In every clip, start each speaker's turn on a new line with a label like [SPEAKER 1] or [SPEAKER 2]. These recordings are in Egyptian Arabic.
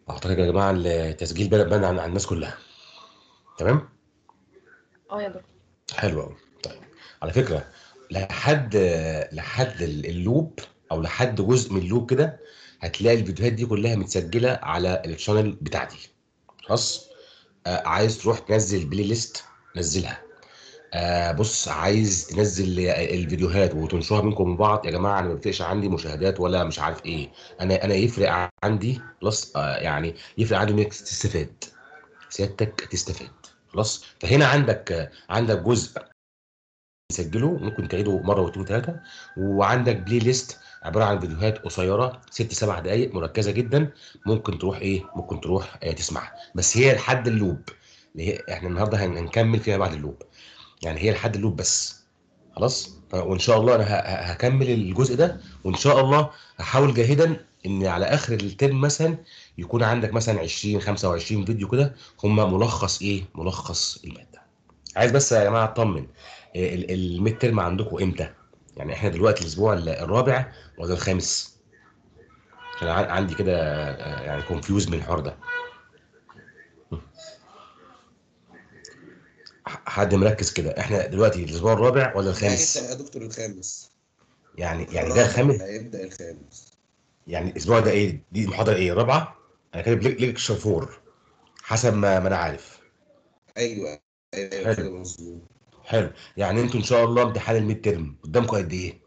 [SPEAKER 1] اعتقد يا جماعه التسجيل بدأ بان عن عن الناس كلها تمام
[SPEAKER 2] اه يا دكتور
[SPEAKER 1] حلو قوي طيب على فكره لحد لحد ال- اللوب او لحد جزء من اللوب كده هتلاقي الفيديوهات دي كلها متسجله على الشانل بتاعتي خلاص آه عايز تروح تنزل بلاي ليست نزلها آه بص عايز تنزل الفيديوهات وتنشرها بينكم وبين بعض يا جماعه انا ما بيفرقش عندي مشاهدات ولا مش عارف ايه انا انا يفرق عندي بلس آه يعني يفرق عندي انك تستفاد سيادتك تستفاد خلاص فهنا عندك آه، عندك جزء تسجله ممكن تعيده مره واثنين وثلاثه وعندك بلاي ليست عباره عن فيديوهات قصيره ست سبع دقائق مركزه جدا ممكن تروح ايه ممكن تروح آه تسمعها بس هي لحد اللوب اللي هي احنا النهارده هن- هنكمل فيها بعد اللوب يعني هي لحد اللوب بس خلاص ف- وان شاء الله انا ه- ه- هكمل الجزء ده وان شاء الله هحاول جاهدا ان على اخر الترم مثلا يكون عندك مثلا 20 25 فيديو كده هم ملخص ايه ملخص الماده عايز بس يا جماعه اطمن الميد ترم عندكم امتى يعني احنا دلوقتي الاسبوع ال- الرابع ولا الخامس عشان ع- عندي كده آه، يعني كونفيوز من الحوار ده ح- حد مركز كده احنا دلوقتي الاسبوع الرابع ولا الخامس
[SPEAKER 3] هيبدأ يا دكتور الخامس
[SPEAKER 1] يعني يعني ده
[SPEAKER 3] الرابع
[SPEAKER 1] الخامس
[SPEAKER 3] هيبدأ الخامس
[SPEAKER 1] يعني الاسبوع ده ايه دي المحاضره ايه الرابعه انا كاتب ليكشر فور حسب ما ما انا عارف
[SPEAKER 3] ايوه ايوه
[SPEAKER 1] حلو.
[SPEAKER 3] كده مظبوط
[SPEAKER 1] حلو يعني انتوا ان شاء الله امتحان الميد ترم قدامكم قد ايه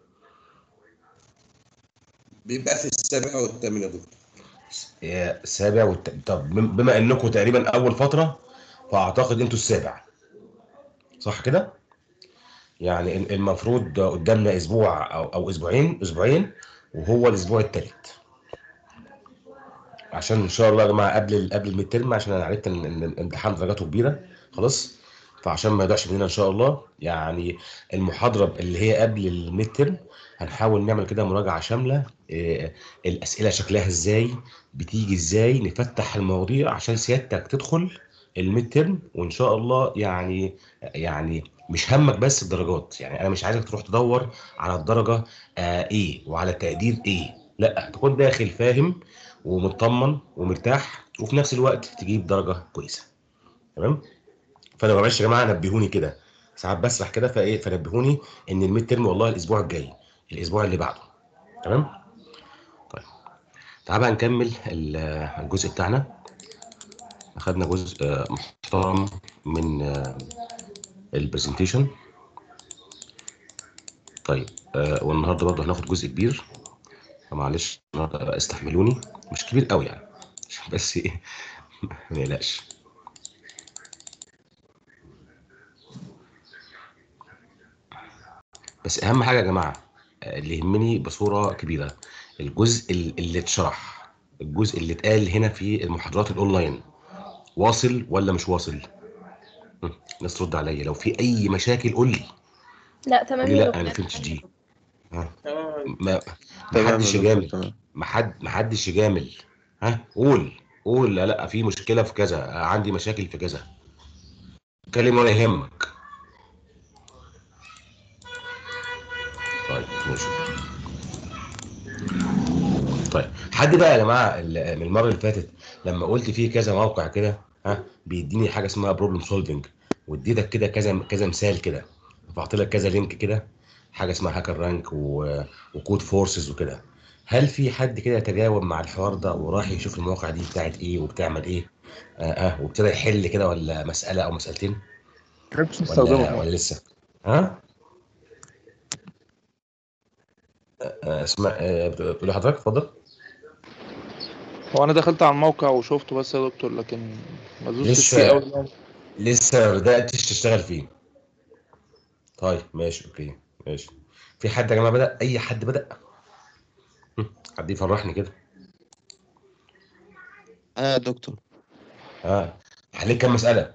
[SPEAKER 3] بيبقى في السابع والثامن يا دكتور
[SPEAKER 1] يا السابع والت... طب بم- بما انكم تقريبا اول فتره فاعتقد انتوا السابع صح كده يعني ال- المفروض قدامنا اسبوع او او اسبوعين اسبوعين وهو الاسبوع الثالث عشان ان شاء الله يا جماعه قبل ال- قبل الميد ترم عشان انا عرفت ان إن الامتحان درجاته كبيره خلاص فعشان ما يضيعش مننا ان شاء الله يعني المحاضره اللي هي قبل الميد ترم هنحاول نعمل كده مراجعه شامله إيه، الاسئله شكلها ازاي بتيجي ازاي نفتح المواضيع عشان سيادتك تدخل الميد ترم وان شاء الله يعني يعني مش همك بس الدرجات يعني انا مش عايزك تروح تدور على الدرجه آه ايه وعلى التقدير ايه لا تكون داخل فاهم ومطمن ومرتاح وفي نفس الوقت تجيب درجه كويسه تمام فانا معلش يا جماعه نبهوني كده ساعات بسرح كده فايه فنبهوني ان الميد ترم والله الاسبوع الجاي الاسبوع اللي بعده تمام طيب تعال بقى نكمل ال- الجزء بتاعنا اخدنا جزء آه، محترم من آه، البرزنتيشن طيب آه، والنهارده برضه هناخد جزء كبير فمعلش النهارده استحملوني مش كبير قوي يعني عشان بس ايه ما يقلقش بس اهم حاجه يا جماعه آه، اللي يهمني بصوره كبيره الجزء ال- اللي اتشرح الجزء اللي اتقال هنا في المحاضرات الاونلاين واصل ولا مش واصل هم، الناس ترد عليا لو في اي مشاكل قول لي
[SPEAKER 2] لا تمام
[SPEAKER 1] قول لي
[SPEAKER 2] يا
[SPEAKER 1] لا
[SPEAKER 2] دكتور
[SPEAKER 1] انا ما فهمتش دي ها
[SPEAKER 4] تمام
[SPEAKER 1] ما ما
[SPEAKER 4] تمام يا
[SPEAKER 1] حدش
[SPEAKER 4] دكتور
[SPEAKER 1] يجامل
[SPEAKER 4] تمام
[SPEAKER 1] ما حد ما حدش يجامل ها قول قول لا لا في مشكله في كذا آه، عندي مشاكل في كذا اتكلم ولا يهمك طيب ماشي طيب حد بقى يا جماعه ال- من المره اللي فاتت لما قلت فيه كذا موقع كده ها بيديني حاجه اسمها بروبلم سولفنج واديتك كده كذا كذا مثال كده رفعت لك كذا لينك كده حاجه اسمها هاكر رانك و... وكود فورسز وكده هل في حد كده تجاوب مع الحوار ده وراح يشوف المواقع دي بتاعت ايه وبتعمل ايه اه, آه وابتدى يحل كده ولا مساله او مسالتين
[SPEAKER 4] مش
[SPEAKER 1] ولا
[SPEAKER 4] نستخدمه
[SPEAKER 1] ولا لسه ها آه اسمع آه بتقول لي حضرتك اتفضل
[SPEAKER 4] هو انا دخلت على الموقع وشفته بس يا دكتور لكن ما دوستش
[SPEAKER 1] لسه-
[SPEAKER 4] فيه قوي يعني
[SPEAKER 1] لسه ما بداتش تشتغل فيه طيب ماشي اوكي ماشي في حد يا جماعه بدا اي حد بدا هم، حد يفرحني كده
[SPEAKER 5] انا يا دكتور
[SPEAKER 1] اه حليت كام مساله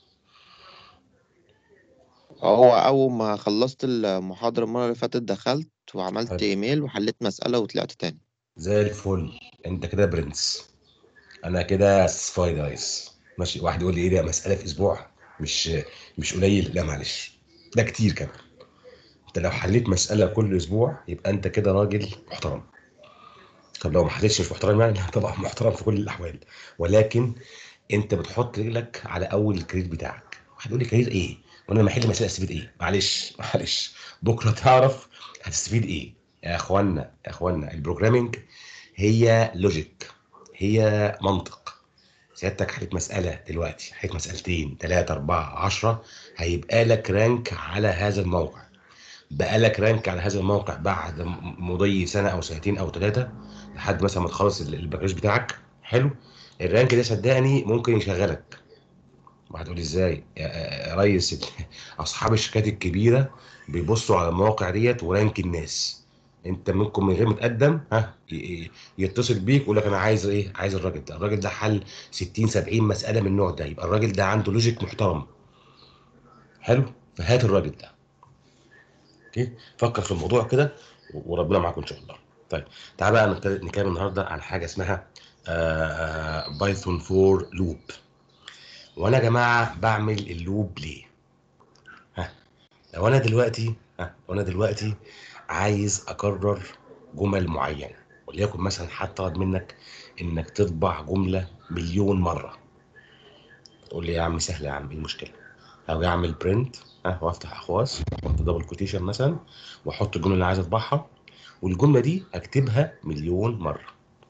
[SPEAKER 5] هو اول ما خلصت المحاضرة المرة اللي فاتت دخلت وعملت
[SPEAKER 1] حلو.
[SPEAKER 5] ايميل وحليت مسألة وطلعت تاني
[SPEAKER 1] زي الفل انت كده برنس انا كده سفاي جايز ماشي واحد يقول لي ايه ده مساله في اسبوع مش مش قليل لا معلش ده كتير كمان انت لو حليت مساله كل اسبوع يبقى انت كده راجل محترم طب لو ما حددش مش محترم يعني لا طبعا محترم في كل الاحوال ولكن انت بتحط رجلك على اول الكارير بتاعك واحد يقول لي كارير ايه وانا لما احل مساله استفيد ايه معلش معلش بكره تعرف هتستفيد ايه يا اخوانا يا اخوانا البروجرامينج هي لوجيك هي منطق سيادتك حليت مسألة دلوقتي حليت مسألتين ثلاثة أربعة عشرة هيبقى لك رانك على هذا الموقع بقى لك رانك على هذا الموقع بعد م- مضي سنة أو سنتين أو ثلاثة لحد مثلا ما تخلص ال- البكالوريوس بتاعك حلو الرانك ده صدقني ممكن يشغلك واحد يقول لي ازاي يا يا ريس ال- اصحاب الشركات الكبيره بيبصوا على المواقع ديت ورانك الناس انت منكم من غير ما تقدم ها ي- ي- يتصل بيك يقول لك انا عايز ايه عايز الراجل ده الراجل ده حل 60 70 مساله من النوع ده يبقى الراجل ده عنده لوجيك محترم حلو فهات الراجل ده اوكي فكر في الموضوع كده و- وربنا معاكم ان شاء الله طيب تعال بقى نتكلم نتكلم النهارده عن حاجه اسمها بايثون 4 لوب وانا يا جماعه بعمل اللوب ليه ها لو انا دلوقتي ها لو انا دلوقتي عايز اكرر جمل معينه وليكن مثلا حد طلب منك انك تطبع جمله مليون مره تقول لي يا عم سهله يا عم ايه المشكله او اعمل برنت ها وافتح اخواص واحط دبل كوتيشن مثلا واحط الجمله اللي عايز اطبعها والجمله دي اكتبها مليون مره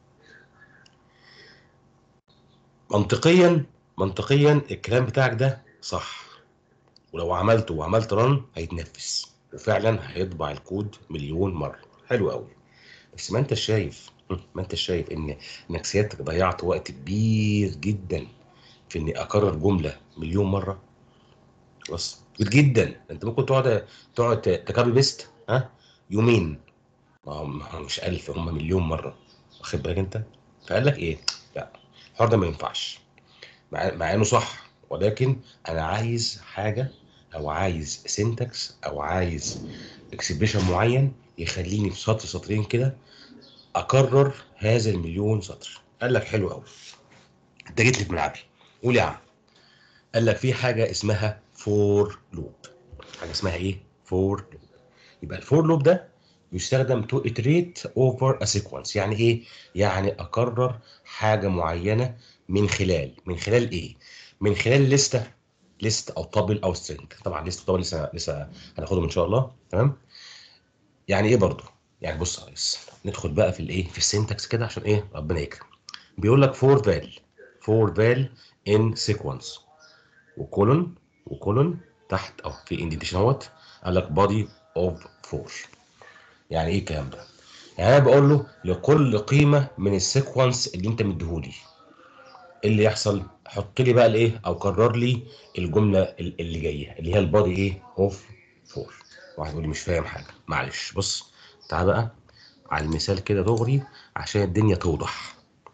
[SPEAKER 1] منطقيا منطقيا الكلام بتاعك ده صح ولو عملته وعملت رن هيتنفذ وفعلا هيطبع الكود مليون مره حلو قوي بس ما انت شايف ما انت شايف ان انك سيادتك ضيعت وقت كبير جدا في اني اكرر جمله مليون مره بس كتير جدا انت ممكن تقعد تقعد تكابي بيست ها يومين ما هم ما هم مش ألف هم مليون مره واخد بالك انت فقال لك ايه لا الحوار ده ما ينفعش مع, مع انه صح ولكن انا عايز حاجه او عايز سينتاكس او عايز اكسبريشن معين يخليني في سطر سطرين كده اكرر هذا المليون سطر قال لك حلو قوي انت جيت لي في ملعبي قول يا عم قال لك في حاجه اسمها فور لوب حاجه اسمها ايه فور لوب يبقى الفور لوب ده يستخدم تو iterate over a sequence يعني ايه يعني اكرر حاجه معينه من خلال من خلال ايه من خلال لستة ليست او طابل او سترينج طبعا ليست طابل لسه لسه هناخدهم ان شاء الله تمام يعني ايه برضو يعني بص يا ريس ندخل بقى في الايه في السنتكس كده عشان ايه ربنا يكرم بيقول لك فور فال فور فال ان سيكونس وكولون وكولون تحت او في انديتيشن اهوت قال لك بادي اوف فور يعني ايه الكلام ده يعني انا بقول له لكل قيمه من السيكونس اللي انت مديهولي ايه اللي يحصل حط لي بقى الايه او كرر لي الجمله ال- اللي جايه اللي هي البادي ايه اوف فور واحد يقول لي مش فاهم حاجه معلش بص تعال بقى على المثال كده دغري عشان الدنيا توضح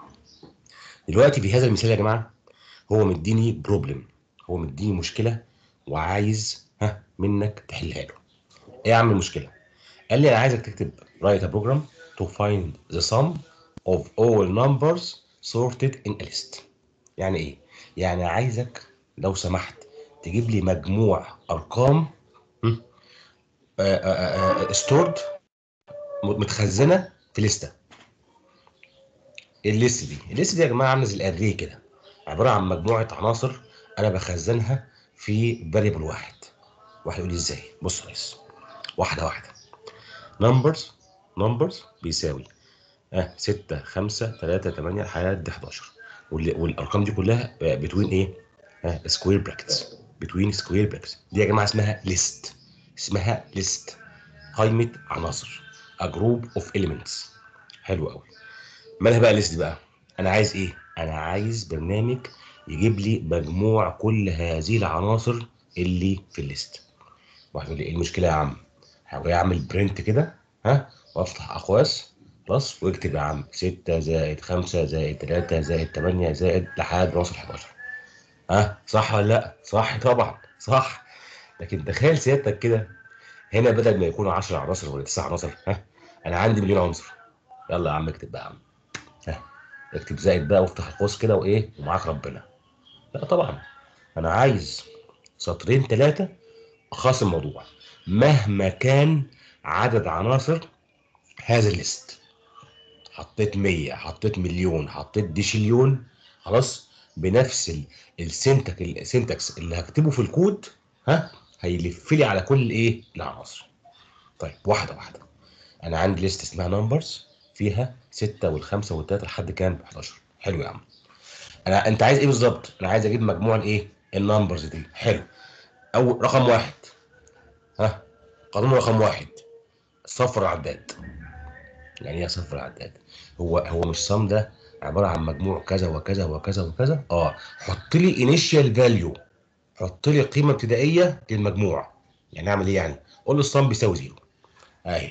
[SPEAKER 1] دلوقتي في هذا المثال يا جماعه هو مديني بروبلم هو مديني مشكله وعايز ها منك تحلها له ايه يا عم المشكله قال لي انا عايزك تكتب write a program to find the sum of all numbers sorted in a list يعني ايه يعني عايزك لو سمحت تجيب لي مجموع ارقام ستورد متخزنه في لسته الليست دي الليست دي يا جماعه عامله زي الاري كده عباره عن مجموعه عناصر انا بخزنها في فاريبل واحد واحد يقول لي ازاي بص يا ريس واحده واحده نمبرز نمبرز بيساوي اه 6 5 3 8 لحد 11 وال- والارقام دي كلها بتوين ايه؟ ها سكوير براكتس بتوين سكوير براكتس دي يا جماعه اسمها ليست اسمها ليست قائمه عناصر a group of elements حلو قوي مالها بقى الليست دي بقى انا عايز ايه انا عايز برنامج يجيب لي مجموع كل هذه العناصر اللي في الليست واحد يقول لي ايه المشكله يا عم هاجي اعمل برنت كده ها وافتح اقواس بلس واكتب يا عم 6 زائد 5 زائد 3 زائد 8 زائد لحد ما اوصل 11 ها صح ولا لا صح طبعا صح لكن تخيل سيادتك كده هنا بدل ما يكونوا 10 عناصر ولا 9 عناصر ها انا عندي مليون عنصر يلا يا عم اكتب بقى يا عم ها اكتب زائد بقى وافتح القوس كده وايه ومعاك ربنا لا طبعا انا عايز سطرين ثلاثه خاص الموضوع مهما كان عدد عناصر هذا الليست حطيت 100 حطيت مليون حطيت ديشليون خلاص بنفس ال- السنتك السنتكس اللي هكتبه في الكود ها هيلف لي على كل ايه العناصر طيب واحده واحده انا عندي ليست اسمها نمبرز فيها 6 والخمسه والثلاثه لحد كام 11 حلو يا عم انا انت عايز ايه بالظبط انا عايز اجيب مجموع الايه النمبرز دي حلو او رقم واحد ها قانون رقم واحد صفر العداد يعني ايه صفر العداد هو هو مش صم ده عباره عن مجموع كذا وكذا وكذا وكذا اه حط لي انيشال فاليو حط لي قيمه ابتدائيه للمجموع يعني اعمل ايه يعني قول له الصم بيساوي زيرو اهي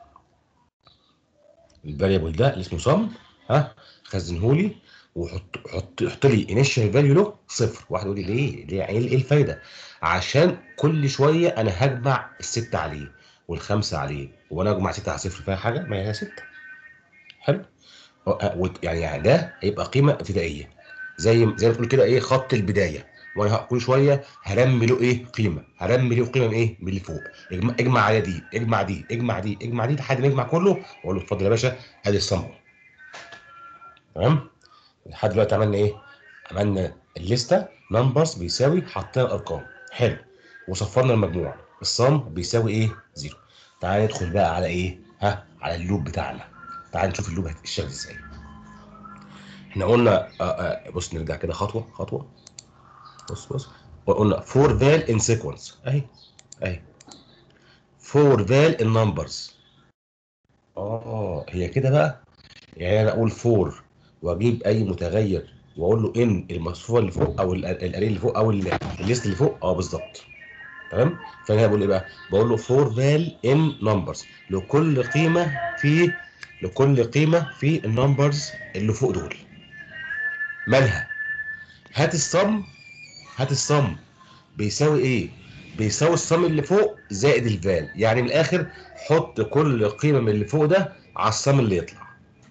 [SPEAKER 1] الفاريبل ده اللي اسمه صم ها خزنه لي وحط حط حط لي انيشال فاليو له صفر واحد يقول لي ليه ليه يعني ايه الفايده عشان كل شويه انا هجمع الستة عليه والخمسة عليه وانا اجمع ستة على صفر فيها حاجه ما هي ستة حلو أه، وت- يعني يعني ده هيبقى قيمه ابتدائيه زي زي ما تقول كده ايه خط البدايه وانا ه- كل شويه هرمي له ايه قيمه هرمي له قيمه من ايه من اللي فوق اجمع, اجمع على دي اجمع دي اجمع دي اجمع دي لحد ما يجمع كله واقول له اتفضل يا باشا ادي الصم أهو. تمام لحد دلوقتي عملنا ايه عملنا الليسته نمبرز بيساوي حطينا الارقام حلو وصفرنا المجموع الصم بيساوي ايه زيرو تعال ندخل بقى على ايه ها على اللوب بتاعنا تعال نشوف اللوب هتشتغل ازاي احنا قلنا آه آه بص نرجع كده خطوه خطوه بص بص قلنا فور فال ان سيكونس اهي اهي فور فال ان نمبرز اه هي كده بقى يعني انا اقول فور واجيب اي متغير واقول له ان المصفوفه اللي فوق او ال- الاري اللي فوق او ال- الليست اللي فوق اه بالظبط تمام فانا بقول ايه بقى بقول له فور فال ان نمبرز لكل قيمه في لكل قيمه في النمبرز اللي فوق دول مالها هات الصم هات الصم بيساوي ايه بيساوي الصم اللي فوق زائد الفال يعني من الاخر حط كل قيمه من اللي فوق ده على الصم اللي يطلع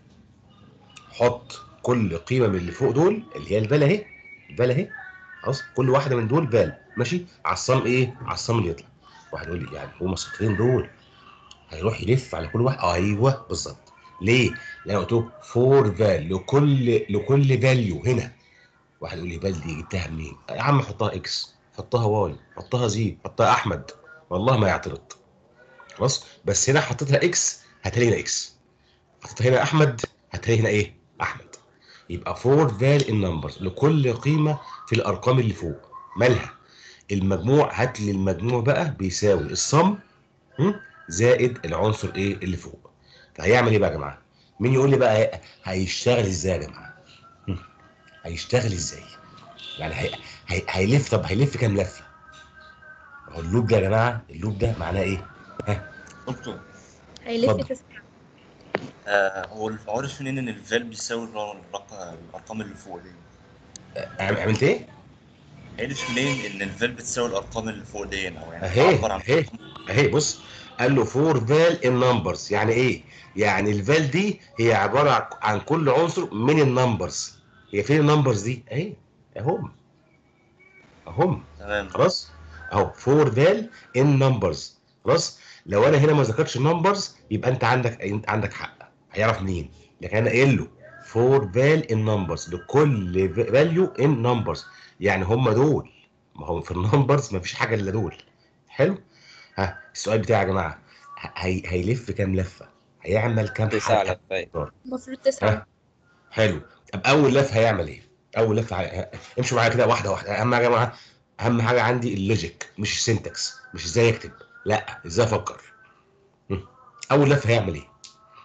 [SPEAKER 1] حط كل قيمه من اللي فوق دول اللي هي الفال اهي الفال اهي خلاص كل واحده من دول فال ماشي على الصم ايه على الصم اللي يطلع واحد يقول لي يعني هما السطرين دول هيروح يلف على كل واحد ايوه بالظبط ليه؟ لان قلت له فور فال لكل لكل فاليو هنا واحد يقول لي فال دي جبتها منين؟ يا عم حطها اكس حطها واي حطها زي حطها احمد والله ما يعترض خلاص بس هنا حطيتها اكس هتلاقي هنا اكس حطيتها هنا احمد هتلاقي هنا ايه؟ احمد يبقى فور فال ان نمبرز لكل قيمه في الارقام اللي فوق مالها؟ المجموع هات لي المجموع بقى بيساوي الصم هم؟ زائد العنصر ايه اللي فوق فهيعمل ايه بقى يا جماعه مين يقول لي بقى هي- هيشتغل ازاي يا جماعه هم؟ هيشتغل ازاي يعني هي... هي... هيلف طب هيلف كام لفه هو اللوب ده يا جماعه اللوب ده معناه ايه
[SPEAKER 6] دكتور
[SPEAKER 2] هيلف
[SPEAKER 1] اتفضل.
[SPEAKER 2] تسعة
[SPEAKER 6] آه هو عارف منين ان الفال بيساوي الر- الرق- الارقام اللي فوق دي
[SPEAKER 1] عم- عملت ايه
[SPEAKER 6] عارف منين ان الفال بتساوي الارقام اللي فوق دي او يعني
[SPEAKER 1] اهي
[SPEAKER 6] بتعبر عن
[SPEAKER 1] اهي اهي بص قال له فور فال ان نمبرز يعني ايه يعني الفال دي هي عباره عن- عن كل عنصر من النمبرز هي فين النمبرز دي اهي اهم اهم
[SPEAKER 6] تمام
[SPEAKER 1] خلاص اهو فور فال ان نمبرز خلاص لو انا هنا ما ذكرتش النمبرز يبقى انت عندك انت عندك حق هيعرف منين لكن انا قايل له فور فال ان نمبرز لكل فاليو ان نمبرز يعني هم دول ما هو في النمبرز ما فيش حاجه الا دول حلو ها السؤال بتاعي يا جماعه ه- هي هيلف كام لفه هيعمل كام
[SPEAKER 5] تسع
[SPEAKER 1] حركه
[SPEAKER 5] لفات
[SPEAKER 2] المفروض تسعة
[SPEAKER 1] ها حلو طب اول لفه هيعمل ايه اول لفه هي... امشوا معايا كده واحده واحده اهم حاجه يا جماعه اهم حاجه عندي اللوجيك مش السنتكس مش ازاي اكتب لا ازاي افكر م. اول لفه هيعمل ايه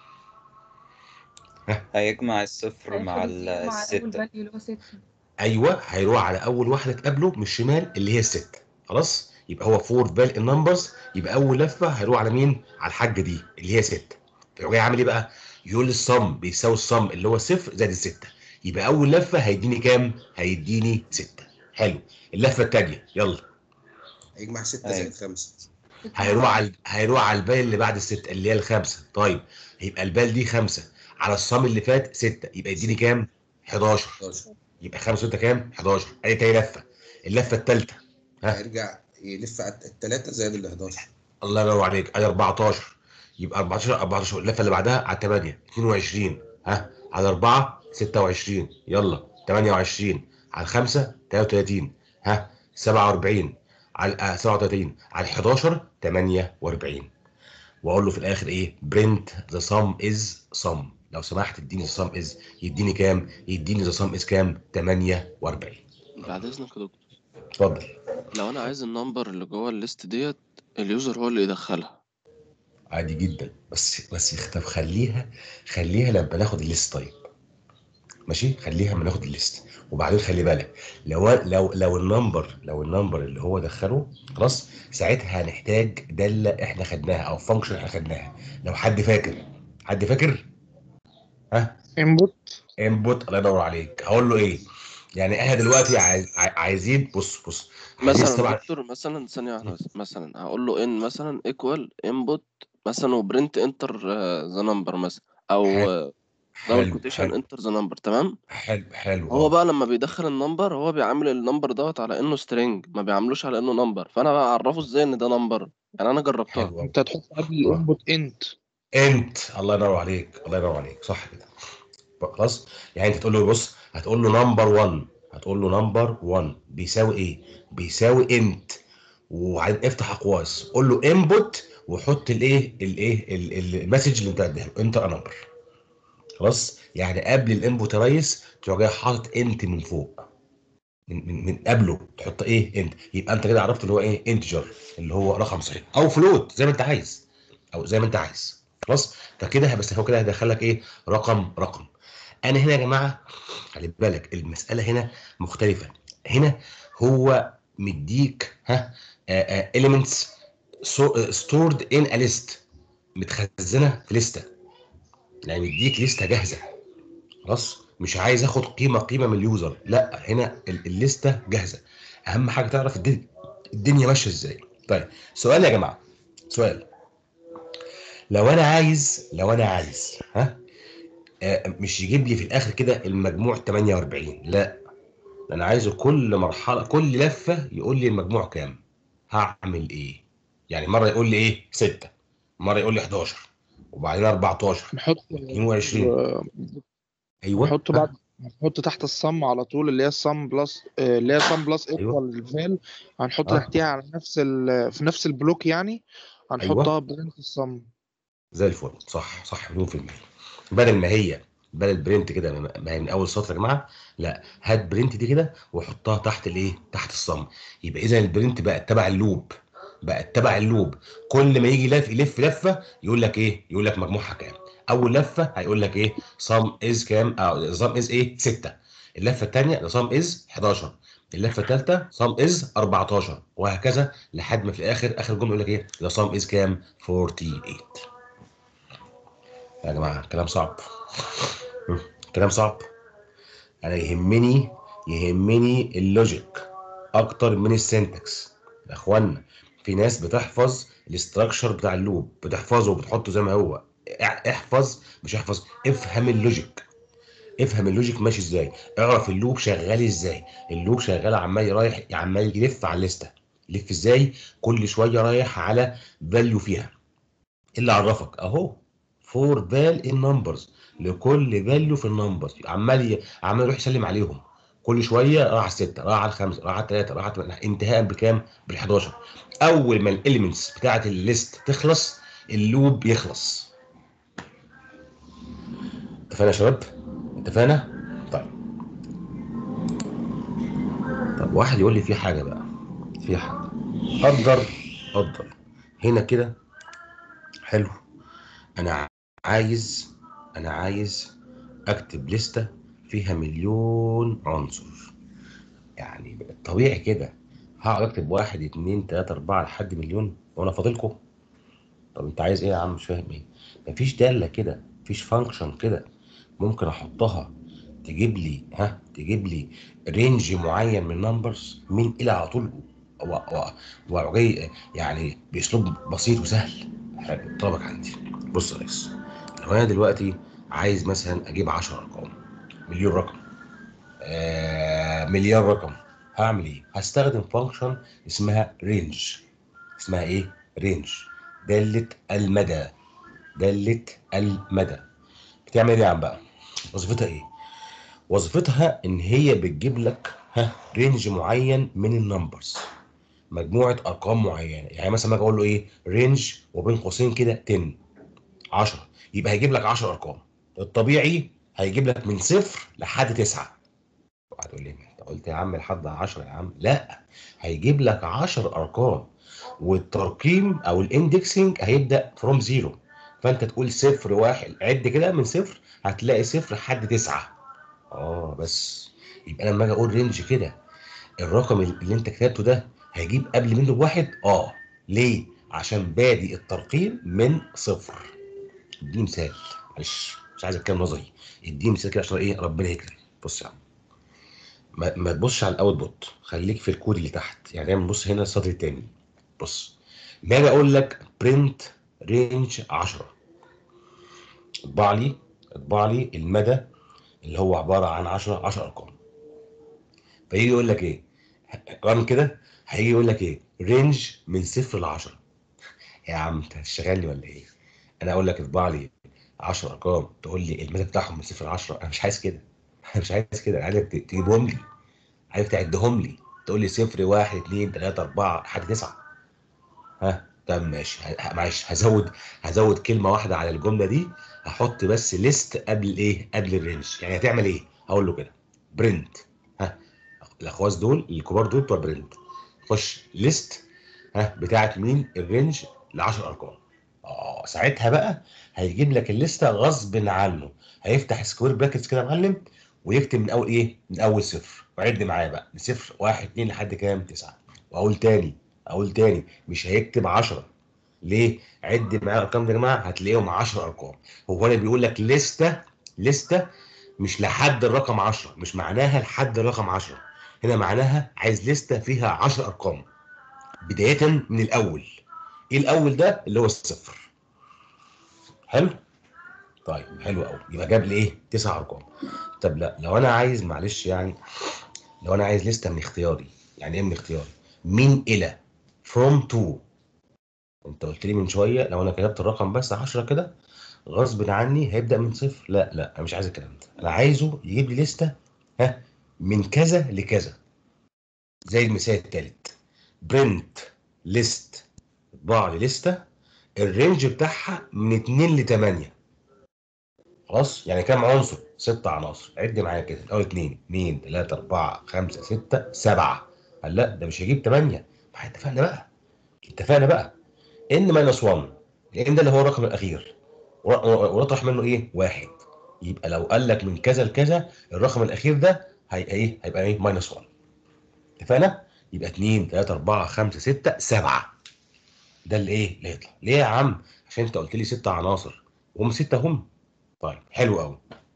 [SPEAKER 5] هيجمع الصفر مع
[SPEAKER 2] هياخد
[SPEAKER 5] ال-
[SPEAKER 2] مع أول
[SPEAKER 5] الستة
[SPEAKER 2] فاليو اللي هو ستة
[SPEAKER 1] ايوه هيروح على اول واحده تقابله من الشمال اللي هي السته خلاص يبقى هو فور فال النمبرز يبقى اول لفه هيروح على مين على الحاجه دي اللي هي سته فيروح جاي عامل ايه بقى يقول لي الصم بيساوي الصم اللي هو صفر زائد السته يبقى اول لفه هيديني كام هيديني سته حلو اللفه الثانيه يلا
[SPEAKER 3] هيجمع 6
[SPEAKER 5] أيوة.
[SPEAKER 3] زائد 5
[SPEAKER 1] هيروح على هيروح على البال اللي بعد الستة اللي هي الخمسة طيب يبقى البال دي خمسة على الصم اللي فات ستة يبقى يديني كام 11
[SPEAKER 3] 11
[SPEAKER 1] يبقى خمسة وستة كام 11 ادي تاني لفة اللفة الثالثة ها
[SPEAKER 3] هيرجع يلف على الثلاثة زائد ال 11
[SPEAKER 1] الله ينور عليك ادي 14 يبقى 14 14 اللفة اللي بعدها على 8 22 ها على 4 26 يلا 28 على 5 33 ها 47 على آه 37 على 11 48 واقول له في الاخر ايه برنت ذا سم از سم لو سمحت اديني ذا سم از يديني كام يديني ذا سم از كام 48
[SPEAKER 7] بعد اذنك يا دكتور
[SPEAKER 1] اتفضل
[SPEAKER 7] لو انا عايز النمبر اللي جوه الليست ديت اليوزر هو اللي يدخلها
[SPEAKER 1] عادي جدا بس بس طب خليها خليها لما ناخد الليست طيب ماشي خليها لما ناخد الليست وبعدين خلي بالك لو لو لو النمبر لو النمبر اللي هو دخله خلاص ساعتها هنحتاج داله احنا خدناها او فانكشن احنا خدناها لو حد فاكر حد فاكر ها
[SPEAKER 4] انبوت
[SPEAKER 1] انبوت الله ينور عليك هقول له ايه يعني احنا دلوقتي عايز عايزين بص بص عايزين
[SPEAKER 7] مثلا
[SPEAKER 1] طبعا
[SPEAKER 7] يا دكتور مثلا ثانيه واحده بس مثلا هقول له ان مثلا ايكوال انبوت مثلا وبرنت انتر ذا نمبر مثلا او
[SPEAKER 1] حلو
[SPEAKER 7] دبل
[SPEAKER 1] حلو
[SPEAKER 7] كوتيشن
[SPEAKER 1] حلو
[SPEAKER 7] انتر ذا نمبر تمام
[SPEAKER 1] حلو حلو
[SPEAKER 7] هو
[SPEAKER 1] اه
[SPEAKER 7] بقى لما بيدخل النمبر هو بيعامل النمبر دوت على انه سترينج ما بيعاملوش على انه نمبر فانا بقى اعرفه ازاي ان ده نمبر يعني انا جربتها
[SPEAKER 1] حلو أوي.
[SPEAKER 4] انت هتحط قبل الانبوت انت
[SPEAKER 1] انت الله ينور عليك الله ينور عليك صح كده خلاص يعني انت تقول له بص هتقول له نمبر 1 هتقول له نمبر 1 بيساوي ايه بيساوي انت وبعدين افتح اقواس قول له انبوت وحط الايه الايه ال- ال- المسج اللي انت اديها له انتر نمبر خلاص يعني قبل الانبوت يا ريس تروح جاي حاطط انت من فوق من من من قبله تحط ايه انت يبقى انت كده عرفت اللي هو ايه انتجر اللي هو رقم صحيح او فلوت زي ما انت عايز او زي ما انت عايز خلاص فكده بس هو كده هيدخلك ايه رقم رقم انا هنا يا جماعه خلي بالك المساله هنا مختلفه هنا هو مديك ها elements stored in a list متخزنه في لسته يعني مديك لسته جاهزه خلاص مش عايز اخد قيمه قيمه من اليوزر لا هنا ال- الليسته جاهزه اهم حاجه تعرف الدنيا الدنيا ماشيه ازاي طيب سؤال يا جماعه سؤال لو انا عايز لو انا عايز ها آه، مش يجيب لي في الاخر كده المجموع 48 لا ده انا عايزه كل مرحله كل لفه يقول لي المجموع كام هعمل ايه يعني مره يقول لي ايه 6 مره يقول لي 11 وبعدين 14
[SPEAKER 4] نحط
[SPEAKER 1] 22 ايوه
[SPEAKER 4] نحط بعد نحط تحت الصم على طول اللي هي الصم بلس آه، اللي هي صم بلس
[SPEAKER 1] أيوة.
[SPEAKER 4] ايكوال الفال هنحط
[SPEAKER 1] آه.
[SPEAKER 4] تحتيها على نفس ال... في نفس البلوك يعني هنحطها برنت الصم
[SPEAKER 1] زي الفل صح صح مليون في المية بدل ما هي بدل برنت كده ما هي من اول سطر يا جماعه لا هات برنت دي كده وحطها تحت الايه تحت الصم يبقى اذا البرنت بقى تبع اللوب بقى تبع اللوب كل ما يجي لف يلف لفه يقول لك ايه يقول لك مجموعها كام اول لفه هيقول لك ايه صم از كام او صم از ايه 6 اللفه الثانيه صم از 11 اللفه الثالثه صم از 14 وهكذا لحد ما في الاخر اخر جمله يقول لك ايه ده صم از كام 48 يا جماعه كلام صعب كلام صعب انا يهمني يهمني اللوجيك اكتر من السنتكس يا اخوانا في ناس بتحفظ الاستراكشر بتاع اللوب بتحفظه وبتحطه زي ما هو اح- احفظ مش احفظ افهم اللوجيك افهم اللوجيك ماشي ازاي اعرف اللوب شغال ازاي اللوب شغال عمال رايح عمال يلف على الليسته يلف ازاي كل شويه رايح على فاليو فيها إيه اللي عرفك اهو فور فال ان نمبرز لكل فاليو في النمبرز عمال ي- عمال يروح يسلم عليهم كل شويه راح على السته راح على الخمسه راح على الثلاثه راح على التمانية، انتهاء بكام؟ بال 11 اول ما الاليمنتس بتاعه الليست تخلص اللوب يخلص اتفقنا يا شباب؟ اتفقنا؟ طيب طب واحد يقول لي في حاجه بقى في حاجه قدر قدر هنا كده حلو انا عايز انا عايز اكتب لستة فيها مليون عنصر يعني الطبيعي كده هقعد اكتب واحد اتنين تلاتة اربعة لحد مليون وانا فاضلكم طب انت عايز ايه يا عم مش فاهم ايه مفيش دالة كده مفيش فانكشن كده ممكن احطها تجيب لي ها تجيب لي رينج معين من نمبرز من الى على طول و- و- وجاي يعني باسلوب بسيط وسهل حلو طلبك عندي بص يا ريس لو انا دلوقتي عايز مثلا اجيب 10 ارقام مليون رقم آه مليار رقم هعمل ايه هستخدم فانكشن اسمها رينج اسمها ايه رينج دالة المدى دالة المدى بتعمل ايه يا عم بقى وظيفتها ايه وظيفتها ان هي بتجيب لك ها رينج معين من النمبرز مجموعه ارقام معينه يعني مثلا ما اجي اقول له ايه رينج وبين قوسين كده 10 10 يبقى هيجيب لك 10 ارقام الطبيعي هيجيب لك من صفر لحد تسعة هتقول لي انت قلت يا عم لحد 10 يا عم لا هيجيب لك 10 ارقام والترقيم او الاندكسنج هيبدا فروم زيرو فانت تقول صفر واحد عد كده من صفر هتلاقي صفر لحد تسعة اه بس يبقى لما اجي اقول رينج كده الرقم اللي انت كتبته ده هيجيب قبل منه بواحد اه ليه عشان بادي الترقيم من صفر اديني مثال معلش مش عايز اتكلم نظري اديني مثال كده عشان ايه ربنا يكرم بص يا عم ما, ما تبصش على الاوت بوت خليك في الكود اللي تحت يعني دايما بص هنا السطر الثاني بص ما اجي اقول لك برنت رينج 10 اطبع لي اطبع لي المدى اللي هو عباره عن 10 10 ارقام فيجي يقول لك ايه رغم كده هيجي يقول لك ايه رينج من صفر ل 10 يا عم انت هتشتغلني ولا ايه انا اقول لك اطبع لي 10 ارقام تقول لي المدى بتاعهم من صفر ل 10 انا مش عايز كده انا مش عايز كده انا عايزك ت- تجيبهم لي عايزك تعدهم لي تقول لي صفر واحد اثنين ثلاثة أربعة لحد تسعة ها طب ماشي ه- معلش هزود هزود كلمة واحدة على الجملة دي هحط بس ليست قبل ايه قبل الرينج يعني هتعمل ايه هقول له كده برنت ها الاخواص دول الكبار دول بتوع برنت خش ليست ها بتاعت مين الرينج ل 10 ارقام اه ساعتها بقى هيجيب لك الليسته غصب عنه هيفتح سكوير براكتس كده يا معلم ويكتب من اول ايه من اول صفر وعد معايا بقى من صفر واحد اتنين لحد كام تسعة واقول تاني اقول تاني مش هيكتب 10 ليه عد معايا الارقام دي يا جماعه هتلاقيهم 10 ارقام هو هنا بيقول لك لسته لسته مش لحد الرقم 10 مش معناها لحد الرقم 10 هنا معناها عايز لسته فيها 10 ارقام بدايه من الاول ايه الاول ده اللي هو الصفر حلو طيب حلو قوي يبقى جاب لي ايه تسع ارقام طب لا لو انا عايز معلش يعني لو انا عايز لسته من اختياري يعني ايه من اختياري من الى from to انت قلت لي من شويه لو انا كتبت الرقم بس 10 كده غصب عني هيبدا من صفر لا لا انا مش عايز الكلام ده انا عايزه يجيب لي لسته ها من كذا لكذا زي المثال الثالث برنت ليست اطبع لي لسته الرينج بتاعها من 2 ل 8 خلاص يعني كام عنصر؟ ست عناصر عد معايا كده الاول 2 2 3 4 5 6 7 قال لا ده مش هيجيب 8 ما احنا اتفقنا بقى اتفقنا بقى ان ماينس 1 لان ده اللي هو الرقم الاخير ور- ور- ونطرح منه ايه؟ واحد يبقى لو قال لك من كذا لكذا الرقم الاخير ده هيبقى ايه؟ هيبقى ايه؟ ماينس 1 اتفقنا؟ يبقى 2 3 4 5 6 7 ده اللي ايه؟ اللي هيطلع ليه يا عم؟ عشان انت قلت لي ست عناصر وهم ستة هم طيب حلو قوي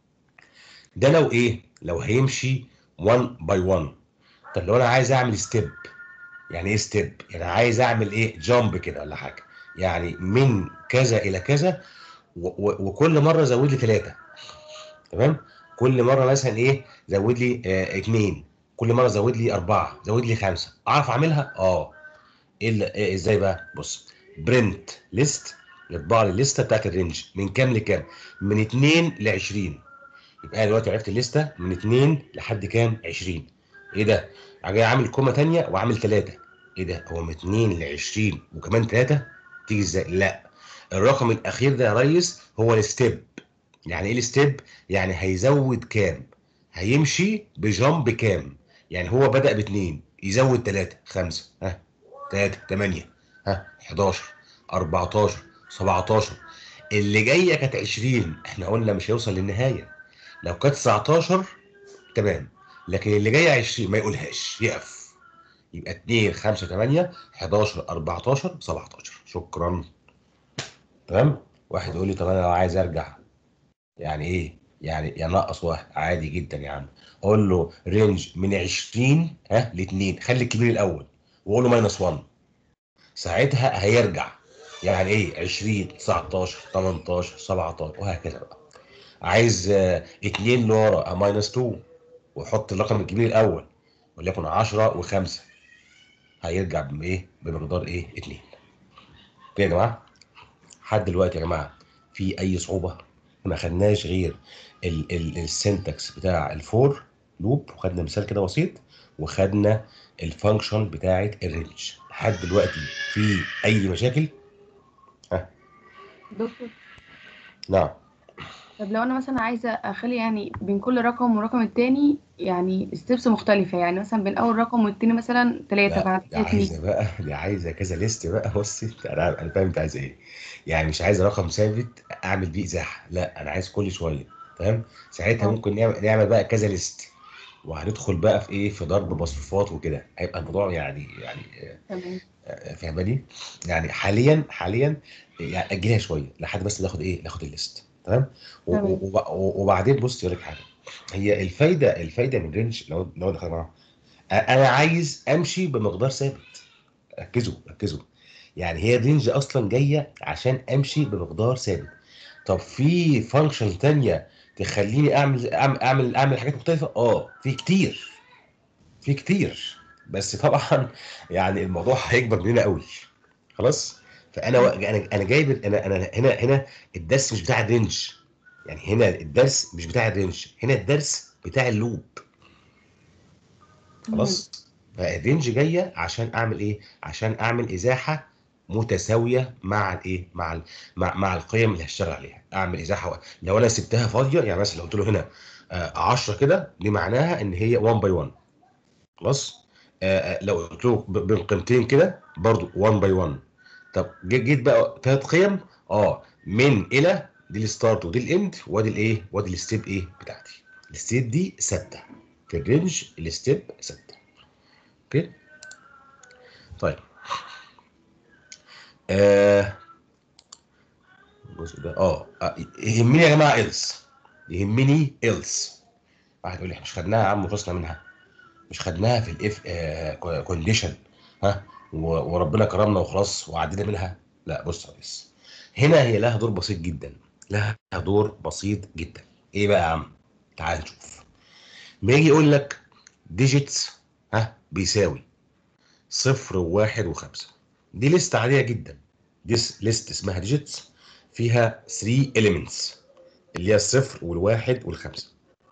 [SPEAKER 1] ده لو ايه؟ لو هيمشي 1 باي 1 طب لو انا عايز اعمل ستيب يعني ايه ستيب؟ يعني عايز اعمل ايه؟ جامب كده ولا حاجه يعني من كذا الى كذا و- و- وكل مره زود لي ثلاثه تمام؟ كل مره مثلا ايه؟ زود لي آه اثنين كل مره زود لي اربعه زود لي خمسه اعرف اعملها؟ اه ايه اللي- إيه ازاي بقى؟ بص برنت ليست يطبع لي الليسته بتاعت الرينج من كام لكام؟ من 2 ل 20 يبقى انا دلوقتي عرفت الليسته من 2 لحد كام؟ 20 ايه ده؟ جاي عامل كومه ثانيه وعامل ثلاثه ايه ده؟ هو من 2 ل 20 وكمان ثلاثه؟ تيجي ازاي؟ لا الرقم الاخير ده يا ريس هو الستيب يعني ايه الستيب؟ يعني هيزود كام؟ هيمشي بجامب كام؟ يعني هو بدأ باثنين يزود ثلاثه خمسه ها 3 8 ها 11 14 17 اللي جايه كانت 20 احنا قلنا مش هيوصل للنهايه لو كانت 19 تمام لكن اللي جايه 20 ما يقولهاش يقف يبقى 2 5 8 11 14 17 شكرا تمام واحد يقول لي طب انا لو عايز ارجع يعني ايه يعني ينقص واحد عادي جدا يا عم اقول له رينج من 20 ها ل 2 خلي الكبير الاول واقول له ماينس 1 ساعتها هيرجع يعني ايه 20 19 18 17 وهكذا بقى عايز آه، اتنين لورا ماينس 2 وحط الرقم الكبير الاول وليكن 10 و5 هيرجع بايه بمقدار ايه 2 كده يا جماعه لحد دلوقتي يا جماعه في اي صعوبه ما خدناش غير السنتكس بتاع الفور لوب وخدنا مثال كده بسيط وخدنا الفانكشن بتاعه الرينج لحد دلوقتي في اي مشاكل
[SPEAKER 2] دكتور
[SPEAKER 1] نعم
[SPEAKER 2] طب لو انا مثلا عايزه اخلي يعني بين كل رقم والرقم التاني يعني ستيبس مختلفه يعني مثلا بين اول رقم والتاني مثلا ثلاثه
[SPEAKER 1] لا
[SPEAKER 2] بعد
[SPEAKER 1] دي
[SPEAKER 2] كده اتنين
[SPEAKER 1] عايزه بقى دي عايزه كذا ليست بقى بصي انا انا فاهم انت عايز ايه يعني مش عايز رقم ثابت اعمل بيه ازاحه لا انا عايز كل شويه فاهم ساعتها
[SPEAKER 2] اه
[SPEAKER 1] ممكن نعمل نعمل بقى كذا ليست وهندخل بقى في ايه في ضرب مصفوفات وكده هيبقى الموضوع يعني يعني
[SPEAKER 2] تمام
[SPEAKER 1] آه، فاهماني يعني حاليا حاليا يعني اجلها شويه لحد بس ناخد ايه ناخد الليست تمام و-
[SPEAKER 2] تمام
[SPEAKER 1] و- وب- وبعدين بص اقول لك حاجه هي الفايده الفايده من رينج لو لو دخلنا معاها انا عايز امشي بمقدار ثابت ركزوا ركزوا يعني هي الرينج اصلا جايه عشان امشي بمقدار ثابت طب في فانكشن تانية تخليني اعمل اعمل اعمل, أعمل حاجات مختلفه اه في كتير في كتير بس طبعا يعني الموضوع هيكبر مننا قوي خلاص فانا و... انا انا جايب انا انا هنا هنا الدرس مش بتاع الرينج يعني هنا الدرس مش بتاع الرينج هنا الدرس بتاع اللوب
[SPEAKER 2] تمام
[SPEAKER 1] خلاص فالرينج جايه عشان اعمل ايه عشان اعمل ازاحه متساويه مع الايه مع ال... مع مع القيم اللي هشتغل عليها اعمل ازاحه و... لو انا سبتها فاضيه يعني مثلا لو قلت له هنا 10 كده دي معناها ان هي 1 باي 1 خلاص آه، آه، لو قلت له ب- بين قيمتين كده برضو 1 باي 1 طب جيت جيت بقى ثلاث قيم اه من الى دي الستارت ودي الاند وادي الايه وادي الستيب ايه بتاعتي الستيب دي ثابته في الرينج الستيب ثابته اوكي طيب آه الجزء ده اه آه، يهمني يا جماعه إلس يهمني إلس واحد يقول لي احنا مش خدناها يا عم وخلصنا منها مش خدناها في الاف كونديشن ها و- وربنا كرمنا وخلاص وعدينا منها لا بص يا ريس هنا هي لها دور بسيط جدا لها دور بسيط جدا ايه بقى يا عم تعال نشوف ما يجي يقول لك ديجيتس ها بيساوي صفر وواحد وخمسة دي ليست عادية جدا دي ليست اسمها ديجيتس فيها 3 elements اللي هي الصفر والواحد والخمسة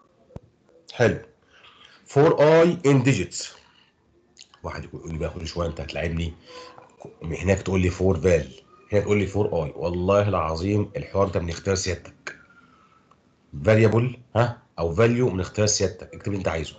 [SPEAKER 1] حلو for i in digits واحد يقول لي بقى كل شويه انت هتلاعبني هناك تقول لي فور فال هنا تقول لي فور اي والله العظيم الحوار ده من اختيار سيادتك فاريبل ها او فاليو من اختيار سيادتك اكتب اللي انت عايزه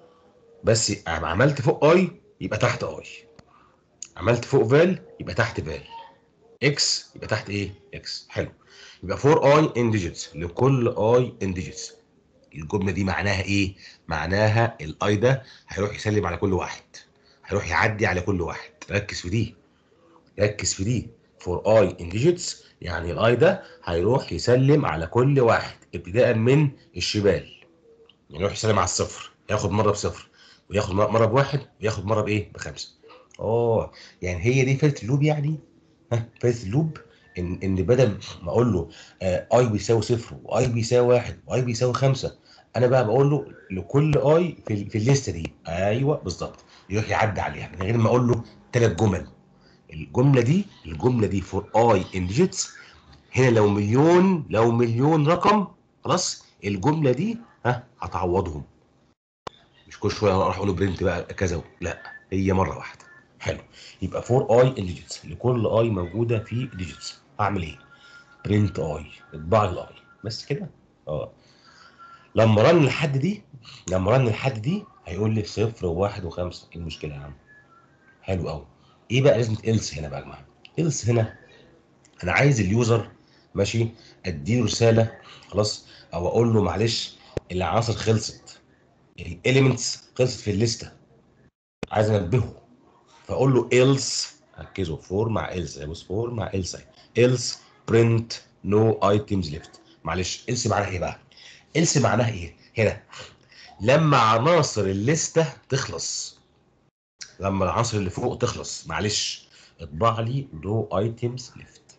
[SPEAKER 1] بس عملت فوق اي يبقى تحت اي عملت فوق فال يبقى تحت فال اكس يبقى تحت ايه اكس حلو يبقى فور اي ان ديجيتس لكل اي ان ديجيتس الجمله دي معناها ايه معناها الاي ده هيروح يسلم على كل واحد هيروح يعدي على كل واحد ركز في دي ركز في دي فور اي ان ديجيتس يعني الاي ده هيروح يسلم على كل واحد ابتداء من الشمال يعني يروح يسلم على الصفر ياخد مره بصفر وياخد مره بواحد وياخد مره بايه بخمسه اه يعني هي دي فايده اللوب يعني ها فايده اللوب ان ان بدل ما اقول له آه اي بيساوي صفر واي بيساوي واحد واي بيساوي خمسه انا بقى بقول له لكل اي في, في الليسته دي ايوه بالظبط يروح يعدي عليها من غير ما اقول له ثلاث جمل الجمله دي الجمله دي فور اي ان ديجيتس هنا لو مليون لو مليون رقم خلاص الجمله دي ها هتعوضهم مش كل شويه اروح اقول له برنت بقى كذا لا هي مره واحده حلو يبقى فور اي ان ديجيتس لكل اي موجوده في ديجيتس اعمل ايه برنت اي اطبع لي الاي بس كده اه لما رن لحد دي لما رن لحد دي هيقول لي صفر وواحد وخمسه ايه المشكله يا عم حلو قوي ايه بقى لازمه إلس هنا بقى يا جماعه إلس هنا انا عايز اليوزر ماشي اديله رساله خلاص او اقول له معلش العناصر خلصت الاليمنتس خلصت في الليسته عايز انبهه فاقول له else ركزوا فور مع else بص فور مع else else print no items left معلش else معناها ايه بقى else معناها ايه هنا لما عناصر الليسته تخلص لما العناصر اللي فوق تخلص معلش اطبع لي no items left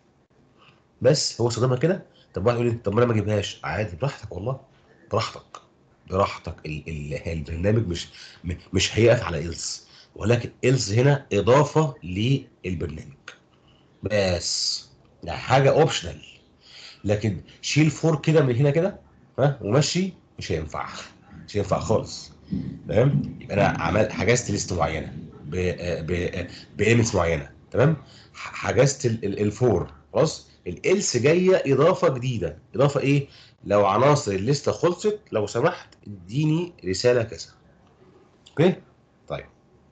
[SPEAKER 1] بس هو استخدمها كده طب واحد يقول لي طب ما انا ما اجيبهاش عادي براحتك والله براحتك براحتك ال ال البرنامج مش م- مش هيقف على إلس ولكن إلس هنا إضافة للبرنامج بس ده حاجة اوبشنال لكن شيل فور كده من هنا كده ها ومشي مش هينفع مش هينفع خالص تمام يبقى انا عملت حجزت ليست معينه ب ب بإيمنتس معينه تمام ح- حجزت ال- ال- الفور خلاص الالس جايه اضافه جديده اضافه ايه لو عناصر الليسته خلصت لو سمحت اديني رساله كذا اوكي طيب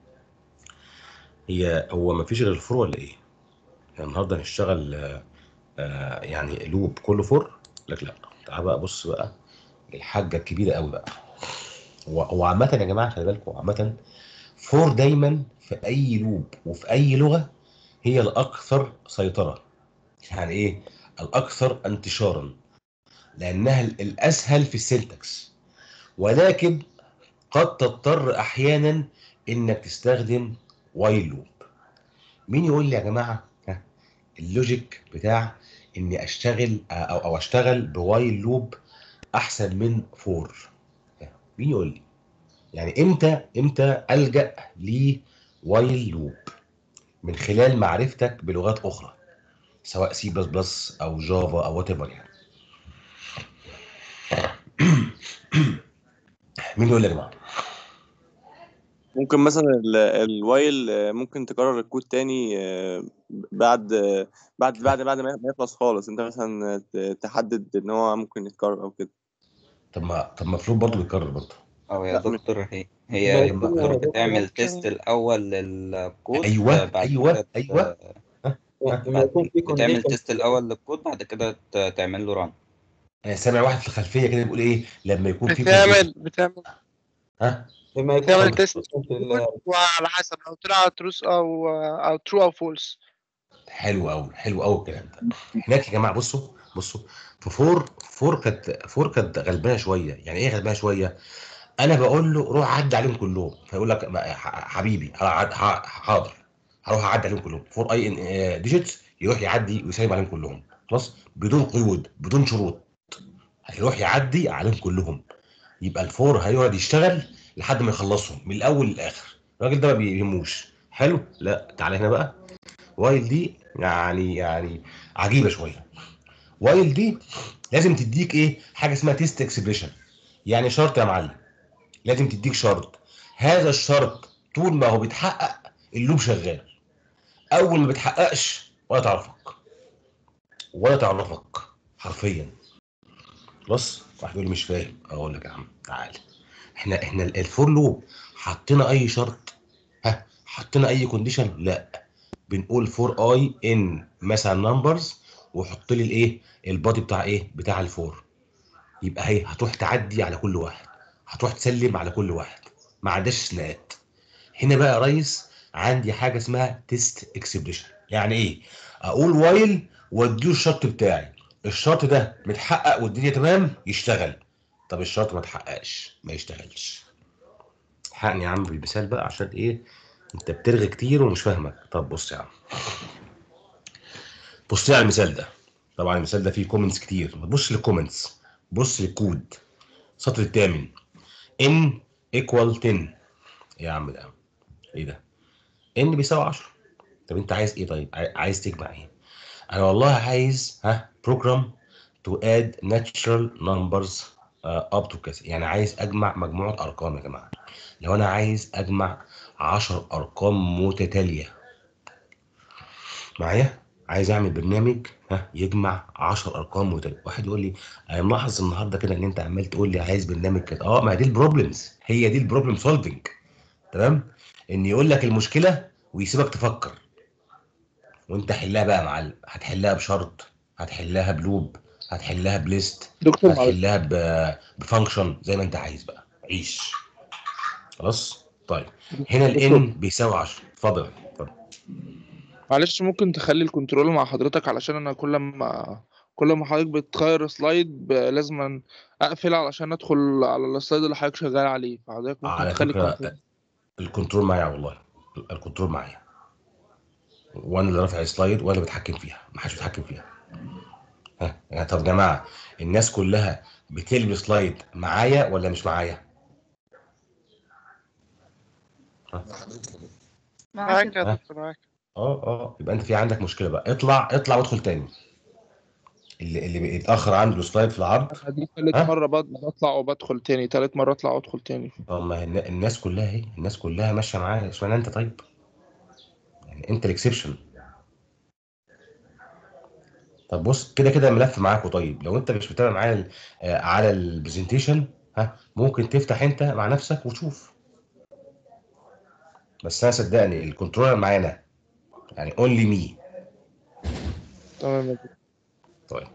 [SPEAKER 1] هي هو ما فيش غير الفور ولا ايه يعني النهارده هنشتغل آه، آه، يعني لوب كله فور لك لا تعال بقى بص بقى الحاجه الكبيره قوي بقى هو هو عامه يا جماعه خلي بالكم عامه فور دايما في اي لوب وفي اي لغه هي الاكثر سيطره يعني ايه الاكثر انتشارا لانها ال- الاسهل في السنتكس ولكن قد تضطر احيانا انك تستخدم وايل لوب مين يقول لي يا جماعه ها اللوجيك بتاع اني اشتغل او او اشتغل بوايل لوب احسن من فور مين يقول لي يعني امتى امتى الجا لوايل لوب من خلال معرفتك بلغات اخرى سواء سي بلس بلس او جافا او وات ايفر يعني مين يقول لي يا جماعه
[SPEAKER 8] ممكن مثلا ال- الوايل آه، ممكن تكرر الكود تاني آه، بعد آه، بعد بعد بعد ما يخلص خالص انت مثلا ت- تحدد ان هو ممكن يتكرر او كده
[SPEAKER 1] طب ما طب ما فلوب برضه بيتكرر برضه
[SPEAKER 9] أو يا
[SPEAKER 8] لا، مش-
[SPEAKER 9] دكتور هي هي
[SPEAKER 1] طب ما-
[SPEAKER 9] الدكتور بتعمل تيست الأول للكود
[SPEAKER 1] ايوه
[SPEAKER 9] بعد
[SPEAKER 1] ايوه
[SPEAKER 9] كده ت-
[SPEAKER 1] ايوه ها ها
[SPEAKER 10] لما يكون في
[SPEAKER 9] بتعمل
[SPEAKER 10] كونديشن
[SPEAKER 9] تيست الأول للكود بعد كده ت- تعمل له ران
[SPEAKER 1] انا سامع واحد في الخلفيه كده بيقول ايه لما يكون في
[SPEAKER 4] بتعمل
[SPEAKER 1] condition.
[SPEAKER 4] بتعمل
[SPEAKER 1] ها
[SPEAKER 10] لما يكون
[SPEAKER 4] بتعمل
[SPEAKER 10] في
[SPEAKER 4] تيست
[SPEAKER 10] condition في ال-
[SPEAKER 4] وعلى حسب لو طلع تروس او او ترو او فولس
[SPEAKER 1] حلو قوي حلو قوي الكلام ده هناك يا جماعه بصوا بصوا في فور فور كانت فور كانت غلبانه شويه يعني ايه غلبانه شويه انا بقول له روح عدي عليهم كلهم فيقول لك ما- ح- حبيبي هعد- ح- حاضر هروح اعدي عليهم كلهم فور اي ان ديجيتس يروح يعدي ويسلم عليهم كلهم خلاص بدون قيود بدون شروط هيروح يعدي عليهم كلهم يبقى الفور هيقعد يشتغل لحد ما يخلصهم من الاول للاخر الراجل ده ما بيهموش حلو لا تعالى هنا بقى وايل دي يعني يعني عجيبه شويه وايل دي لازم تديك ايه حاجه اسمها تيست اكسبريشن يعني شرط يا معلم لازم تديك شرط هذا الشرط طول ما هو بيتحقق اللوب شغال اول ما بيتحققش ولا تعرفك ولا تعرفك حرفيا خلاص واحد يقول لي مش فاهم اقول لك يا عم تعالى احنا احنا الفور لوب حطينا اي شرط ها حطينا اي كونديشن لا بنقول فور اي ان مثلا نمبرز وحط لي الايه البادي بتاع ايه بتاع الفور يبقى هي هتروح تعدي على كل واحد هتروح تسلم على كل واحد ما عندهاش استثناءات هنا بقى يا ريس عندي حاجه اسمها تيست اكسبريشن يعني ايه اقول وايل واديله الشرط بتاعي الشرط ده متحقق والدنيا تمام يشتغل طب الشرط ما اتحققش ما يشتغلش حقني يا عم بالمثال بقى عشان ايه انت بترغي كتير ومش فاهمك طب بص يا عم بص لي على المثال ده طبعا المثال ده فيه كومنتس كتير ما تبص للكومنتس بص للكود السطر الثامن ان ايكوال 10 ايه يا عم ده ايه ده ان بيساوي 10 طب انت عايز ايه طيب عاي- عايز تجمع ايه انا والله عايز ها بروجرام تو اد ناتشرال نمبرز اب تو كذا يعني عايز اجمع مجموعه ارقام يا جماعه لو انا عايز اجمع 10 ارقام متتاليه معايا عايز اعمل برنامج ها يجمع 10 ارقام متتاليه واحد يقول لي انا ملاحظ النهارده كده ان انت عمال تقول لي عايز برنامج كده اه ما دي البروبلمز هي دي البروبلم سولفنج تمام ان يقول لك المشكله ويسيبك تفكر وانت حلها بقى يا معلم هتحلها بشرط هتحلها بلوب هتحلها بليست
[SPEAKER 4] دكتور معلش
[SPEAKER 1] هتحلها ب- بفانكشن زي ما انت عايز بقى عيش خلاص طيب هنا الان بيساوي 10 اتفضل اتفضل
[SPEAKER 4] معلش ممكن تخلي الكنترول مع حضرتك علشان انا كل ما كل ما حضرتك بتغير سلايد ب- لازم اقفل علشان ادخل على السلايد اللي حضرتك شغال عليه فحضرتك ممكن
[SPEAKER 1] على
[SPEAKER 4] تخلي
[SPEAKER 1] فكره
[SPEAKER 4] الكنترول
[SPEAKER 1] الكنترول معايا والله الكنترول معايا وانا اللي رافع السلايد وانا اللي بتحكم فيها ما حدش بيتحكم فيها ها يعني طب يا جماعه الناس كلها بتلغي سلايد معايا ولا مش معايا
[SPEAKER 3] مع حضرتك يا دكتور.
[SPEAKER 2] معاك
[SPEAKER 4] معاك يا
[SPEAKER 1] ها
[SPEAKER 4] دكتور معاك
[SPEAKER 1] اه اه يبقى انت في عندك مشكله بقى اطلع اطلع وادخل تاني اللي اللي بيتاخر عنده سلايد في العرض
[SPEAKER 4] أنا دي تالت
[SPEAKER 1] ها؟
[SPEAKER 4] مرة بط- بطلع وبدخل تاني تالت مرة أطلع وأدخل تاني
[SPEAKER 1] طب ما هي الن- الناس كلها اهي الناس كلها ماشيه معايا اشمعنى انت طيب يعني انت الاكسبشن طب بص كده كده الملف معاكوا طيب لو انت مش متابع معايا ال- آه، على البرزنتيشن ها ممكن تفتح انت مع نفسك وتشوف بس انا صدقني الكنترولر معانا يعني اونلي مي
[SPEAKER 4] تمام يا دكتور.
[SPEAKER 1] طيب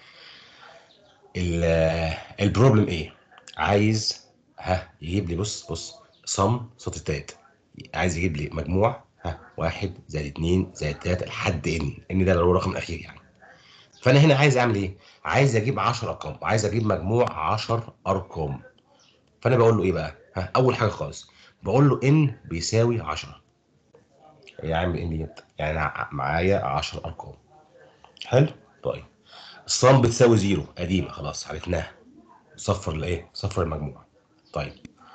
[SPEAKER 1] ال- البروبلم ايه عايز ها يجيب لي بص بص صم سطتات عايز يجيب لي مجموع ها واحد زائد اتنين زائد تلاته لحد ان ان ده اللي هو الرقم الاخير يعني فانا هنا عايز اعمل ايه عايز اجيب 10 ارقام عايز اجيب مجموع 10 ارقام فانا بقول له ايه بقى ها اول حاجه خالص بقول له ان بيساوي 10 يا عم ان ديت يعني ع- معايا 10 ارقام حلو طيب الصم بتساوي زيرو قديمه خلاص عرفناها صفر الايه صفر المجموع طيب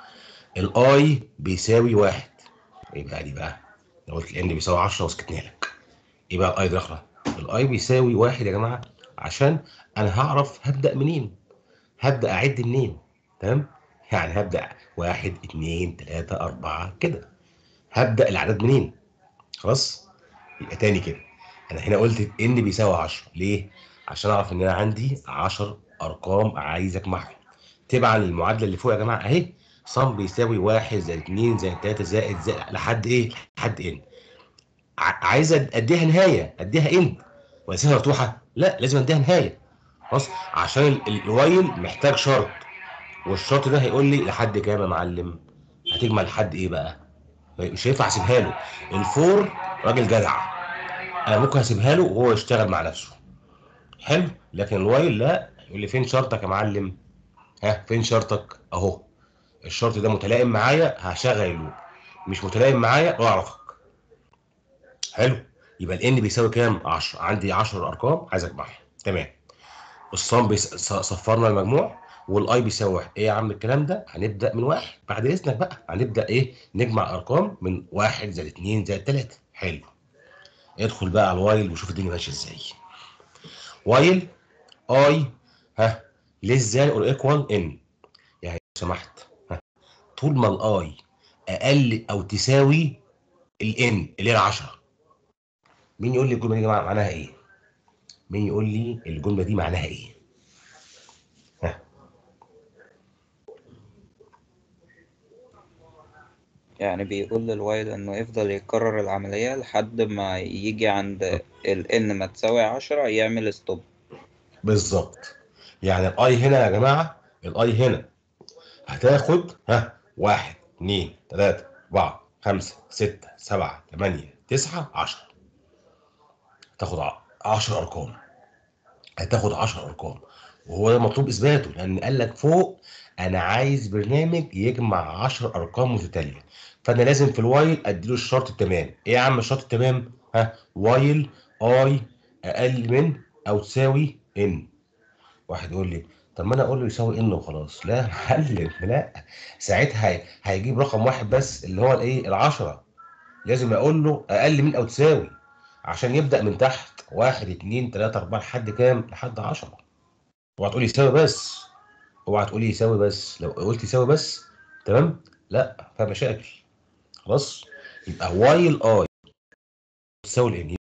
[SPEAKER 1] الاي بيساوي واحد ايه بقى دي بقى لو قلت الان بيساوي 10 وسكتنا لك ايه بقى الاي داخله الاي بيساوي واحد يا جماعه عشان انا هعرف هبدا منين هبدا اعد منين تمام يعني هبدا واحد اتنين تلاته اربعه كده هبدا الاعداد منين خلاص يبقى تاني كده انا هنا قلت ان بيساوي 10 ليه عشان اعرف ان انا عندي 10 ارقام عايز اجمعهم تبعا للمعادله اللي فوق يا جماعه اهي صم بيساوي 1 زائد 2 زائد 3 زائد زائد لحد ايه لحد ان ع- عايز أد- اديها نهايه اديها ان واسيبها مفتوحه لا لازم اديها نهايه خلاص عشان ال- الوايل محتاج شرط والشرط ده هيقول لي لحد كام يا معلم هتجمع لحد ايه بقى مش هينفع اسيبها له الفور راجل جدع انا ممكن اسيبها له وهو يشتغل مع نفسه حلو لكن الوايل لا يقول لي فين شرطك يا معلم ها فين شرطك اهو الشرط ده متلائم معايا هشغل اللوب مش متلائم معايا واعرفك حلو يبقى الان بيساوي كام 10 عندي 10 ارقام عايز اجمعهم تمام الصم بيس... ص- صفرنا المجموع والاي بيساوي واحد ايه يا عم الكلام ده هنبدا من واحد بعد اذنك بقى هنبدا ايه نجمع ارقام من واحد زائد اتنين زائد تلاته حلو ادخل بقى على الوايل وشوف الدنيا ماشيه ازاي وايل اي ها less than or equal ان يعني لو سمحت ها طول ما الاي اقل او تساوي الان اللي هي 10 مين يقول لي الجمله دي معناها ايه مين يقول لي الجمله دي معناها ايه ها
[SPEAKER 9] يعني بيقول للوايل انه يفضل يكرر العملية لحد ما يجي عند ال n ما تساوي عشرة يعمل ستوب
[SPEAKER 1] بالظبط يعني الاي هنا يا جماعه الاي هنا هتاخد ها واحد اتنين تلاته اربعه خمسه سته سبعه تمانيه تسعه عشره هتاخد ع- عشر ارقام هتاخد عشر ارقام وهو ده مطلوب اثباته لان قال لك فوق انا عايز برنامج يجمع 10 ارقام متتاليه فانا لازم في الوايل اديله الشرط التمام ايه يا عم الشرط التمام ها وايل اي اقل من او تساوي ان واحد يقول لي طب ما انا اقول له يساوي ان وخلاص لا يا معلم لا ساعتها هي- هيجيب رقم واحد بس اللي هو الايه العشرة لازم اقول له اقل من او تساوي عشان يبدا من تحت واحد اتنين تلاته اربعه لحد كام لحد عشرة اوعى تقول يساوي بس اوعى تقول يساوي بس لو قلت يساوي بس تمام لا فيها مشاكل خلاص يبقى وايل اي تساوي الان يا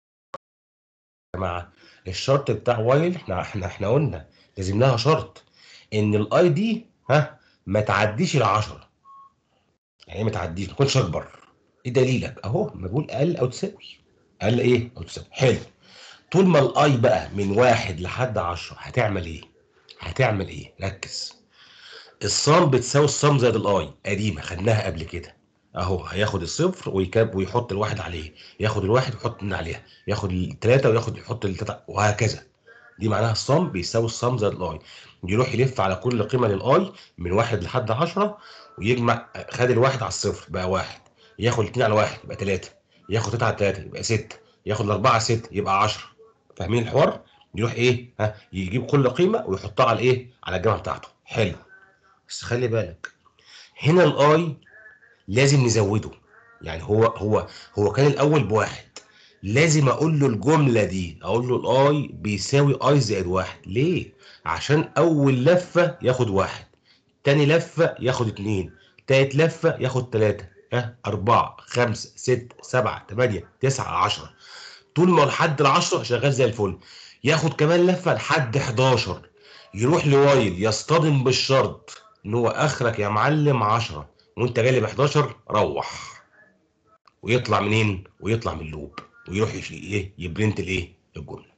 [SPEAKER 1] جماعه الشرط بتاع وايل احنا احنا احنا قلنا لازم لها شرط ان الاي دي ها ما تعديش ال 10 يعني إيه ما تعديش ما تكونش اكبر ايه دليلك اهو ما بقول اقل او تساوي اقل ايه او تساوي حلو طول ما الاي بقى من واحد لحد 10 هتعمل ايه هتعمل ايه ركز الصم بتساوي الصم زائد الاي قديمه خدناها قبل كده اهو هياخد الصفر ويكاب ويحط الواحد عليه ياخد الواحد ويحط اتنين عليها ياخد الثلاثه وياخد يحط التلاته وهكذا دي معناها الصم بيساوي الصم زائد الاي يروح يلف على كل قيمه للاي من واحد لحد 10 ويجمع خد الواحد على الصفر بقى واحد ياخد الاثنين على واحد يبقى ثلاثه ياخد ثلاثه على ثلاثه يبقى سته ياخد الاربعه على سته يبقى 10 فاهمين الحوار؟ يروح ايه؟ ها يجيب كل قيمه ويحطها على ايه؟ على الجامعه بتاعته حلو بس خلي بالك هنا الاي لازم نزوده يعني هو هو هو كان الاول بواحد لازم اقول له الجمله دي اقول له الاي بيساوي اي زائد واحد ليه عشان اول لفه ياخد واحد تاني لفه ياخد اتنين تالت لفه ياخد تلاته ها أربعة خمسة ستة سبعة تمانية تسعة عشرة طول ما لحد العشرة شغال زي الفل ياخد كمان لفة لحد 11 يروح لوايل يصطدم بالشرط ان هو اخرك يا معلم 10 وانت جالب 11 روح ويطلع منين ويطلع من اللوب ويروح يش- ايه يبرنت الايه الجمله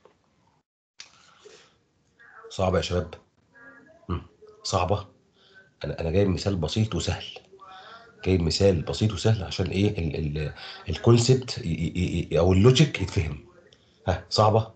[SPEAKER 1] صعبه يا شباب مم. صعبه انا انا جايب مثال بسيط وسهل جايب مثال بسيط وسهل عشان ايه ال ال الكونسبت او اللوجيك يتفهم ها صعبه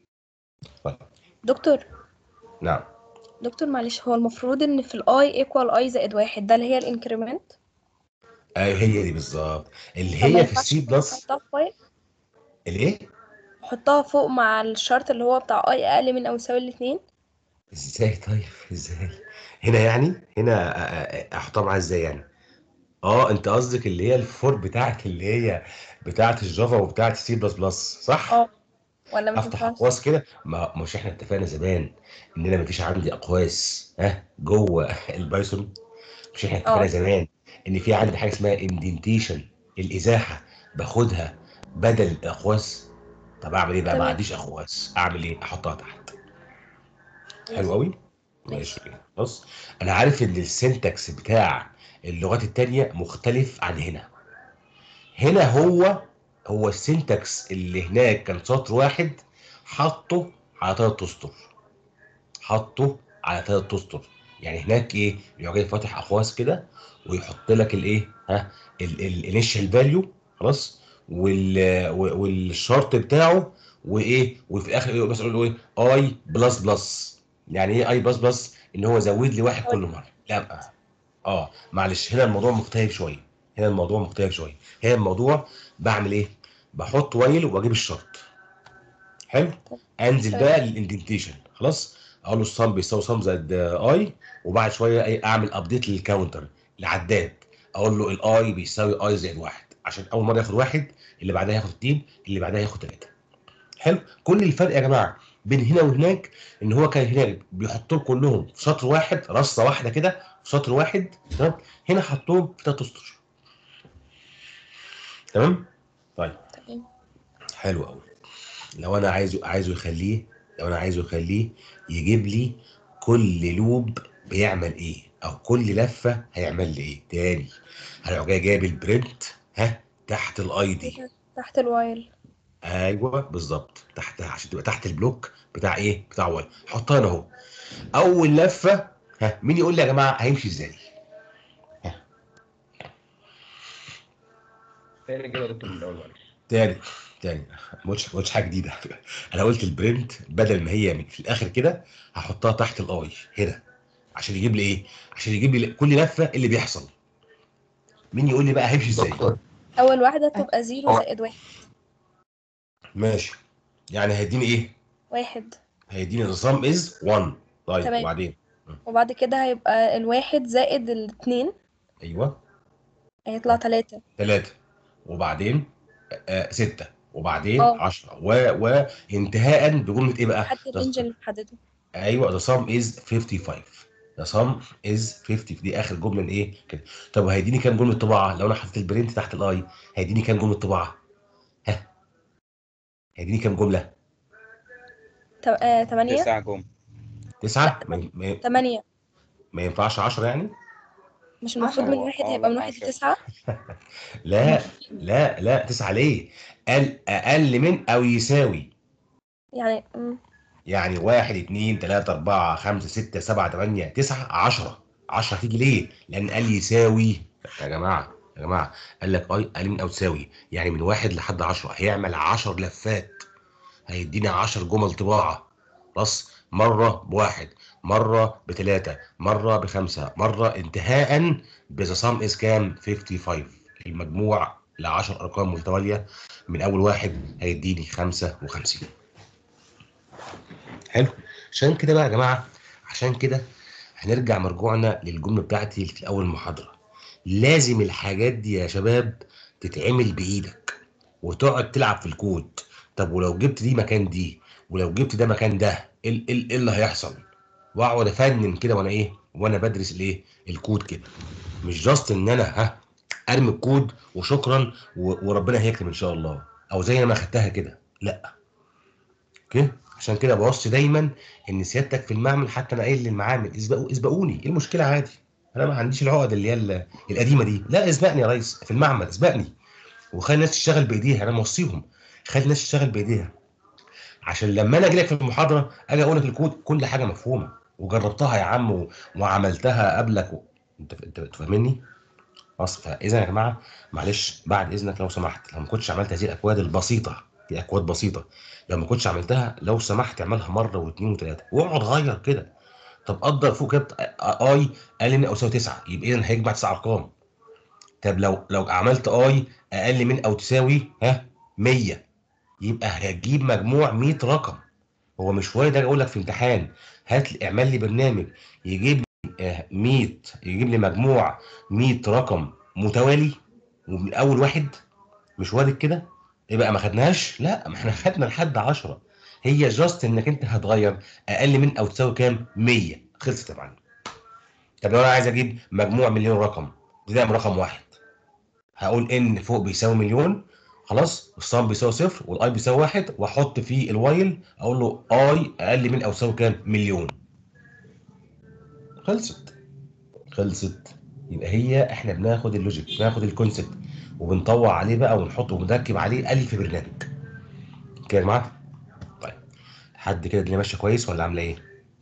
[SPEAKER 10] دكتور
[SPEAKER 1] نعم
[SPEAKER 10] دكتور معلش هو المفروض ان في الاي ايكوال اي زائد واحد ده اللي هي الانكريمنت
[SPEAKER 1] ايوه هي دي بالظبط اللي
[SPEAKER 10] طب ما
[SPEAKER 1] هي في
[SPEAKER 10] ينفعش
[SPEAKER 1] السي بلس
[SPEAKER 10] احطها فوق
[SPEAKER 1] الايه
[SPEAKER 10] احطها فوق مع الشرط اللي هو بتاع اي اقل من او يساوي الاتنين
[SPEAKER 1] ازاي طيب ازاي هنا يعني هنا أ- أ- احطها معاها ازاي يعني اه انت قصدك اللي هي الفور بتاعت اللي هي بتاعت الجافا وبتاعت السي بلس بلس صح
[SPEAKER 10] اه ولا ما
[SPEAKER 1] افتح
[SPEAKER 10] تنفعش
[SPEAKER 1] اقواس كده ما مش احنا اتفقنا زمان ان انا مفيش عندي اقواس ها جوه البايثون مش احنا اتفقنا
[SPEAKER 10] اه
[SPEAKER 1] زمان ان في عندي حاجه اسمها اندنتيشن الازاحه باخدها بدل الاقواس طب اعمل ايه بقى ما
[SPEAKER 10] تمام
[SPEAKER 1] عنديش اقواس اعمل ايه احطها تحت حلو
[SPEAKER 10] ماشي
[SPEAKER 1] قوي
[SPEAKER 10] ماشي
[SPEAKER 1] ماشي بص انا عارف ان السنتكس بتاع اللغات التانية مختلف عن هنا هنا هو هو السنتكس اللي هناك كان سطر واحد حطه على ثلاث اسطر حطه على ثلاث اسطر يعني هناك ايه يروح جاي فاتح اقواس كده ويحط لك الايه ها الانيشال فاليو خلاص وال و- والشرط بتاعه وايه وفي الاخر يقول بس يقول له ايه اي بلس بلس يعني ايه اي بلس بلس ان هو زود لي واحد كل مره لا اه معلش هنا الموضوع مختلف شويه هنا الموضوع مختلف شويه هنا الموضوع بعمل ايه بحط وايل واجيب الشرط حلو انزل
[SPEAKER 10] تمام
[SPEAKER 1] بقى للاندنتيشن خلاص اقول له الصم بيساوي صم زائد اي وبعد شويه ايه اعمل ابديت للكاونتر العداد اقول له الاي بيساوي اي زائد واحد عشان اول مره ياخد واحد اللي بعدها ياخد اتنين اللي بعدها ياخد تلاته حلو كل الفرق يا جماعه بين هنا وهناك ان هو كان هناك بيحطهم كلهم في سطر واحد رصه واحده كده في سطر واحد تمام هنا حطهم في ثلاث اسطر تمام طيب
[SPEAKER 10] تمام
[SPEAKER 1] حلو قوي لو انا عايزه عايزه يخليه لو انا عايزه يخليه يجيب لي كل لوب بيعمل ايه او كل لفه هيعمل لي ايه تاني هروح جاي جايب البرنت ها تحت الاي دي
[SPEAKER 10] تحت الوايل
[SPEAKER 1] ايوه بالظبط تحت عشان تبقى تحت البلوك بتاع ايه بتاع وايل حطها هنا اهو اول لفه ها مين يقول لي يا جماعه هيمشي ازاي
[SPEAKER 11] تاني كده يا دكتور من الاول معلش
[SPEAKER 1] تاني تاني ما قلتش ما قلتش حاجه جديده انا قلت البرنت بدل ما هي من في الاخر كده هحطها تحت الاي هنا عشان يجيب لي ايه عشان يجيب لي كل لفه إيه اللي بيحصل مين يقول لي بقى هيمشي ازاي
[SPEAKER 11] دكتور
[SPEAKER 10] اول واحده تبقى زيرو
[SPEAKER 11] هو
[SPEAKER 10] زائد واحد
[SPEAKER 1] ماشي يعني هيديني ايه
[SPEAKER 10] واحد
[SPEAKER 1] هيديني الرسام از 1 طيب
[SPEAKER 10] تمام
[SPEAKER 1] وبعدين
[SPEAKER 10] وبعد كده هيبقى الواحد زائد الاتنين
[SPEAKER 1] ايوه
[SPEAKER 10] هيطلع تلاتة
[SPEAKER 1] ثلاثة وبعدين آه ستة وبعدين
[SPEAKER 10] اه
[SPEAKER 1] 10 و وانتهاء بجملة ايه بقى؟
[SPEAKER 10] لحد
[SPEAKER 1] the,
[SPEAKER 10] الرينج اللي محدده
[SPEAKER 1] ايوه the sum is 55 the sum is 50 دي اخر جملة ايه كده طب هيديني كام جملة طباعة؟ لو انا حطيت البرنت تحت الاي هيديني كام جملة طباعة؟ ها هيديني كام جملة؟
[SPEAKER 10] تم- آه، تمانية
[SPEAKER 9] تسع جمل
[SPEAKER 1] تسعة؟ ما, ما,
[SPEAKER 10] تمانية
[SPEAKER 1] ما ينفعش 10 يعني؟
[SPEAKER 10] مش المفروض من
[SPEAKER 9] هو
[SPEAKER 10] واحد
[SPEAKER 9] اه
[SPEAKER 10] هيبقى من
[SPEAKER 9] لا
[SPEAKER 10] واحد
[SPEAKER 9] عشرة
[SPEAKER 10] لتسعة
[SPEAKER 1] لا لا لا تسعة ليه؟ قال اقل من او يساوي
[SPEAKER 10] يعني مم.
[SPEAKER 1] يعني واحد اتنين تلاتة أربعة خمسة ستة سبعة تمانية تسعة عشرة عشرة تيجي ليه؟ لأن قال يساوي يا جماعة يا جماعة قال لك أي قال من أو تساوي يعني من واحد لحد عشرة هيعمل عشر لفات هيديني عشر جمل طباعة بس مرة بواحد مرة بتلاتة مرة بخمسة مرة انتهاء بذا سام از كام 55 المجموع لعشر أرقام متوالية من أول واحد هيديني خمسة وخمسين حلو عشان كده بقى يا جماعه عشان كده هنرجع مرجوعنا للجمله بتاعتي في اول المحاضره لازم الحاجات دي يا شباب تتعمل بايدك وتقعد تلعب في الكود طب ولو جبت دي مكان دي ولو جبت ده مكان ده ايه ال- ال- إيه اللي هيحصل واقعد افنن كده وانا ايه وانا بدرس الايه الكود كده مش جاست ان انا ها ارمي الكود وشكرا و- وربنا هيكتب ان شاء الله او زي ما خدتها كده لا اوكي عشان كده بوصي دايما ان سيادتك في المعمل حتى انا قايل للمعامل اسبقوا اسبقوني ايه المشكله عادي انا ما عنديش العقد اللي هي ال- القديمه دي لا اسبقني يا ريس في المعمل اسبقني وخلي الناس تشتغل بايديها انا موصيهم خلي الناس تشتغل بايديها عشان لما انا اجي لك في المحاضره اجي اقول لك الكود كل حاجه مفهومه وجربتها يا عم و- وعملتها قبلك و... انت انت أنت فاهمني؟ خلاص فاذا يا جماعه معلش بعد اذنك لو سمحت لو ما كنتش عملت هذه الاكواد البسيطه دي اكواد بسيطه لو ما كنتش عملتها لو سمحت اعملها مره واثنين وثلاثه واقعد غير كده طب قدر فوق كده اي اقل من او يساوي 9 يبقى اذا هيجمع تسع ارقام طب لو لو عملت اي اقل من او تساوي ها 100 يبقى هتجيب مجموع 100 رقم هو مش وارد اجي اقول لك في امتحان هات لي اعمل لي برنامج يجيب لي آه، 100 يجيب لي مجموع 100 رقم متوالي ومن اول واحد مش وارد كده يبقى ما خدناهاش لا ما احنا خدنا لحد 10 هي جاست انك انت هتغير اقل من او تساوي كام 100 خلصت يا معلم طب لو انا عايز اجيب مجموع مليون رقم بدايه من رقم واحد هقول ان فوق بيساوي مليون خلاص الصم بيساوي صفر والاي بيساوي واحد واحط فيه الوايل اقول له اي اقل من او يساوي كام مليون خلصت خلصت يبقى هي احنا بناخد اللوجيك بناخد الكونسبت وبنطوع عليه بقى ونحطه ونركب عليه الف برنامج كده يا جماعه طيب حد كده الدنيا ماشيه كويس ولا عامله ايه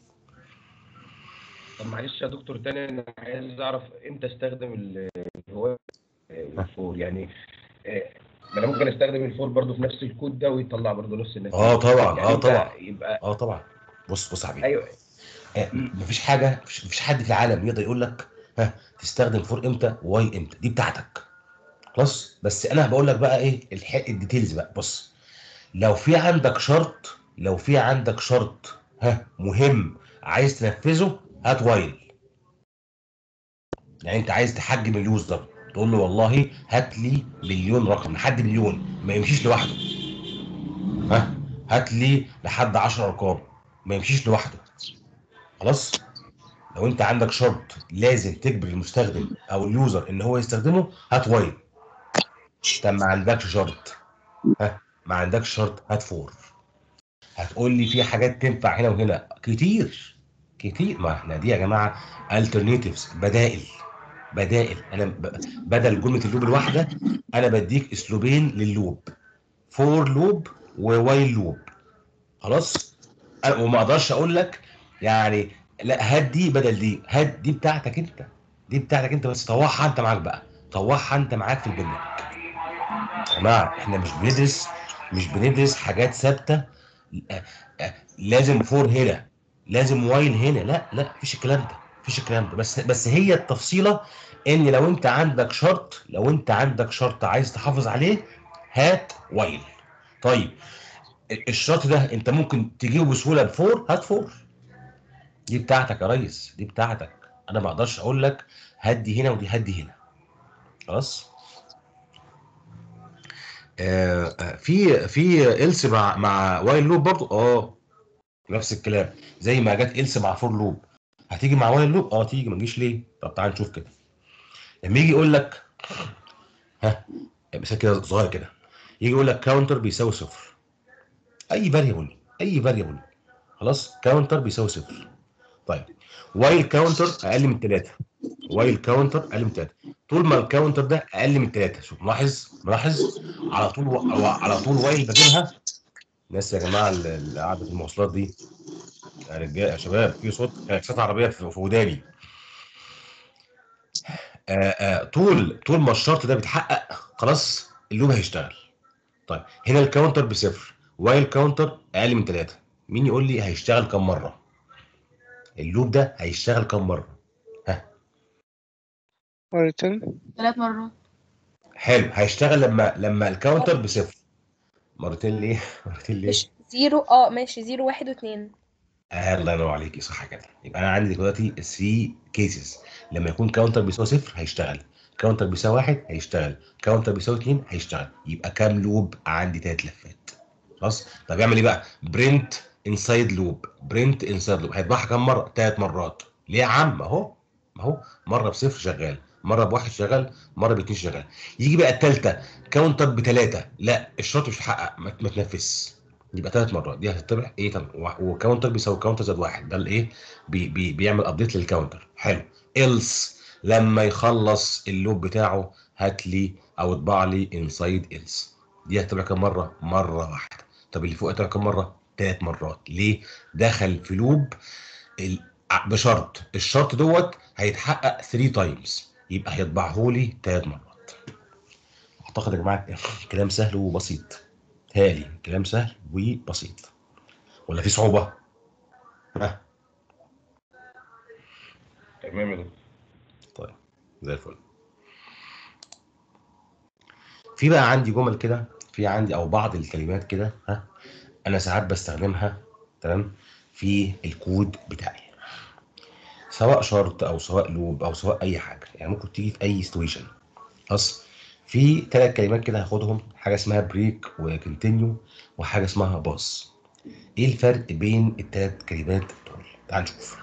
[SPEAKER 11] طب معلش يا دكتور تاني انا عايز اعرف امتى استخدم ال- اللي هو الفور يعني آه، ما انا ممكن استخدم الفور برضه في نفس الكود ده ويطلع برضه نفس النتيجه
[SPEAKER 1] اه طبعا
[SPEAKER 11] يعني
[SPEAKER 1] اه
[SPEAKER 11] انت
[SPEAKER 1] طبعا
[SPEAKER 11] يبقى
[SPEAKER 1] اه طبعا بص بص يا حبيبي
[SPEAKER 11] ايوه
[SPEAKER 1] آه، مفيش حاجه مفيش مفيش حد في العالم يقدر يقول لك ها تستخدم فور امتى واي امتى دي بتاعتك خلاص بس انا بقول لك بقى ايه الح- الديتيلز بقى بص لو في عندك شرط لو في عندك شرط ها مهم عايز تنفذه هات وايل يعني انت عايز تحجم اليوزر تقول له والله هات لي مليون رقم لحد مليون ما يمشيش لوحده ها هات لي لحد 10 ارقام ما يمشيش لوحده خلاص لو انت عندك شرط لازم تجبر المستخدم او اليوزر ان هو يستخدمه هات وايل طب ما عندكش شرط ها ما عندكش شرط هات فور هتقول لي في حاجات تنفع هنا وهنا كتير كتير ما احنا دي يا جماعه alternatives بدائل بدائل انا ب- بدل جمله اللوب الواحده انا بديك اسلوبين لللوب فور لوب ووايل لوب خلاص أنا وما اقدرش اقول لك يعني لا هات دي بدل دي هات دي بتاعتك انت دي بتاعتك انت بس طوعها انت معاك بقى طوعها انت معاك في البرنامج يا جماعه احنا مش بندرس مش بندرس حاجات ثابته آه، آه، لازم فور هنا لازم وايل هنا لا لا مفيش الكلام ده مفيش الكلام ده بس بس هي التفصيله ان لو انت عندك شرط لو انت عندك شرط عايز تحافظ عليه هات وايل طيب الشرط ده انت ممكن تجيبه بسهوله بفور هات فور دي بتاعتك يا ريس دي بتاعتك انا ما اقدرش اقول لك هات دي هنا ودي هات دي هنا خلاص آه آه، في في إلس مع مع وايل لوب برضو اه نفس الكلام زي ما جت إلس مع فور لوب هتيجي مع وايل لوب اه تيجي ما تجيش ليه طب تعال نشوف كده لما يجي يقول لك ها مثال كده صغير كده يجي يقول لك كاونتر بيساوي صفر اي فاريبل اي فاريبل خلاص كاونتر بيساوي صفر طيب وايل كاونتر اقل من 3 وايل كاونتر اقل من 3 طول ما الكاونتر ده اقل من 3 شوف ملاحظ ملاحظ على طول و... على طول وايل بجيبها ناس يا جماعه اللي اللي قاعده في المواصلات دي يا رجاله يا شباب في صوت صوت عربيه في في وداني آه آه طول طول ما الشرط ده بيتحقق خلاص اللوب هيشتغل طيب هنا الكاونتر بصفر وايل كاونتر اقل من 3 مين يقول لي هيشتغل كم مره اللوب ده هيشتغل كم مره
[SPEAKER 4] مرتين
[SPEAKER 2] ثلاث مرات
[SPEAKER 1] حلو هيشتغل لما لما الكاونتر بصفر مرتين ليه مرتين ليه
[SPEAKER 10] مش زيرو اه ماشي زيرو واحد واتنين
[SPEAKER 1] آه الله ينور عليكي صح كده يبقى انا عندي دلوقتي 3 كيسز لما يكون كاونتر بيساوي صفر هيشتغل كاونتر بيساوي واحد هيشتغل كاونتر بيساوي اتنين هيشتغل يبقى كام لوب عندي تلات لفات خلاص طب يعمل ايه بقى برنت انسايد لوب برنت انسايد لوب هيطبعها كام مره تلات مرات ليه يا عم اهو ما هو مره بصفر شغال مره بواحد شغال مره باتنين شغال يجي بقى الثالثه كاونتر بثلاثه لا الشرط مش هيحقق ما ما تنفذش يبقى ثلاث مرات دي هتطبع ايه طب وكاونتر بيساوي كاونتر زائد واحد ده الايه بي بي بيعمل ابديت للكاونتر حلو إلس لما يخلص اللوب بتاعه هات لي او اطبع لي انسايد إلس دي هتطبع كام مره مره واحده طب اللي فوق هتطبع كام مره ثلاث مرات ليه دخل في لوب ال- بشرط الشرط دوت هيتحقق 3 تايمز يبقى هيطبعه لي ثلاث مرات اعتقد يا جماعه كلام سهل وبسيط هالي كلام سهل وبسيط ولا في صعوبه ها
[SPEAKER 11] تمام يا دكتور
[SPEAKER 1] طيب زي الفل في بقى عندي جمل كده في عندي او بعض الكلمات كده ها انا ساعات بستخدمها تمام في الكود بتاعي سواء شرط او سواء لوب او سواء اي حاجه يعني ممكن تيجي في اي سيتويشن خلاص في ثلاث كلمات كده هاخدهم حاجه اسمها بريك وكونتينيو وحاجه اسمها باص ايه الفرق بين الثلاث كلمات دول تعال نشوف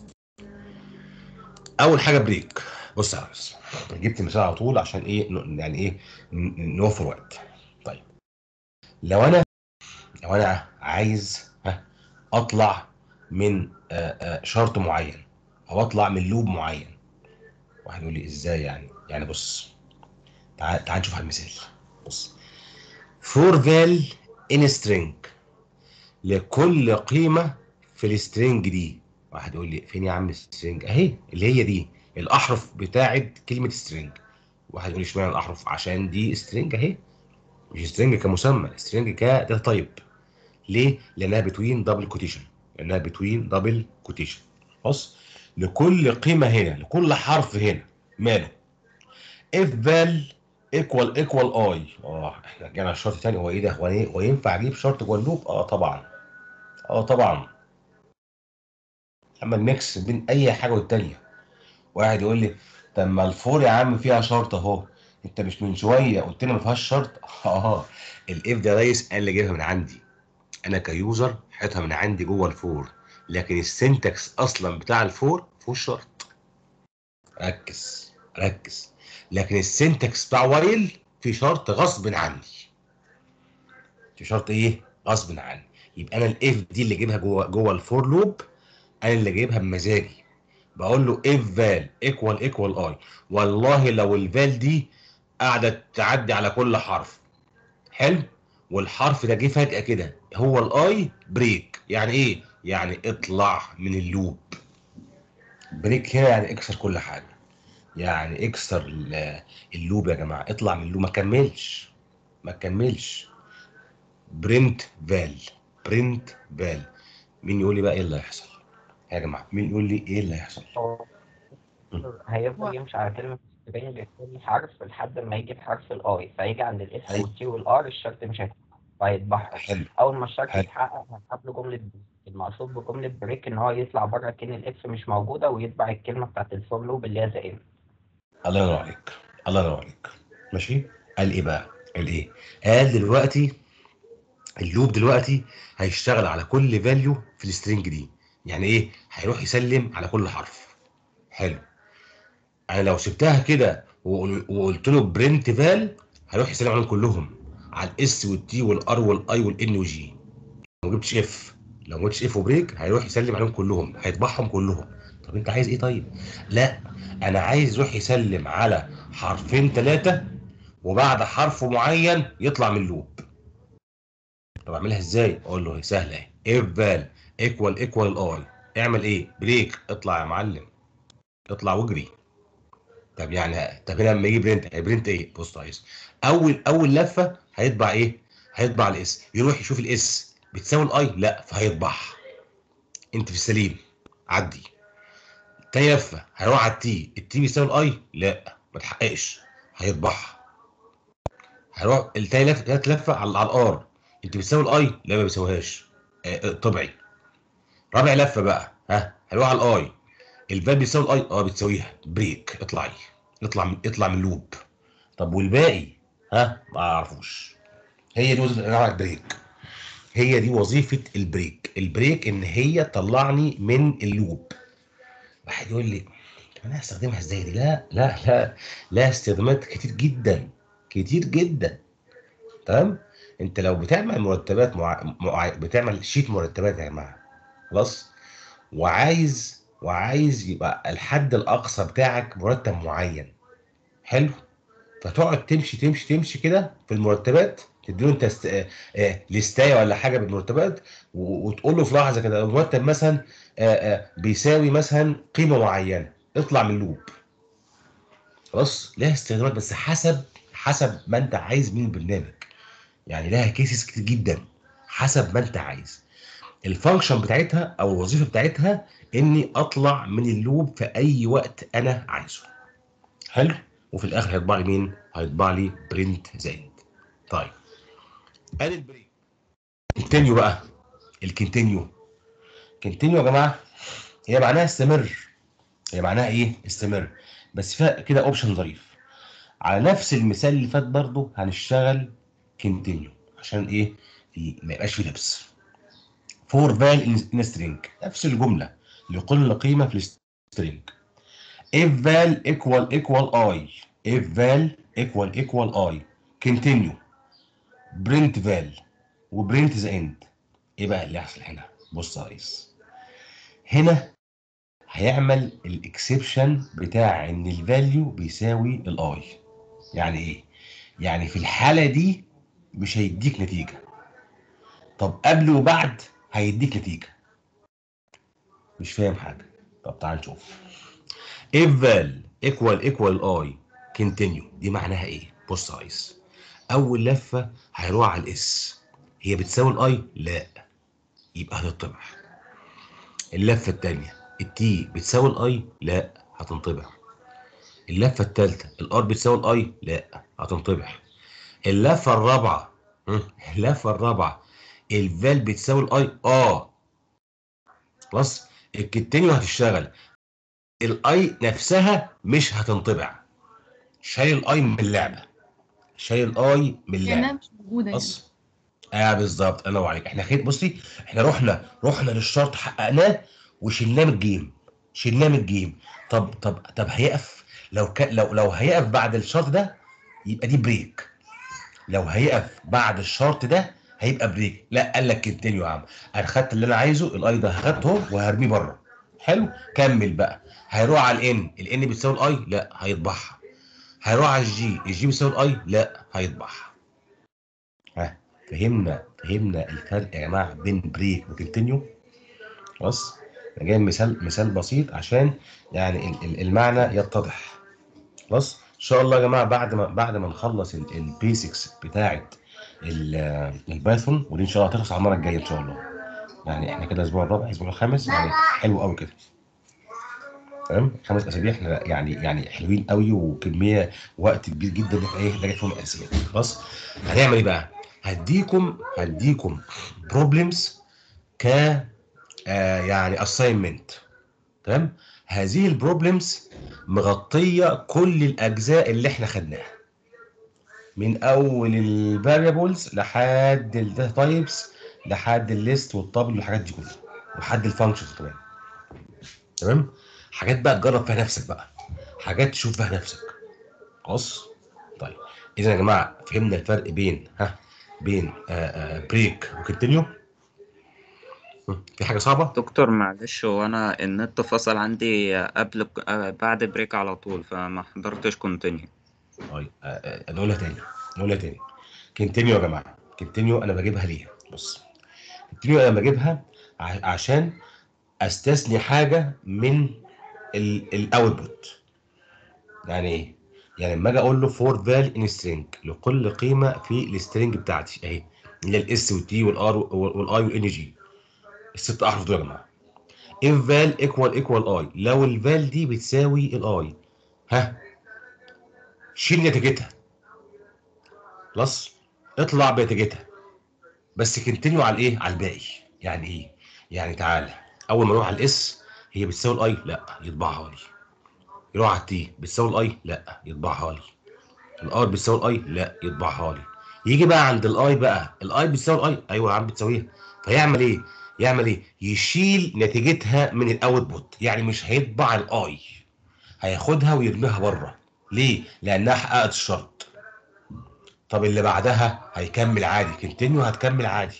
[SPEAKER 1] اول حاجه بريك بص يا ريس جبت مثال على طول عشان ايه ن- يعني ايه ن- نوفر وقت طيب لو انا لو انا عايز ها اطلع من آه، آه، شرط معين او اطلع من لوب معين واحد يقول لي ازاي يعني يعني بص تعال تعال نشوف على المثال بص فور فال ان سترينج لكل قيمه في السترينج دي واحد يقول لي فين يا عم السترينج اهي اللي هي دي الاحرف بتاعه كلمه سترينج واحد يقول لي اشمعنى الاحرف عشان دي سترينج اهي مش سترينج كمسمى سترينج كداتا تايب ليه لانها بتوين دبل كوتيشن لانها بتوين دبل كوتيشن بص لكل قيمه هنا لكل حرف هنا ماله اف فال ايكوال ايكوال اي اه احنا رجعنا الشرط تاني هو ايه ده هو ايه هو ينفع اجيب شرط جوه اللوب اه طبعا اه طبعا اعمل ميكس بين اي حاجه والتانيه واحد يقول لي طب ما الفور يا عم فيها شرط اهو انت مش من شويه قلت لي ما فيهاش شرط اه الاف ده يا ريس انا اللي جايبها من عندي انا كيوزر حاططها من عندي جوه الفور لكن السنتكس اصلا بتاع الفور فيهوش شرط ركز ركز لكن السنتكس بتاع وايل في شرط غصب عني في شرط ايه غصب عني يبقى انا الاف دي اللي جايبها جوه جوه الفور لوب انا اللي جايبها بمزاجي بقول له اف فال ايكوال ايكوال اي والله لو الفال دي قاعده تعدي على كل حرف حلو والحرف ده جه فجاه كده هو الاي بريك يعني ايه يعني اطلع من اللوب بريك هنا يعني اكسر كل حاجه يعني اكسر ال- اللوب يا جماعه اطلع من اللوب ما كملش ما كملش برنت فال برنت فال مين يقول لي بقى ايه اللي هيحصل يا جماعه مين يقول لي ايه اللي هيحصل
[SPEAKER 9] هو هيفضل يمشي على كلمة سترينج كل حرف لحد ما يجي بحرف الاي فيجي عند الاس
[SPEAKER 1] أيوة.
[SPEAKER 9] والتي والار الشرط مش هيتحقق فهيتبحر
[SPEAKER 1] حلو
[SPEAKER 9] اول ما الشرط
[SPEAKER 1] حلو.
[SPEAKER 9] يتحقق هنحط له جملة بريك المقصود بجملة بريك ان هو يطلع بره كأن الاف مش موجودة ويتبع الكلمة بتاعت الفور لوب اللي هي زي
[SPEAKER 1] الله ينور عليك الله ينور عليك ماشي قال ايه بقى قال ايه قال دلوقتي اللوب دلوقتي هيشتغل على كل فاليو في السترنج دي يعني ايه هيروح يسلم على كل حرف حلو انا لو سبتها كده وقل- وقلت له برنت فال هيروح يسلم عليهم كلهم على الاس والتي والار والاي والان والجي لو ما جبتش اف لو ما جبتش اف وبريك هيروح يسلم عليهم كلهم هيطبعهم كلهم طب انت عايز ايه طيب لا انا عايز يروح يسلم على حرفين ثلاثه وبعد حرف معين يطلع من اللوب طب اعملها ازاي اقول له هي سهله اهي اف فال ايكوال ايكوال اي اعمل ايه بريك اطلع يا معلم اطلع واجري طب يعني طب هنا لما يجي برنت هيبرنت ايه بص يا ريس اول اول لفه هيطبع ايه هيطبع الاس يروح يشوف الاس بتساوي الاي لا فهيطبعها انت في السليم عدي تاني لفه هيروح على التي التي بيساوي الاي لا ما تحققش هيطبعها هيروح التاني لفه تالت لفه على على الار انت بتساوي الاي لا ما بيساويهاش آه، آه، طبعي رابع لفه بقى ها هيروح على الاي الفال بيساوي الاي اه بتساويها بريك اطلعي يطلع من يطلع من لوب طب والباقي ها ما اعرفوش هي دي وظيفه انواع البريك هي دي وظيفه البريك البريك ان هي تطلعني من اللوب واحد يقول لي طب انا هستخدمها ازاي دي لا لا لا لا استخدامات كتير جدا كتير جدا تمام انت لو بتعمل مرتبات مع... مع... بتعمل شيت مرتبات يا جماعه خلاص وعايز وعايز يبقى الحد الاقصى بتاعك مرتب معين حلو فتقعد تمشي تمشي تمشي كده في المرتبات تديله انت است... آه، آه، لستايه ولا حاجه بالمرتبات و... وتقول له في لحظه كده المرتب مثلا آه، آه، بيساوي مثلا قيمه معينه اطلع من اللوب خلاص لها استخدامات بس حسب حسب ما انت عايز من البرنامج يعني لها كيسز كتير جدا حسب ما انت عايز الفانكشن بتاعتها او الوظيفه بتاعتها اني اطلع من اللوب في اي وقت انا عايزه حلو وفي الاخر هيطبع لي مين هيطبع لي برنت زائد طيب ادي البريك كونتينيو بقى الكونتينيو كونتينيو يا جماعه هي معناها استمر هي معناها ايه استمر بس فيها كده اوبشن ظريف على نفس المثال اللي فات برضو هنشتغل كونتينيو عشان ايه في ما يبقاش في لبس فور فال ان سترينج نفس الجمله لكل قيمه في السترينج if val equal equal i if val equal equal i continue print val وبرنت ذا اند ايه بقى اللي هيحصل هنا بص يا ريس هنا هيعمل الاكسبشن بتاع ان الفاليو بيساوي الاي يعني ايه يعني في الحاله دي مش هيديك نتيجه طب قبل وبعد هيديك نتيجه مش فاهم حاجه طب تعال نشوف if val equal equal i continue دي معناها ايه بص يا ريس اول لفه هيروح على الاس هي بتساوي الاي لا يبقى هتطبع اللفه الثانيه التي بتساوي الاي لا هتنطبع اللفه الثالثه الار بتساوي الاي لا هتنطبع اللفه الرابعه هم، اللفه الرابعه الفال بتساوي الاي اه خلاص الكتنيو هتشتغل الاي نفسها مش هتنطبع شايل الاي من اللعبه شايل الاي من
[SPEAKER 2] كأنها
[SPEAKER 1] اللعبه
[SPEAKER 2] مش موجودة يعني
[SPEAKER 1] بص اه بالظبط الله ينور عليك احنا خير بصي احنا رحنا رحنا للشرط حققناه وشلناه من الجيم شلناه من الجيم طب طب طب هيقف لو كان لو لو هيقف بعد الشرط ده يبقى دي بريك لو هيقف بعد الشرط ده هيبقى بريك لا قال لك كنتينيو يا عم انا خدت اللي انا عايزه الاي ده هاخده اهو وهرميه بره حلو كمل بقى هيروح على الان الان بتساوي الاي لا هيطبعها هيروح على الجي الجي بيساوي الاي لا هيطبعها ها فهمنا فهمنا الفرق يا جماعه بين بريك وكونتينيو خلاص انا جايب مثال مثال بسيط عشان يعني ال- ال- المعنى يتضح خلاص ان شاء الله يا جماعه بعد ما بعد ما نخلص البيسكس بتاعه ال- البايثون ودي ان شاء الله هتخلص على المره الجايه ان شاء الله يعني احنا كده الاسبوع الرابع الاسبوع الخامس يعني حلو قوي كده تمام خمس اسابيع احنا يعني يعني حلوين قوي وكميه وقت كبير جدا ان احنا ايه نراجع فيهم الاسئله خلاص هنعمل ايه بقى؟ هديكم هديكم بروبلمز ك آه يعني اساينمنت تمام هذه البروبلمز مغطيه كل الاجزاء اللي احنا خدناها من اول الفاريبلز لحد الداتا تايبس لحد الليست والطابل والحاجات دي كلها لحد الفانكشنز كمان تمام حاجات بقى تجرب فيها نفسك بقى حاجات تشوف فيها نفسك خلاص طيب اذا يا جماعه فهمنا الفرق بين ها بين آآ آآ بريك وكونتينيو في حاجه صعبه
[SPEAKER 9] دكتور معلش هو انا النت فصل عندي قبل آه، بعد بريك على طول فما حضرتش كونتينيو
[SPEAKER 1] طيب آه، آه، نقولها تاني نقولها تاني كونتينيو يا جماعه كونتينيو انا بجيبها ليه بص كونتينيو انا بجيبها ع- عشان استثني حاجه من الاوتبوت يعني ايه يعني لما اجي اقول له فور فال ان سترينج لكل قيمه في السترينج بتاعتي اهي اللي هي الاس والتي والار والاي والان جي الست احرف دول يا جماعه if val equal equal i لو الفال دي بتساوي الاي ها شيل نتيجتها خلاص اطلع بنتيجتها بس كنتينيو على الايه على الباقي يعني ايه يعني تعالى اول ما اروح على الاس هي بتساوي الاي لا يطبعها لي يروح على التي بتساوي الاي لا يطبعها لي الار بتساوي الاي لا يطبعها لي يجي بقى عند الاي بقى الاي بتساوي الاي ايوه يا عم بتساويها فيعمل ايه يعمل ايه يشيل نتيجتها من الاوتبوت يعني مش هيطبع الاي هياخدها ويرميها بره ليه لانها حققت الشرط طب اللي بعدها هيكمل عادي كنتينيو هتكمل عادي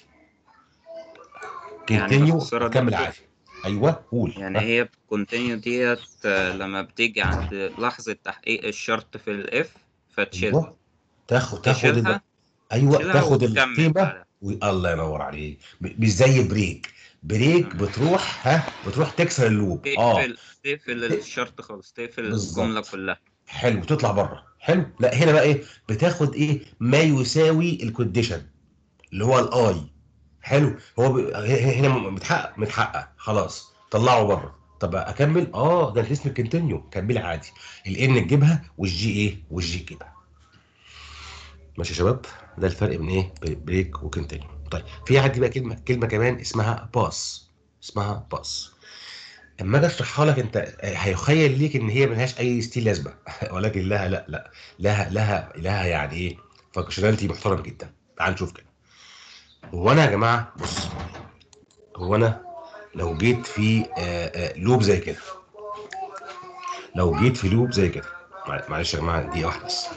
[SPEAKER 9] يعني
[SPEAKER 1] كنتينيو
[SPEAKER 9] باختصار يا
[SPEAKER 1] هتكمل
[SPEAKER 9] دكتور،
[SPEAKER 1] عادي ايوه قول
[SPEAKER 9] يعني هي الكونتينيو ديت آه، لما بتيجي عند لحظة تحقيق الشرط في الاف فتشيلها
[SPEAKER 1] ايوه تاخد تاخد ال...
[SPEAKER 9] تشيلها
[SPEAKER 1] ايوه
[SPEAKER 9] تشيلها
[SPEAKER 1] تاخد
[SPEAKER 9] وتكمل
[SPEAKER 1] القيمه
[SPEAKER 9] بعدها
[SPEAKER 1] و... الله ينور عليك ب- مش زي بريك بريك بتروح ها بتروح تكسر اللوب اه
[SPEAKER 9] تقفل تقفل الشرط خالص تقفل
[SPEAKER 1] بالظبط.
[SPEAKER 9] الجملة كلها
[SPEAKER 1] حلو تطلع بره حلو لا هنا بقى ايه بتاخد ايه ما يساوي الكونديشن اللي هو الاي حلو هو ب... ه- هنا م- متحقق متحقق خلاص طلعه بره طب اكمل اه ده الاسم كونتينيو كمل عادي الان تجيبها والجي ايه والجي تجيبها ماشي يا شباب ده الفرق بين ايه بين بريك وكونتينيو طيب في عندي بقى كلمه كلمه كمان اسمها باس اسمها باس اما اجي اشرحها لك انت هيخيل ليك ان هي ملهاش اي ستيل لازمه ولكن لها لا لا لها لها لها يعني ايه فانكشناليتي محترمه جدا تعال نشوف كده هو انا يا جماعه بص هو انا لو جيت في آه، آه، لوب زي كده لو جيت في لوب زي كده مع- معلش يا جماعه دقيقه واحده بس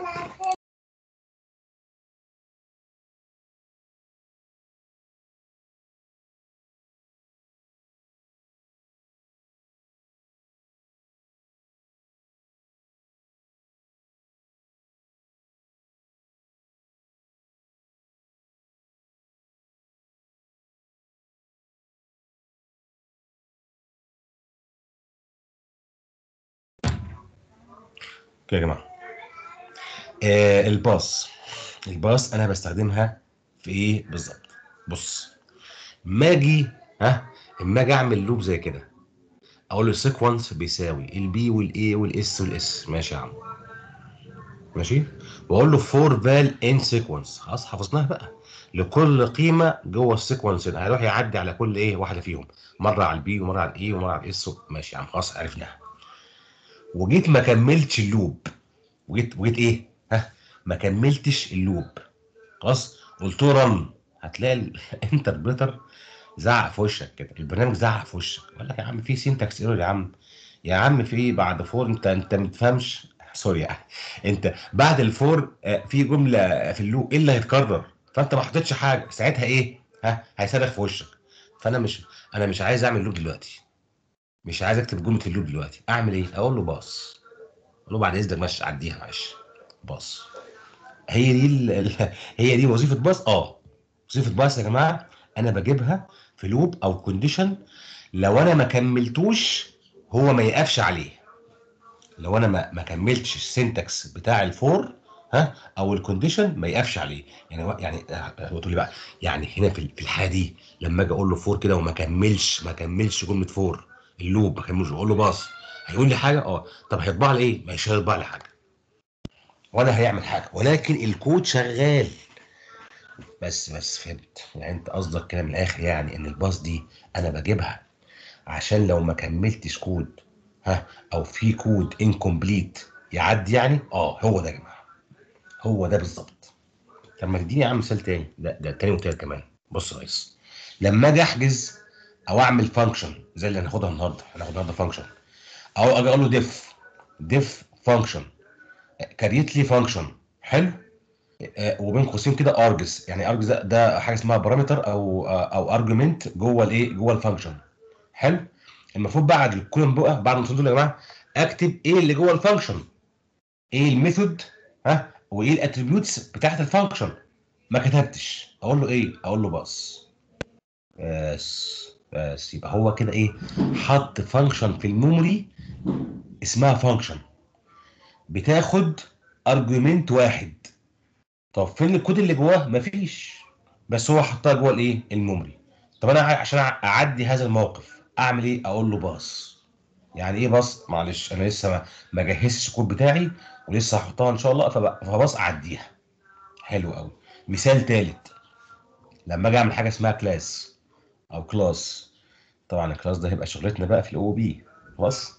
[SPEAKER 1] اوكي يا جماعه آه الباص الباص انا بستخدمها في ايه بالظبط بص ما اجي ها اما اجي اعمل لوب زي كده اقول له السيكونس بيساوي البي والاي والاس والاس ماشي يا عم ماشي واقول له فور فال ان سيكونس خلاص حفظناها بقى لكل قيمه جوه السيكونس ده هيروح يعدي على كل ايه واحده فيهم مره على البي ومره على الاي ومره على الاس ماشي يا عم خلاص عرفناها وجيت ما كملتش اللوب وجيت وجيت ايه ها ما كملتش اللوب خلاص قلت له رن هتلاقي الانتربريتر زعق في وشك كده البرنامج زعق في وشك يقول لك يا عم في سينتاكس ايرور يا عم يا عم في ايه بعد فور انت انت ما بتفهمش سوري يعني انت بعد الفور آه، في جمله في اللوب ايه اللي هيتكرر فانت ما حطيتش حاجه ساعتها ايه ها هيصرخ في وشك فانا مش انا مش عايز اعمل لوب دلوقتي مش عايز اكتب جمله اللوب دلوقتي اعمل ايه اقول له باص اقول له بعد اذنك ماشي عديها معلش باص هي دي ال... ال... هي دي وظيفه باص اه وظيفه باص يا جماعه انا بجيبها في لوب او كونديشن لو انا ما كملتوش هو ما يقفش عليه لو انا ما, ما كملتش السنتكس بتاع الفور ها او الكونديشن ما يقفش عليه يعني هو- يعني آه، هو تقول لي بقى يعني هنا في ال- في الحاله دي لما اجي اقول له فور كده وما كملش ما كملش جمله فور اللوب ما كملش اقول له باص هيقول لي حاجه اه طب هيطبع لي ايه مش هيطبع لي حاجه ولا هيعمل حاجه ولكن الكود شغال بس بس فهمت يعني انت قصدك كده من الاخر يعني ان الباص دي انا بجيبها عشان لو ما كملتش كود ها او في كود انكمبليت يعدي يعني اه هو ده يا جماعه هو ده بالظبط طب ما تديني يا عم مثال تاني ده ده تاني وتالت كمان بص يا ريس لما اجي احجز او اعمل فانكشن زي اللي هناخدها النهارده هناخد النهارده فانكشن او اجي اقول له ديف ديف فانكشن كريت لي فانكشن حلو آه، وبين قوسين كده ارجس يعني ارجس ده, ده حاجه اسمها بارامتر او آه، او ارجيومنت جوه الايه جوه الفانكشن حلو المفروض بعد الكولوم بقى بعد ما توصلوا يا جماعه اكتب ايه اللي جوه الفانكشن ايه الميثود ها وايه الاتريبيوتس بتاعت الفانكشن ما كتبتش اقول له ايه اقول له بس بس بس يبقى هو كده ايه حط فانكشن في الميموري اسمها فانكشن بتاخد ارجيومنت واحد طب فين الكود اللي جواه مفيش بس هو حطها جوه الايه الميموري طب انا ع- عشان أع- اعدي هذا الموقف اعمل ايه اقول له باص يعني ايه باص معلش انا لسه ما, ما جهزتش الكود بتاعي ولسه هحطها ان شاء الله فب- فباص اعديها حلو قوي مثال ثالث لما اجي اعمل حاجه اسمها كلاس او كلاس طبعا الكلاس ده هيبقى شغلتنا بقى في الاو بي خلاص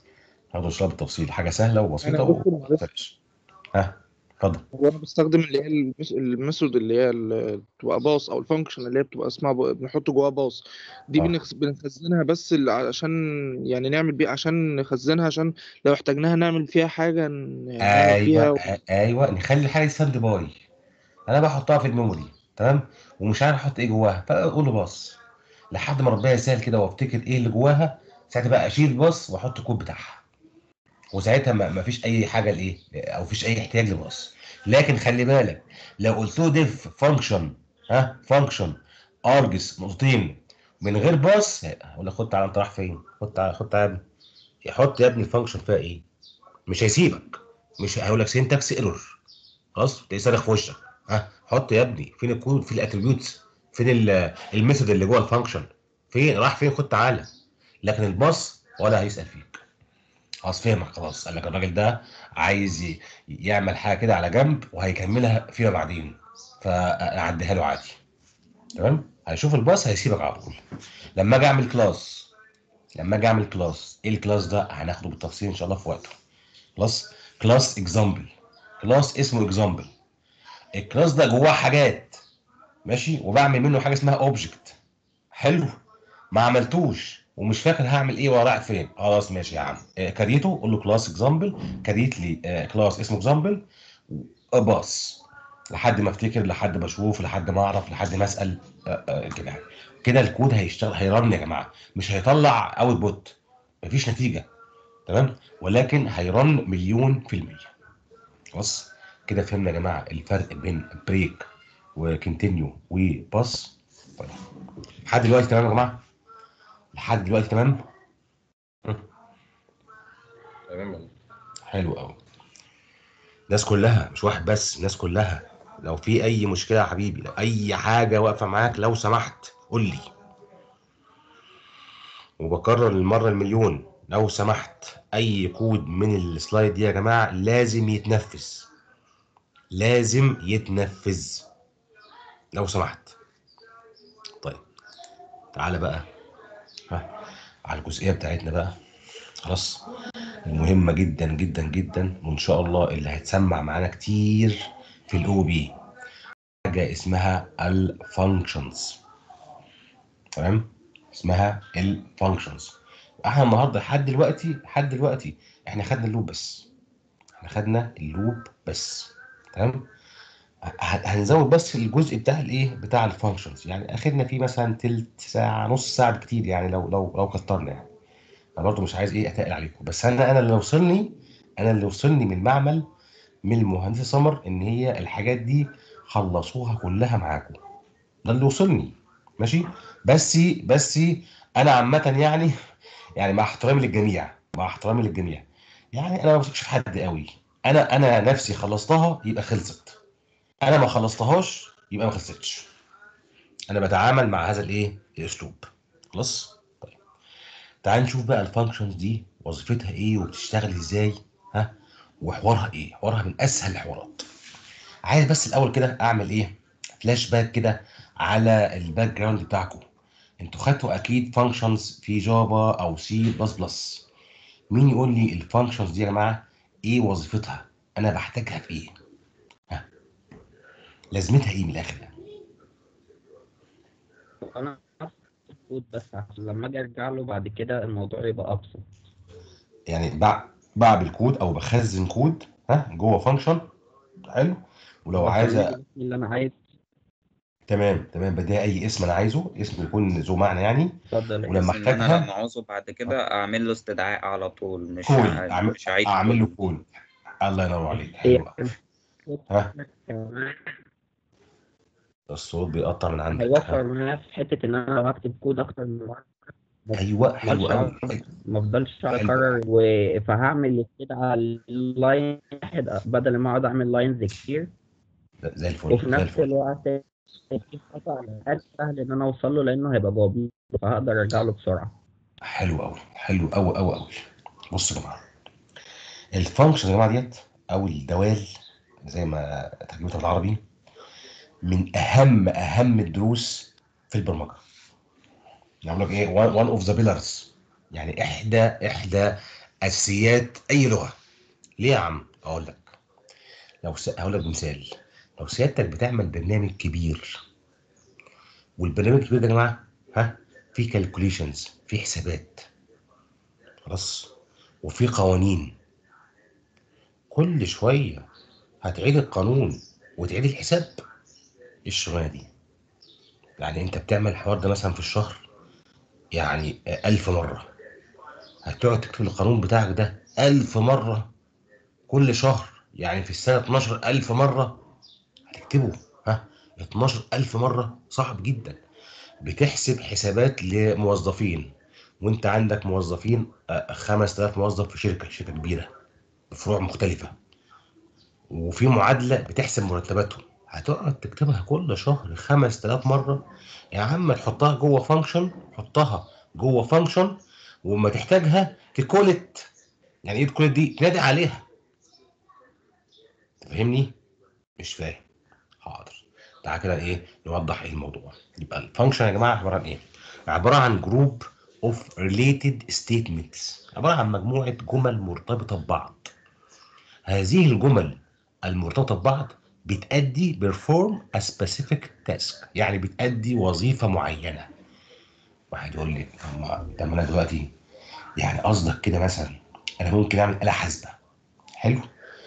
[SPEAKER 1] هاخده ان شاء الله بالتفصيل حاجه سهله وبسيطه
[SPEAKER 4] أنا
[SPEAKER 1] و-
[SPEAKER 4] دكتور
[SPEAKER 1] وما تقلقش ها اتفضل
[SPEAKER 4] هو انا بستخدم اللي هي المس- الميثود اللي هي اللي بتبقى باص او الفانكشن اللي هي بتبقى اسمها ب- بنحط جواها باص دي
[SPEAKER 1] اه
[SPEAKER 4] بنخ- بنخزنها بس ال- عشان يعني نعمل بيها عشان نخزنها عشان لو احتاجناها نعمل فيها حاجة ن- يعني نعمل فيها
[SPEAKER 1] ايوه آ- ايوه نخلي الحاجه دي ستاند باي انا بحطها في الميموري تمام ومش عارف احط ايه جواها فاقول له باص لحد ما ربنا يسهل كده وافتكر ايه اللي جواها ساعتها بقى اشيل باص واحط الكود بتاعها وساعتها ما ما فيش اي حاجه لايه او فيش اي احتياج لباص لكن خلي بالك لو قلت له ديف فانكشن ها فانكشن ارجس نقطتين من غير باص اقول لك خد تعالى انت رايح فين خد تعالى خد تعالى يحط يا ابني الفانكشن فيها ايه مش هيسيبك مش هيقول لك سينتاكس ايرور خلاص تلاقيه صارخ في وشك ها حط يا ابني فين الكود فين الاتريبيوتس فين ال- الميثود اللي جوه الفانكشن فين راح فين خد تعالى لكن الباص ولا هيسال فيك خلاص فهمك خلاص قال لك الراجل ده عايز ي- يعمل حاجه كده على جنب وهيكملها فيما بعدين فاعديها له عادي تمام هيشوف الباص هيسيبك على طول لما اجي اعمل كلاس لما اجي اعمل كلاس ايه الكلاس ده هناخده بالتفصيل ان شاء الله في وقته كلاس كلاس اكزامبل كلاس اسمه اكزامبل الكلاس ده جواه حاجات ماشي وبعمل منه حاجه اسمها اوبجكت حلو ما عملتوش ومش فاكر هعمل ايه ولا رايح فين خلاص ماشي يا عم آه، كريته قول له كلاس اكزامبل كريت لي آه، كلاس اسمه اكزامبل باص لحد ما افتكر لحد ما اشوف لحد ما اعرف لحد ما اسال آه، آه، كده كده الكود هيشتغل هيرن يا جماعه مش هيطلع اوت بوت مفيش نتيجه تمام ولكن هيرن مليون في الميه خلاص كده فهمنا يا جماعه الفرق بين بريك وكونتينيو وباص طيب لحد دلوقتي تمام يا جماعه لحد دلوقتي تمام
[SPEAKER 11] تمام والله.
[SPEAKER 1] حلو قوي الناس كلها مش واحد بس الناس كلها لو في اي مشكله يا حبيبي لو اي حاجه واقفه معاك لو سمحت قول لي وبكرر المره المليون لو سمحت اي كود من السلايد دي يا جماعه لازم يتنفذ لازم يتنفذ لو سمحت طيب تعالى بقى ها على الجزئيه بتاعتنا بقى خلاص المهمه جدا جدا جدا وان شاء الله اللي هتسمع معانا كتير في الاو بي حاجه اسمها الفانكشنز تمام اسمها الفانكشنز احنا النهارده لحد دلوقتي لحد دلوقتي احنا خدنا اللوب بس احنا خدنا اللوب بس تمام ه- هنزود بس الجزء بتاع الايه بتاع الفانكشنز يعني اخدنا فيه مثلا تلت ساعه نص ساعه بكتير يعني لو لو لو كترنا يعني انا برضو مش عايز ايه اتقل عليكم بس انا انا اللي وصلني انا اللي وصلني من المعمل من المهندس سمر ان هي الحاجات دي خلصوها كلها معاكم ده اللي وصلني ماشي بس بس انا عامه يعني يعني مع احترامي للجميع مع احترامي للجميع يعني انا ما بثقش في حد قوي انا انا نفسي خلصتها يبقى خلصت انا ما خلصتهاش يبقى ما خلصتش انا بتعامل مع هذا الايه الاسلوب خلاص طيب تعال نشوف بقى الفانكشنز دي وظيفتها ايه وبتشتغل ازاي ها وحوارها ايه حوارها من اسهل الحوارات عايز بس الاول كده اعمل ايه فلاش باك كده على الباك جراوند بتاعكم انتوا خدتوا اكيد فانكشنز في جافا او سي بلس بلس مين يقول لي الفانكشنز دي يا جماعه ايه وظيفتها انا بحتاجها في ايه ها لازمتها ايه من الاخر يعني
[SPEAKER 12] انا الكود بس عشان لما اجي ارجع له بعد كده الموضوع يبقى ابسط
[SPEAKER 1] يعني بع- بعمل كود او بخزن كود ها جوه فانكشن حلو ولو عايز
[SPEAKER 12] بخليه
[SPEAKER 1] أ-
[SPEAKER 12] الاسم اللي انا عايز
[SPEAKER 1] تمام تمام بديها اي اسم انا عايزه اسم يكون ذو معنى يعني
[SPEAKER 12] اتفضل
[SPEAKER 1] ولما
[SPEAKER 9] بحيث ان انا
[SPEAKER 1] احتاجها
[SPEAKER 9] لما عاوزه بعد كده اعمل له استدعاء على طول مش
[SPEAKER 1] كول
[SPEAKER 9] ع-
[SPEAKER 1] اعمل
[SPEAKER 9] مش عيد
[SPEAKER 1] اعمل له
[SPEAKER 9] كود
[SPEAKER 1] كول الله ينور عليك
[SPEAKER 12] هي
[SPEAKER 1] حلو قوي ها الصوت بيقطع من عندك
[SPEAKER 12] هيوفر
[SPEAKER 1] ها
[SPEAKER 12] معايا في حته ان انا لو هكتب كود اكتر من مره ما
[SPEAKER 1] ايوه حلو
[SPEAKER 12] افضلش
[SPEAKER 1] قوي
[SPEAKER 12] ما افضلش
[SPEAKER 1] حلو
[SPEAKER 12] اكرر و- فهعمل استدعاء لاين واحد بدل ما اقعد اعمل لاينز كتير
[SPEAKER 1] زي الفل
[SPEAKER 12] وفي
[SPEAKER 1] زي
[SPEAKER 12] نفس
[SPEAKER 1] الفل
[SPEAKER 12] الوقت في خطأ على الأقل سهل ان انا اوصل له لانه هيبقى جوه فهقدر ارجع له بسرعه
[SPEAKER 1] حلو قوي حلو قوي قوي قوي بصوا يا جماعه الفانكشن يا جماعه ديت او الدوال زي ما ترجمتها بالعربي من اهم اهم الدروس في البرمجه يعني اقول لك ايه one of the pillars يعني احدى احدى اساسيات اي لغه ليه يا عم اقول لك لو س... هقول لك بمثال لو سيادتك بتعمل برنامج كبير والبرنامج الكبير ده يا جماعه ها فيه كالكوليشنز فيه حسابات خلاص وفي قوانين كل شويه هتعيد القانون وتعيد الحساب ايه الشغلانه دي يعني انت بتعمل الحوار ده مثلا في الشهر يعني ألف مرة هتقعد تكتب القانون بتاعك ده ألف مرة كل شهر يعني في السنة 12 ألف مرة هتكتبه ها 12 ألف مرة صعب جدا بتحسب حسابات لموظفين وانت عندك موظفين آه، 5000 موظف في شركة شركة كبيرة بفروع مختلفة وفي معادلة بتحسب مرتباتهم هتقعد تكتبها كل شهر 5000 مرة يا عم تحطها جوه فانكشن حطها جوه فانكشن وما تحتاجها تكولت يعني ايه تكولت دي تنادي عليها فاهمني مش فاهم حاضر تعالى كده ايه نوضح ايه الموضوع يبقى الفانكشن يا جماعه عباره عن ايه عباره عن جروب اوف ريليتد ستيتمنتس عباره عن مجموعه جمل مرتبطه ببعض هذه الجمل المرتبطه ببعض بتأدي perform a specific task يعني بتأدي وظيفة معينة واحد يقول لي طب ما طب ما انا دلوقتي يعني قصدك كده مثلا انا ممكن اعمل آلة حاسبة حلو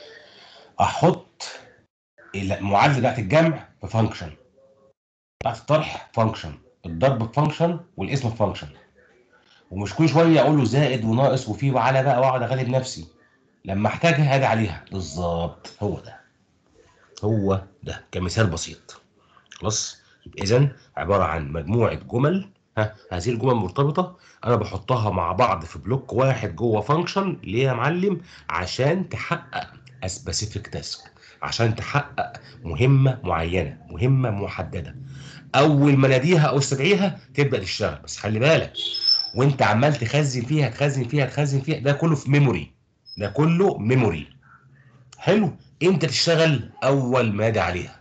[SPEAKER 1] احط المعادلة بتاعت الجمع في فانكشن بتاعت الطرح فانكشن الضرب في فانكشن والاسم في فانكشن ومش كل شويه اقول له زائد وناقص وفي وعلى بقى واقعد اغلب نفسي لما احتاجها هاجي عليها بالظبط هو ده هو ده كمثال بسيط خلاص يبقى اذا عباره عن مجموعه جمل ها هذه الجمل مرتبطه انا بحطها مع بعض في بلوك واحد جوه فانكشن ليه يا معلم عشان تحقق سبيسيفيك تاسك عشان تحقق مهمه معينه مهمه محدده اول ما اناديها او استدعيها تبدا تشتغل بس خلي بالك وانت عمال تخزن فيها تخزن فيها تخزن فيها ده كله في ميموري ده كله ميموري حلو امتى تشتغل اول ما نادي عليها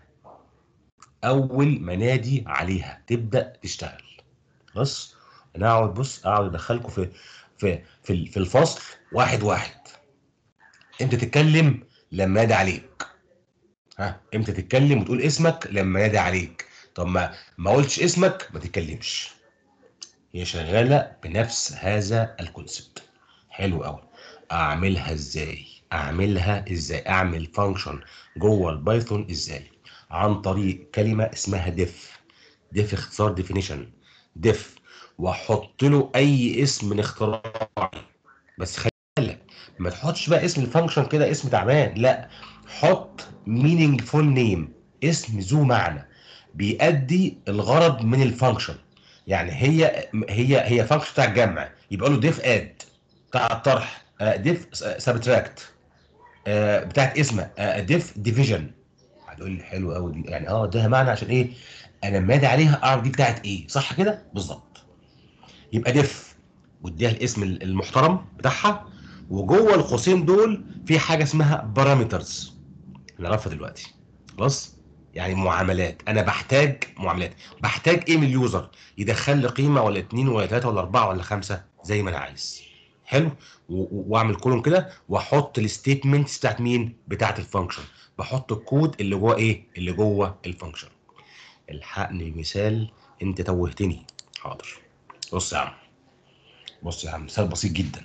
[SPEAKER 1] اول ما نادي عليها تبدا تشتغل خلاص انا اقعد بص اقعد ادخلكم في في في في الفصل واحد واحد امتى تتكلم لما نادي عليك ها امتى تتكلم وتقول اسمك لما نادي عليك طب ما ما قلتش اسمك ما تتكلمش هي شغاله بنفس هذا الكونسبت حلو قوي اعملها ازاي اعملها ازاي اعمل فانكشن جوه البايثون ازاي عن طريق كلمه اسمها ديف ديف اختصار ديفينيشن ديف واحط له اي اسم من اختراعي بس خلي بالك ما تحطش بقى اسم الفانكشن كده اسم تعبان لا حط meaningful نيم اسم ذو معنى بيأدي الغرض من الفانكشن يعني هي هي هي فانكشن بتاع الجمع يبقى له ديف اد بتاع الطرح ديف سبتراكت بتاعت اسمها ديف ديفيجن هتقول لي حلو قوي دي يعني اه ده معنى عشان ايه انا لما ادي عليها اعرف دي بتاعت ايه صح كده بالظبط يبقى ديف واديها الاسم المحترم بتاعها وجوه القوسين دول في حاجه اسمها بارامترز نعرفها دلوقتي خلاص يعني معاملات انا بحتاج معاملات بحتاج ايه من اليوزر يدخل لي قيمه ولا اتنين ولا تلاته ولا اربعه ولا خمسه زي ما انا عايز حلو واعمل كولوم كده واحط الستيتمنتس بتاعت مين بتاعت الفانكشن بحط الكود اللي جوه ايه اللي جوه الفانكشن الحقني مثال انت توهتني حاضر بص يا عم بص يا عم مثال بسيط جدا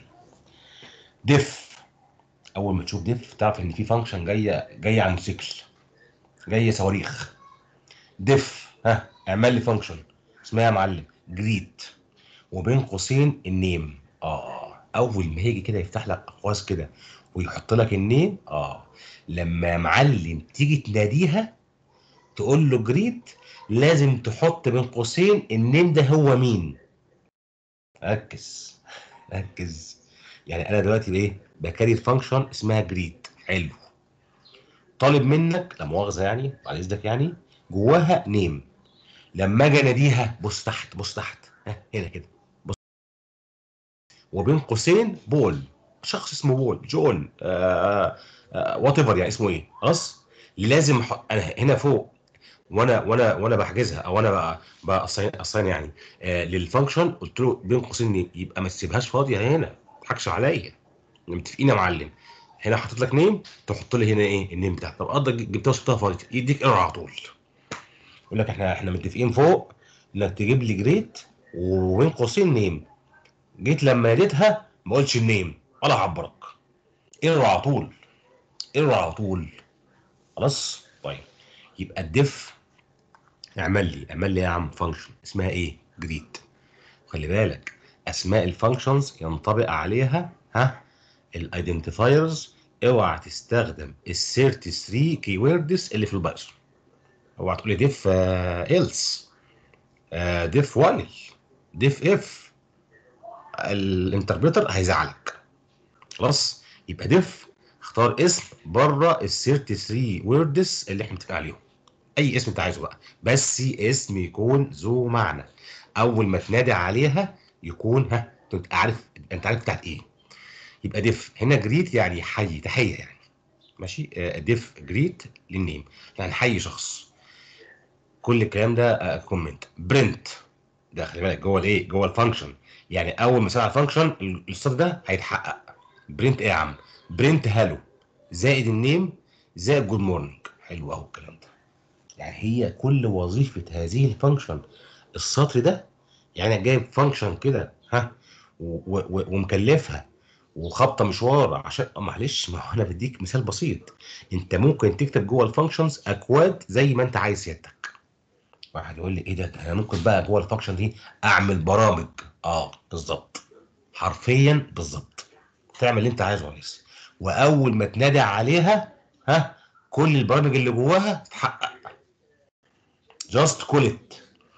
[SPEAKER 1] ديف اول ما تشوف ديف تعرف ان في فانكشن جايه جايه على موتوسيكل جايه صواريخ ديف ها اعمل لي فانكشن اسمها يا معلم جريت وبين قوسين النيم اه اول ما هيجي كده يفتح لك اقواس كده ويحط لك النيم اه لما يا معلم تيجي تناديها تقول له جريت لازم تحط بين قوسين النيم ده هو مين ركز ركز يعني انا دلوقتي بايه بكاري فانكشن اسمها جريت حلو طالب منك لا مؤاخذه يعني بعد اذنك يعني جواها نيم لما اجي اناديها بص تحت بص تحت ها هنا كده بص وبين قوسين بول شخص اسمه بول جول وات ايفر يعني اسمه ايه خلاص لازم ح... انا هنا فوق وانا وانا وانا بحجزها او انا بقى بقصين يعني آه للفانكشن قلت له بين قوسين يبقى ما تسيبهاش فاضيه هنا ما تضحكش عليا متفقين يا معلم هنا حاطط لك نيم تحط لي هنا ايه النيم بتاعك طب قصدك جبتها وسبتها فاضي يديك ايرور على طول يقول لك احنا احنا متفقين فوق انك تجيب لي جريد وبين قوسين نيم جيت لما ناديتها ما قلتش النيم ولا عبرك ايرور على طول ايرور على طول خلاص طيب يبقى الديف اعمل لي اعمل لي يا عم فانكشن اسمها ايه جريد خلي بالك اسماء الفانكشنز ينطبق عليها ها الايدنتيفايرز اوعى تستخدم ال 33 كي ووردز اللي في البايثون اوعى تقول لي ديف ايلس ديف وايل ديف اف الانتربريتر هيزعلك خلاص يبقى ديف اختار اسم بره ال 33 ووردز اللي احنا متفقين عليهم اي اسم انت عايزه بقى بس اسم يكون ذو معنى اول ما تنادي عليها يكون ها تبقى عارف انت عارف بتاعت ايه يبقى ديف هنا جريت يعني حي تحيه يعني ماشي آه، ديف جريت للنيم يعني حي شخص كل الكلام ده كومنت برنت ده خلي بالك جوه الايه جوه الفانكشن يعني اول ما على الفانكشن السطر ده هيتحقق برنت ايه يا عم برنت هالو زائد النيم زائد جود مورنينج حلو قوي الكلام ده يعني هي كل وظيفه هذه الفانكشن السطر ده يعني جايب فانكشن كده ها و- و- ومكلفها وخابطه مشوار عشان آه، معلش ما هو انا بديك مثال بسيط انت ممكن تكتب جوه الفانكشنز اكواد زي ما انت عايز سيادتك واحد يقول لي ايه ده ده انا ممكن بقى جوه الفانكشن دي اعمل برامج اه بالظبط حرفيا بالظبط تعمل اللي انت عايزه يا ريس واول ما تنادي عليها ها كل البرامج اللي جواها تتحقق جاست كول ات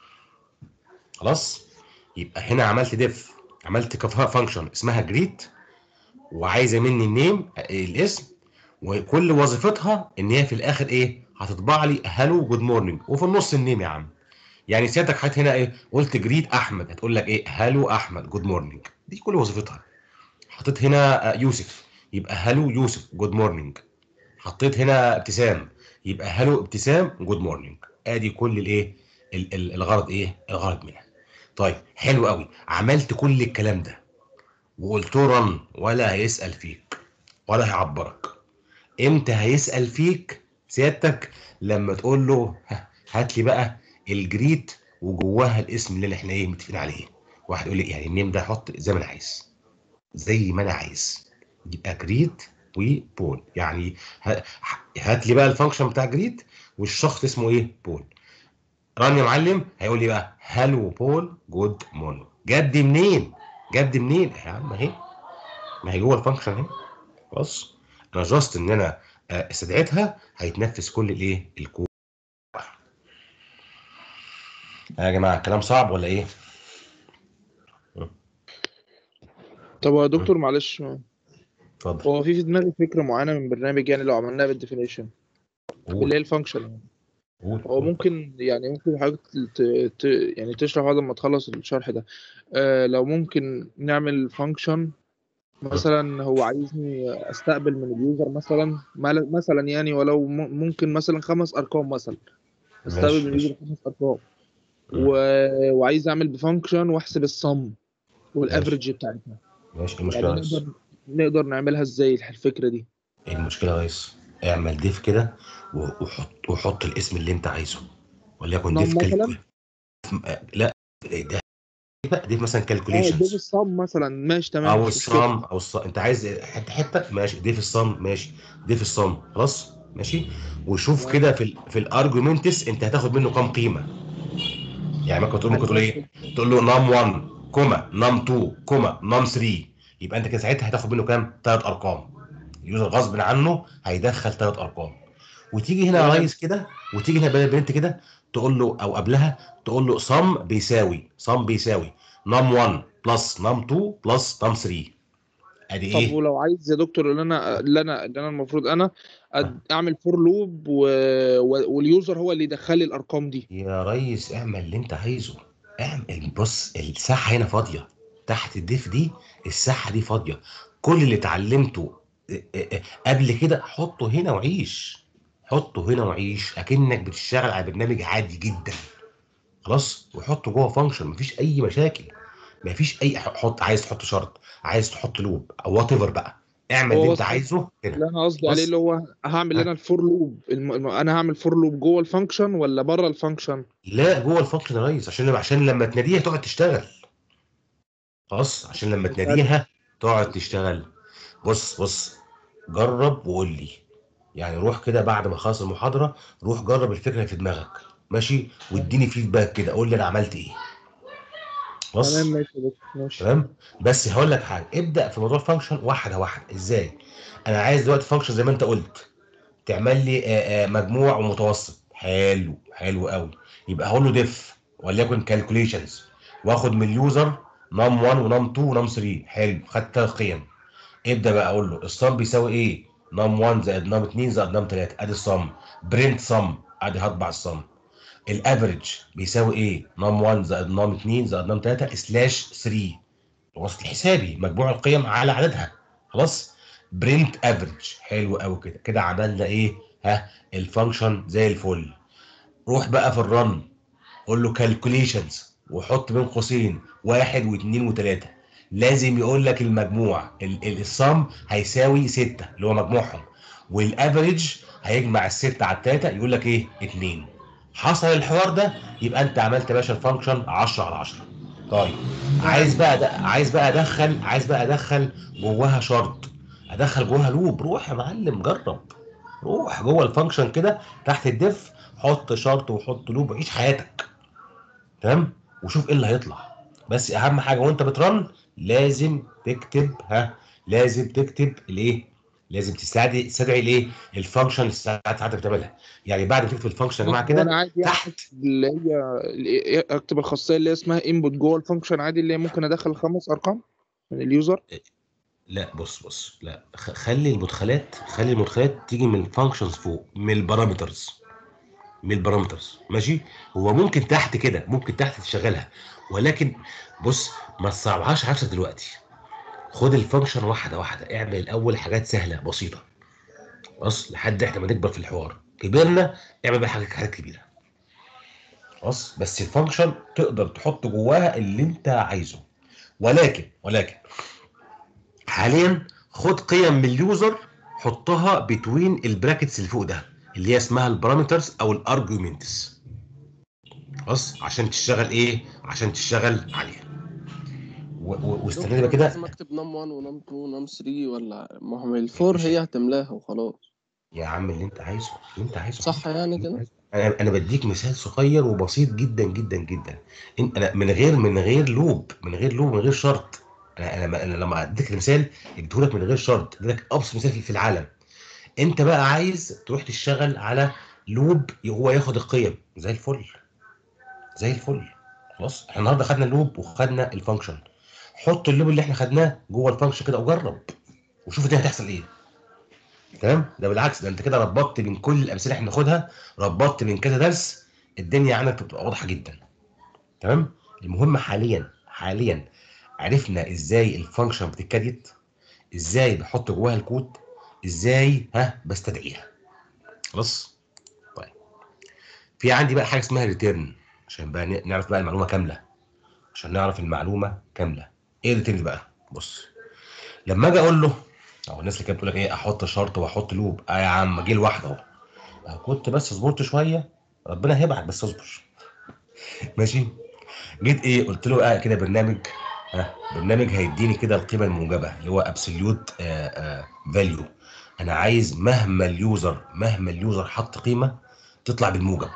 [SPEAKER 1] خلاص يبقى هنا عملت ديف عملت فانكشن اسمها جريت وعايزه مني النيم الاسم وكل وظيفتها ان هي في الاخر ايه هتطبع لي هالو جود مورنينج وفي النص النيم يا عم يعني سيادتك حاطط هنا ايه قلت جريت احمد هتقول لك ايه هالو احمد جود مورنينج دي كل وظيفتها حطيت هنا آه، يوسف يبقى هالو يوسف جود مورنينج حطيت هنا ابتسام يبقى هالو ابتسام جود مورنينج ادي كل الايه ال- ال- الغرض ايه الغرض منها طيب حلو قوي عملت كل الكلام ده وقلت له رن ولا هيسأل فيك ولا هيعبرك امتى هيسأل فيك سيادتك لما تقول له ها، هات لي بقى الجريت وجواها الاسم اللي احنا ايه متفقين عليه واحد يقول لي يعني النيم ده حط زي ما انا عايز زي ما انا عايز يبقى جريت وبول يعني ه- هات لي بقى الفانكشن بتاع جريت والشخص اسمه ايه بول ران يا معلم هيقول لي بقى هالو بول جود مورنينج جاب دي منين جاب دي منين يا عم اهي ما هي جوه الفانكشن اهي خلاص انا جاست ان انا آه، استدعيتها هيتنفذ كل الايه الكود يا جماعه كلام صعب ولا ايه
[SPEAKER 4] طب يا دكتور معلش
[SPEAKER 1] اتفضل
[SPEAKER 4] هو في في دماغي فكرة معينة من برنامج يعني لو عملناها بالديفينيشن اللي هي الفانكشن
[SPEAKER 1] قول
[SPEAKER 4] هو ممكن يعني ممكن حضرتك ت... ت... يعني تشرح بعد ما تخلص الشرح ده آه لو ممكن نعمل فانكشن مثلا هو عايزني استقبل من اليوزر مثلا مال- مثلا يعني ولو م- ممكن مثلا خمس ارقام مثلا استقبل
[SPEAKER 1] ماشي
[SPEAKER 4] من
[SPEAKER 1] ماشي
[SPEAKER 4] اليوزر خمس ارقام و... وعايز اعمل بفانكشن واحسب الصم والافرج بتاعتها
[SPEAKER 1] ماشي ايه
[SPEAKER 4] يعني
[SPEAKER 1] المشكله يا ريس
[SPEAKER 4] نقدر نقدر نعملها ازاي الفكرة دي
[SPEAKER 1] ايه المشكله يا ريس اعمل ديف كده و- وحط وحط الاسم اللي انت عايزه وليكن
[SPEAKER 4] نعم
[SPEAKER 1] ديف
[SPEAKER 4] مثلا
[SPEAKER 1] كالكو لا ده بقى ديف مثلا
[SPEAKER 4] اه ديف
[SPEAKER 1] كالكوليشنز
[SPEAKER 4] الصم مثلا ماشي تمام
[SPEAKER 1] او
[SPEAKER 4] مش مشكلة
[SPEAKER 1] الصم او الصم انت عايز حته حته ماشي ضيف الصم ماشي ضيف الصم خلاص ماشي وشوف
[SPEAKER 4] تمام
[SPEAKER 1] كده في ال في الارجيومنتس انت هتاخد منه كام قيمه يعني ممكن تقول ممكن تقول ايه تقول له نام 1 كوما نام 2 كوما نام 3 يبقى انت كده ساعتها هتاخد منه كام ثلاث ارقام اليوزر غصب عنه هيدخل ثلاث ارقام وتيجي هنا يا
[SPEAKER 4] تمام
[SPEAKER 1] ريس كده وتيجي هنا بدل بنت كده تقول له او قبلها تقول له صم بيساوي صم بيساوي نام 1 بلس نام 2 بلس نام 3 ادي
[SPEAKER 4] طب
[SPEAKER 1] ايه
[SPEAKER 4] ولو عايز يا دكتور اللي انا اللي انا اللي انا المفروض انا أد... اعمل فور لوب و... و... واليوزر هو اللي يدخل لي الارقام دي
[SPEAKER 1] يا ريس اعمل اللي انت عايزه اعمل بص الساحه هنا فاضيه تحت الديف دي الساحه دي فاضيه كل اللي اتعلمته اه، اه، اه، قبل كده حطه هنا وعيش حطه هنا وعيش اكنك بتشتغل على برنامج عادي جدا خلاص وحطه جوه فانكشن مفيش اي مشاكل مفيش اي حط عايز تحط شرط عايز تحط لوب او وات ايفر بقى اعمل اللي
[SPEAKER 4] هو
[SPEAKER 1] انت
[SPEAKER 4] بس
[SPEAKER 1] عايزه
[SPEAKER 4] اللي
[SPEAKER 1] كده
[SPEAKER 4] انا قصدي عليه
[SPEAKER 1] بص
[SPEAKER 4] اللي هو هعمل
[SPEAKER 1] ها.
[SPEAKER 4] انا الفور لوب الم... الم- انا هعمل فور لوب جوه الفانكشن ولا بره الفانكشن
[SPEAKER 1] لا جوه الفانكشن يا ريس عشان عشان لما تناديها تقعد تشتغل خلاص عشان لما تناديها تقعد تشتغل بص بص جرب وقول لي يعني روح كده بعد ما خلص المحاضرة روح جرب الفكرة اللي في دماغك ماشي واديني فيدباك كده قول لي انا عملت ايه بص
[SPEAKER 4] تمام ماشي يا دكتور ماشي
[SPEAKER 1] تمام بس هقول لك حاجه ابدا في موضوع الفانكشن واحده واحده ازاي انا عايز دلوقتي فانكشن زي ما انت قلت تعمل لي آه، آه، مجموع ومتوسط حلو حلو قوي يبقى هقول له ديف وليكن كالكوليشنز واخد من اليوزر نم 1 ونم 2 ونم 3 حلو خدت ثلاث قيم ابدا بقى اقول له الصم بيساوي ايه نم 1 زائد نم 2 زائد نم 3 ادي الصم برنت صم ادي هطبع الصم الافريج بيساوي ايه نم 1 زائد نم 2 زائد نم 3 سلاش 3 وسط الحسابي مجموع القيم على عددها خلاص برنت افريج حلو قوي كده كده عملنا ايه ها الفانكشن زي الفل روح بقى في الرن قول له كالكوليشنز وحط بين قوسين واحد واثنين وثلاثه لازم يقول لك المجموع ال- ال- الصم هيساوي ستة اللي هو مجموعهم والافريج هيجمع الستة على التلاتة يقول لك ايه اتنين حصل الحوار ده يبقى انت عملت يا باشا الفانكشن 10 على 10 طيب عايز بقى ده عايز بقى ادخل عايز بقى ادخل جواها شرط ادخل جواها لوب روح يا معلم جرب روح جوه الفانكشن كده تحت الدف حط شرط وحط لوب وعيش حياتك تمام وشوف ايه اللي هيطلع بس اهم حاجه وانت بترن لازم تكتب ها لازم تكتب الايه لازم تستدعي تستدعي الايه الفانكشن اللي ساعتها بتعملها يعني بعد ما تكتب الفانكشن يا جماعه
[SPEAKER 4] وانا
[SPEAKER 1] كده
[SPEAKER 4] عادي
[SPEAKER 1] تحت
[SPEAKER 4] اللي هي اللي- اكتب الخاصيه اللي هي اسمها انبوت جوه الفانكشن عادي اللي هي ممكن ادخل خمس ارقام من اليوزر
[SPEAKER 1] لا بص بص لا خ- خلي المدخلات خلي المدخلات تيجي من الفانكشنز فوق من البارامترز من البارامترز ماشي هو ممكن تحت كده ممكن تحت تشغلها ولكن بص ما تصعبهاش على نفسك دلوقتي خد الفانكشن واحده واحده اعمل الاول حاجات سهله بسيطه بص لحد احنا ما نكبر في الحوار كبرنا اعمل بقى حاجات حاجات كبيره خلاص بس الفانكشن تقدر تحط جواها اللي انت عايزه ولكن ولكن حاليا خد قيم من اليوزر حطها بتوين البراكتس اللي فوق ده اللي هي اسمها البارامترز او الارجيومنتس خلاص عشان تشتغل ايه عشان تشتغل عليها و- و- واستنى بقى كده
[SPEAKER 7] لازم اكتب نم 1 ونم 2 ونم 3 ولا ما هو الفور هي هتملاها وخلاص
[SPEAKER 1] يا عم اللي انت عايزه اللي انت عايزه
[SPEAKER 7] صح يعني كده
[SPEAKER 1] انا انا بديك مثال صغير وبسيط جدا جدا جدا إن- انا من غير من غير لوب من غير لوب من غير شرط انا انا انا لما اديك المثال اديهولك من غير شرط اديلك ابسط مثال في- في العالم انت بقى عايز تروح تشتغل على لوب هو ياخد القيم زي الفل زي الفل خلاص احنا النهارده خدنا اللوب وخدنا الفانكشن حط اللوب اللي احنا خدناه جوه الفانكشن كده وجرب وشوف الدنيا هتحصل ايه تمام ده بالعكس ده انت كده ربطت بين كل الامثله اللي احنا بناخدها ربطت بين كذا درس الدنيا عندك بتبقى واضحه جدا تمام المهم حاليا حاليا عرفنا ازاي الفانكشن بتتكريت ازاي بحط جواها الكود ازاي ها بستدعيها خلاص طيب في عندي بقى حاجه اسمها ريتيرن عشان بقى ن- نعرف بقى المعلومه كامله عشان نعرف المعلومه كامله ايه الريتيرن بقى بص لما اجي اقول له او الناس اللي كانت بتقول لك ايه احط شرط واحط لوب اه يا عم جه لوحده اهو لو كنت بس صبرت شويه ربنا هيبعت بس اصبر ماشي جيت ايه قلت له اه كده برنامج ها برنامج هيديني كده القيمه الموجبه اللي هو ابسوليوت فاليو انا عايز مهما اليوزر مهما اليوزر حط قيمه تطلع بالموجب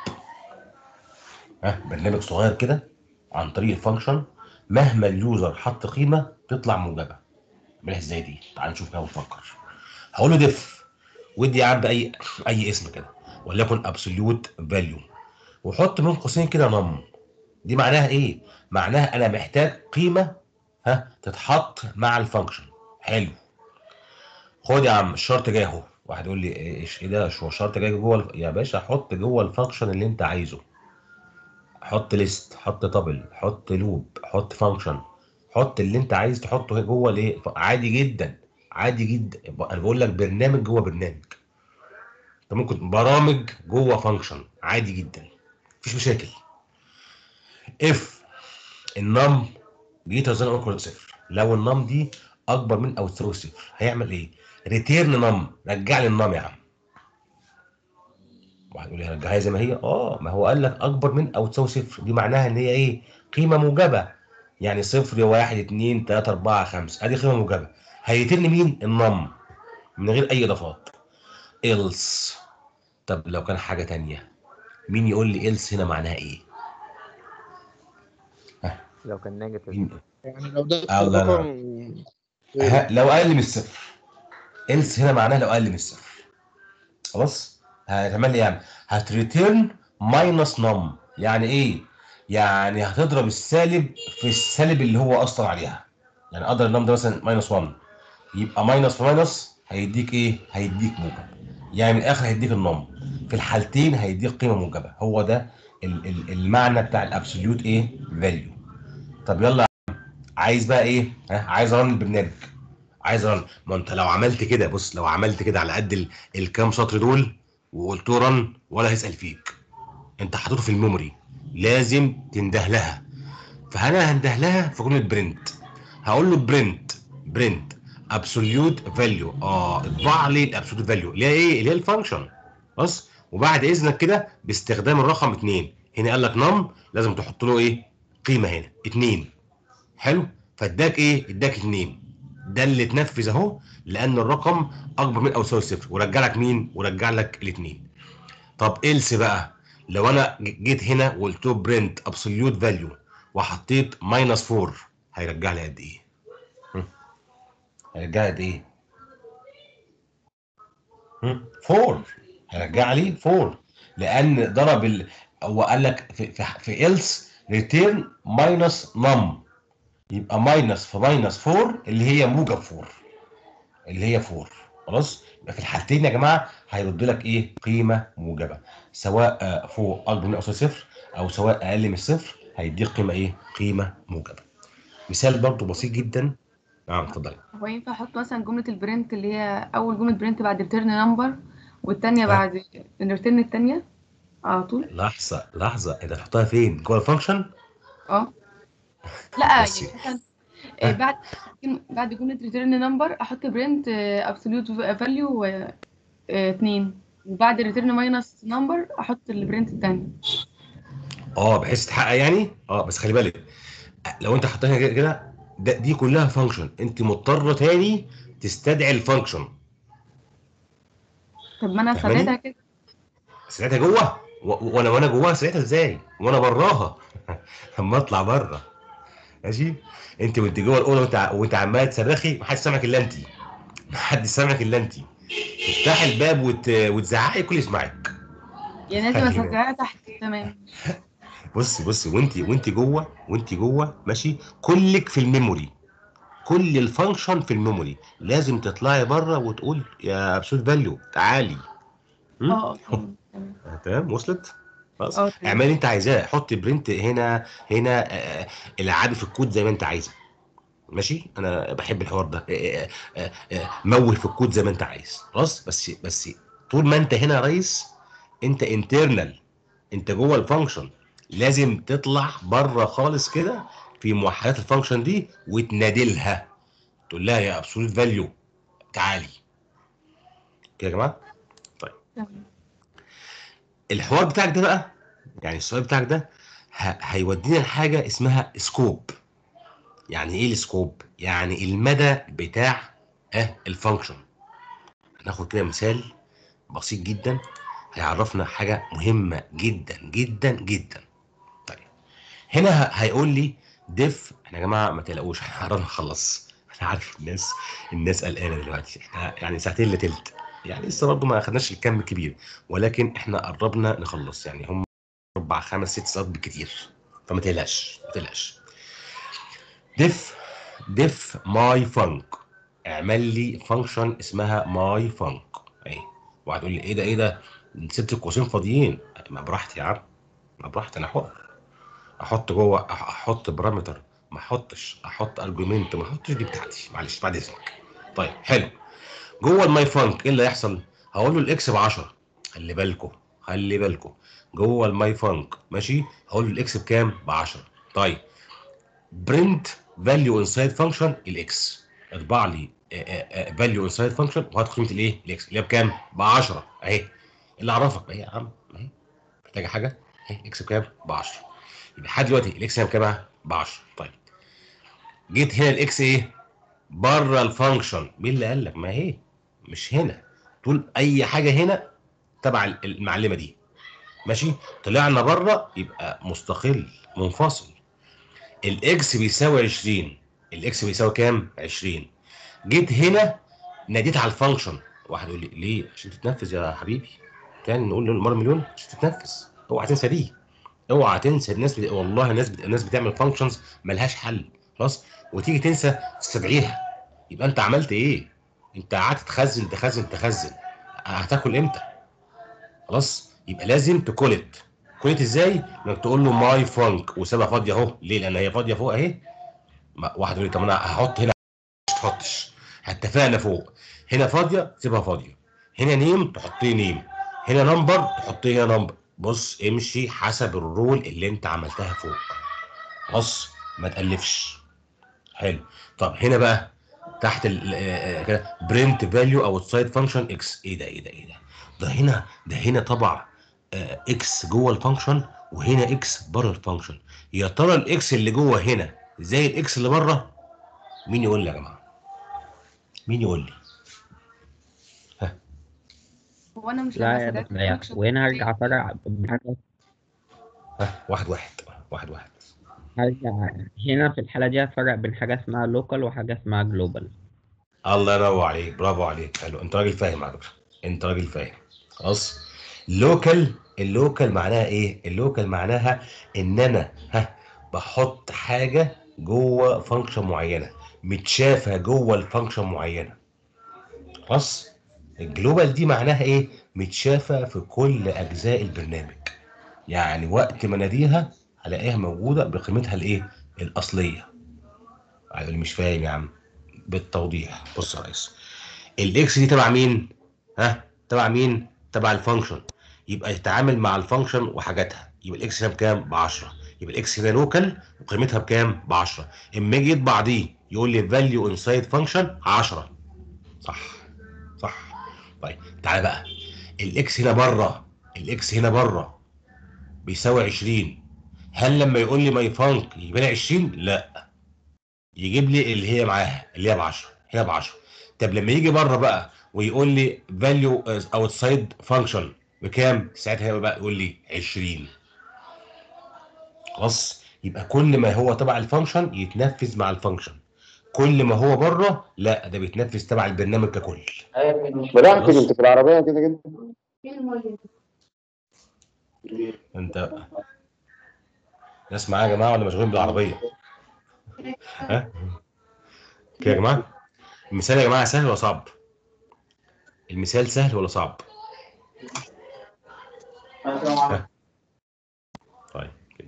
[SPEAKER 1] ها برنامج صغير كده عن طريق الفانكشن مهما اليوزر حط قيمه تطلع موجبه اعملها ازاي دي تعال نشوف كده ونفكر هقول له ديف ودي يا عم اي اي اسم كده وليكن ابسوليوت فاليو وحط بين قوسين كده نم دي معناها ايه معناها انا محتاج قيمه ها تتحط مع الفانكشن حلو خد يا عم الشرط جاي اهو واحد يقول لي ايش ايه ده شو شرط جاي جوه الف... يا باشا حط جوه الفانكشن اللي انت عايزه حط ليست حط تابل حط لوب حط فانكشن حط اللي انت عايز تحطه جوه الايه ف- عادي جدا عادي جدا انا بقول لك برنامج جوه برنامج انت ممكن برامج جوه فانكشن عادي جدا مفيش مشاكل اف النم جيت ازن ايكوال صفر لو النم دي اكبر من او تساوي صفر هيعمل ايه ريتيرن نم رجع لي النم يا عم واحد يقول لي هرجعها زي ما هي اه ما هو قال لك اكبر من او تساوي صفر دي معناها ان هي ايه قيمه موجبه يعني صفر واحد اتنين تلاته اربعه خمسه ادي قيمه موجبه هيترن مين النم من غير اي اضافات else طب لو كان حاجه تانية مين يقول لي else هنا معناها ايه
[SPEAKER 13] لو كان نيجاتيف
[SPEAKER 1] مين
[SPEAKER 4] يعني لو ده
[SPEAKER 1] الله ينور.
[SPEAKER 4] رقم
[SPEAKER 1] ها لو اقل من الصفر else هنا معناها لو اقل من الصفر خلاص هتعمل لي يعني هتريتيرن ماينس نم يعني ايه يعني هتضرب السالب في السالب اللي هو اصلا عليها يعني اقدر النم ده مثلا ماينس 1 يبقى ماينس في ماينس هيديك ايه هيديك موجب يعني من الاخر هيديك النم في الحالتين هيديك قيمه موجبه هو ده ال- ال- المعنى بتاع الابسوليوت ايه فاليو طب يلا يا عم، عايز بقى ايه ها عايز ارن البرنامج عايز ارن ما انت لو عملت كده بص لو عملت كده على قد ال- الكام سطر دول وقلت له رن ولا هيسال فيك انت حاططه في الميموري لازم تنده لها فانا هنده لها في جمله برنت هقول له برنت برنت ابسوليوت فاليو اه اطبع لي الابسوليوت فاليو اللي هي ايه اللي هي الفانكشن بص وبعد اذنك كده باستخدام الرقم 2 هنا قال لك نم لازم تحط له ايه قيمه هنا 2 حلو فاداك ايه اداك 2 ده اللي اتنفذ اهو لان الرقم اكبر من او يساوي صفر ورجع لك مين ورجع لك الاثنين طب إلس بقى لو انا ج- جيت هنا وقلت له برنت ابسوليوت فاليو وحطيت ماينس 4 هيرجع لي قد ايه؟ هم؟ هيرجع لي قد ايه؟ هم؟ 4 هيرجع لي 4 لان ضرب ال... هو قال لك في في, في إلس ريتيرن ماينس نم يبقى ماينس في ماينس 4 اللي هي موجب 4 اللي هي 4 خلاص يبقى في الحالتين يا جماعه هيرد لك ايه قيمه موجبه سواء آه، فوق اكبر من او يساوي صفر او سواء اقل من الصفر هيديك قيمه ايه قيمه موجبه مثال برضو بسيط جدا نعم اتفضلي
[SPEAKER 2] هو ينفع احط مثلا جملة البرنت اللي هي اول جملة برنت بعد ريتيرن نمبر والتانية بعد الريتيرن التانية على طول
[SPEAKER 1] لحظه لحظه انت هتحطها فين جوه الفانكشن
[SPEAKER 2] اه لا يعني
[SPEAKER 1] بس
[SPEAKER 2] مثلا آه، بعد بعد جملة ريتيرن نمبر احط برنت ابسوليوت فاليو اتنين وبعد ريتيرن ماينس نمبر احط البرنت التانية
[SPEAKER 1] اه بحيث تحقق يعني اه بس خلي بالك لو انت حطيتها كده كده ده- دي كلها فانكشن انت مضطره تاني تستدعي الفانكشن
[SPEAKER 2] طب ما انا
[SPEAKER 1] فاهماني؟
[SPEAKER 2] خليتها كده
[SPEAKER 1] سرقتها جوه و- وانا وانا جواها سرقتها ازاي وانا براها لما اطلع بره ماشي انت وانت جوه الاوضه وانت ع- وانت عمال تصرخي محدش سامعك الا انت محدش سامعك الا انت تفتحي الباب وت... وتزعقي الكل يسمعك
[SPEAKER 2] يعني لازم
[SPEAKER 1] خلي بالك.
[SPEAKER 2] اسجلها تحت تمام
[SPEAKER 1] بصي بصي وانت وانت جوه وانت جوه ماشي كلك في الميموري كل الفانكشن في الميموري لازم تطلعي بره وتقول يا ابسولوت فاليو تعالي م?
[SPEAKER 2] اه تمام تمام.
[SPEAKER 1] تمام وصلت خلاص
[SPEAKER 2] اه تمام.
[SPEAKER 1] اعملي انت عايزاه حطي برنت هنا هنا آه، العبي في الكود زي ما انت عايزه ماشي انا بحب الحوار ده آه، آه، آه، موه في الكود زي ما انت عايز خلاص بس بس طول ما انت هنا يا ريس انت انترنال انت جوه الفانكشن لازم تطلع بره خالص كده في موحدات الفانكشن دي وتنادلها تقول لها يا ابسولوت فاليو تعالي كده يا جماعه
[SPEAKER 2] تمام
[SPEAKER 1] الحوار بتاعك ده بقى يعني السؤال بتاعك ده ه- هيودينا لحاجه اسمها سكوب يعني ايه السكوب يعني المدى بتاع اه الفانكشن هناخد كده مثال بسيط جدا هيعرفنا حاجه مهمه جدا جدا جدا طيب هنا ه- هيقول لي ديف احنا يا جماعه ما تقلقوش احنا قربنا نخلص انا عارف الناس الناس قلقانه دلوقتي احنا يعني ساعتين الا تلت يعني لسه برضه ما خدناش الكم الكبير ولكن احنا قربنا نخلص يعني هم اربع خمس ست ساعات بالكتير فما تقلقش ما تقلقش ديف ديف ماي فانك اعمل لي فانكشن اسمها ماي فانك اهي وهتقول لي ايه ده ايه ده سبت القوسين فاضيين ما براحتي يا عم ما براحتي انا حر احط جوه أح- احط بارامتر ما احطش احط ارجيومنت ما احطش دي بتاعتي معلش بعد اذنك طيب حلو جوه الماي فانك ايه اللي هيحصل هقول له الاكس ب 10 خلي بالكم خلي بالكم جوه الماي فانك ماشي هقول له الاكس بكام ب 10 طيب برنت فاليو انسايد فانكشن الاكس اطبع لي فاليو انسايد فانكشن وهات قيمه الايه الاكس اللي هي بكام ب 10 اهي اللي اعرفك اهي يا عم اهي محتاجه حاجه اهي اكس بكام ب 10 يبقى لحد دلوقتي الاكس هنا بكام ب 10 طيب جيت هنا الاكس ايه بره الفانكشن مين اللي قال لك ما هي مش هنا طول اي حاجه هنا تبع المعلمه دي ماشي طلعنا بره يبقى مستقل منفصل الاكس بيساوي 20 الاكس بيساوي كام 20 جيت هنا ناديت على الفانكشن واحد يقول لي ليه عشان تتنفذ يا حبيبي تاني نقول له مره مليون عشان تتنفذ اوعى تنسى دي اوعى تنسى الناس بت... والله الناس بت... الناس بتعمل فانكشنز ملهاش حل خلاص وتيجي تنسى تستدعيها يبقى انت عملت ايه انت قعدت تخزن تخزن تخزن هتاكل امتى خلاص يبقى لازم تكولت كولت ازاي انك تقول له ماي فانك وسيبها فاضيه اهو ليه لان هي فاضيه فوق اهي ما- واحد يقول لي طب انا هحط هنا مش تحطش اتفقنا فوق هنا فاضيه سيبها فاضيه هنا نيم تحطيه نيم هنا نمبر تحطيه هنا نمبر بص امشي حسب الرول اللي انت عملتها فوق بص ما تالفش حلو طب هنا بقى تحت ال- آه، آه، كده برنت فاليو او سايد فانكشن اكس ايه ده ايه ده ايه ده ده هنا ده هنا طبع اكس جوه الفانكشن وهنا اكس بره الفانكشن يا ترى الاكس اللي جوه هنا زي الاكس اللي بره مين يقول لي يا جماعه مين يقول لي
[SPEAKER 2] هو انا مش
[SPEAKER 12] لا
[SPEAKER 2] لما
[SPEAKER 12] يا
[SPEAKER 2] سددت
[SPEAKER 12] بطل يا
[SPEAKER 2] function
[SPEAKER 12] وهنا هرجع افرع بحاجة
[SPEAKER 1] ها واحد واحد واحد واحد
[SPEAKER 12] هرجع هنا في الحالة دي هفرق بين حاجة اسمها لوكال وحاجة اسمها جلوبال
[SPEAKER 1] الله ينور عليك برافو عليك حلو انت راجل فاهم على فكره انت راجل فاهم خلاص لوكال اللوكال معناها ايه اللوكال معناها ان انا ها بحط حاجه جوه فانكشن معينه متشافه جوه الفانكشن معينه خلاص الجلوبال دي معناها ايه متشافه في كل اجزاء البرنامج يعني وقت ما ناديها هلاقيها موجوده بقيمتها الايه الاصليه هيقول لي مش فاهم يا عم بالتوضيح بص يا ريس الاكس دي تبع مين ها تبع مين تبع الفانكشن يبقى يتعامل مع الفانكشن وحاجاتها يبقى الاكس هنا بكام ب 10 يبقى الاكس هنا لوكال وقيمتها بكام ب 10 اما يجي يطبع دي يقول لي فاليو انسايد فانكشن 10 صح صح طيب تعالى بقى الاكس هنا بره الاكس هنا بره بيساوي 20 هل لما يقول لي ماي فانك يجيب لي 20 لا يجيب لي اللي هي معاها اللي هي ب 10 هنا ب 10 طب لما يجي بره بقى ويقول لي فاليو اوتسايد فانكشن بكام ساعتها هيبقى بقى يقول لي 20 خلاص يبقى كل ما هو تبع الفانكشن يتنفذ مع الفانكشن كل ما هو بره لا ده بيتنفذ تبع البرنامج ككل
[SPEAKER 13] بدأت انت في العربية كده كده
[SPEAKER 1] انت ناس معايا يا جماعه ولا مشغولين بالعربيه ها كده يا جماعه المثال يا جماعه سهل ولا صعب المثال سهل ولا صعب ها. طيب كده.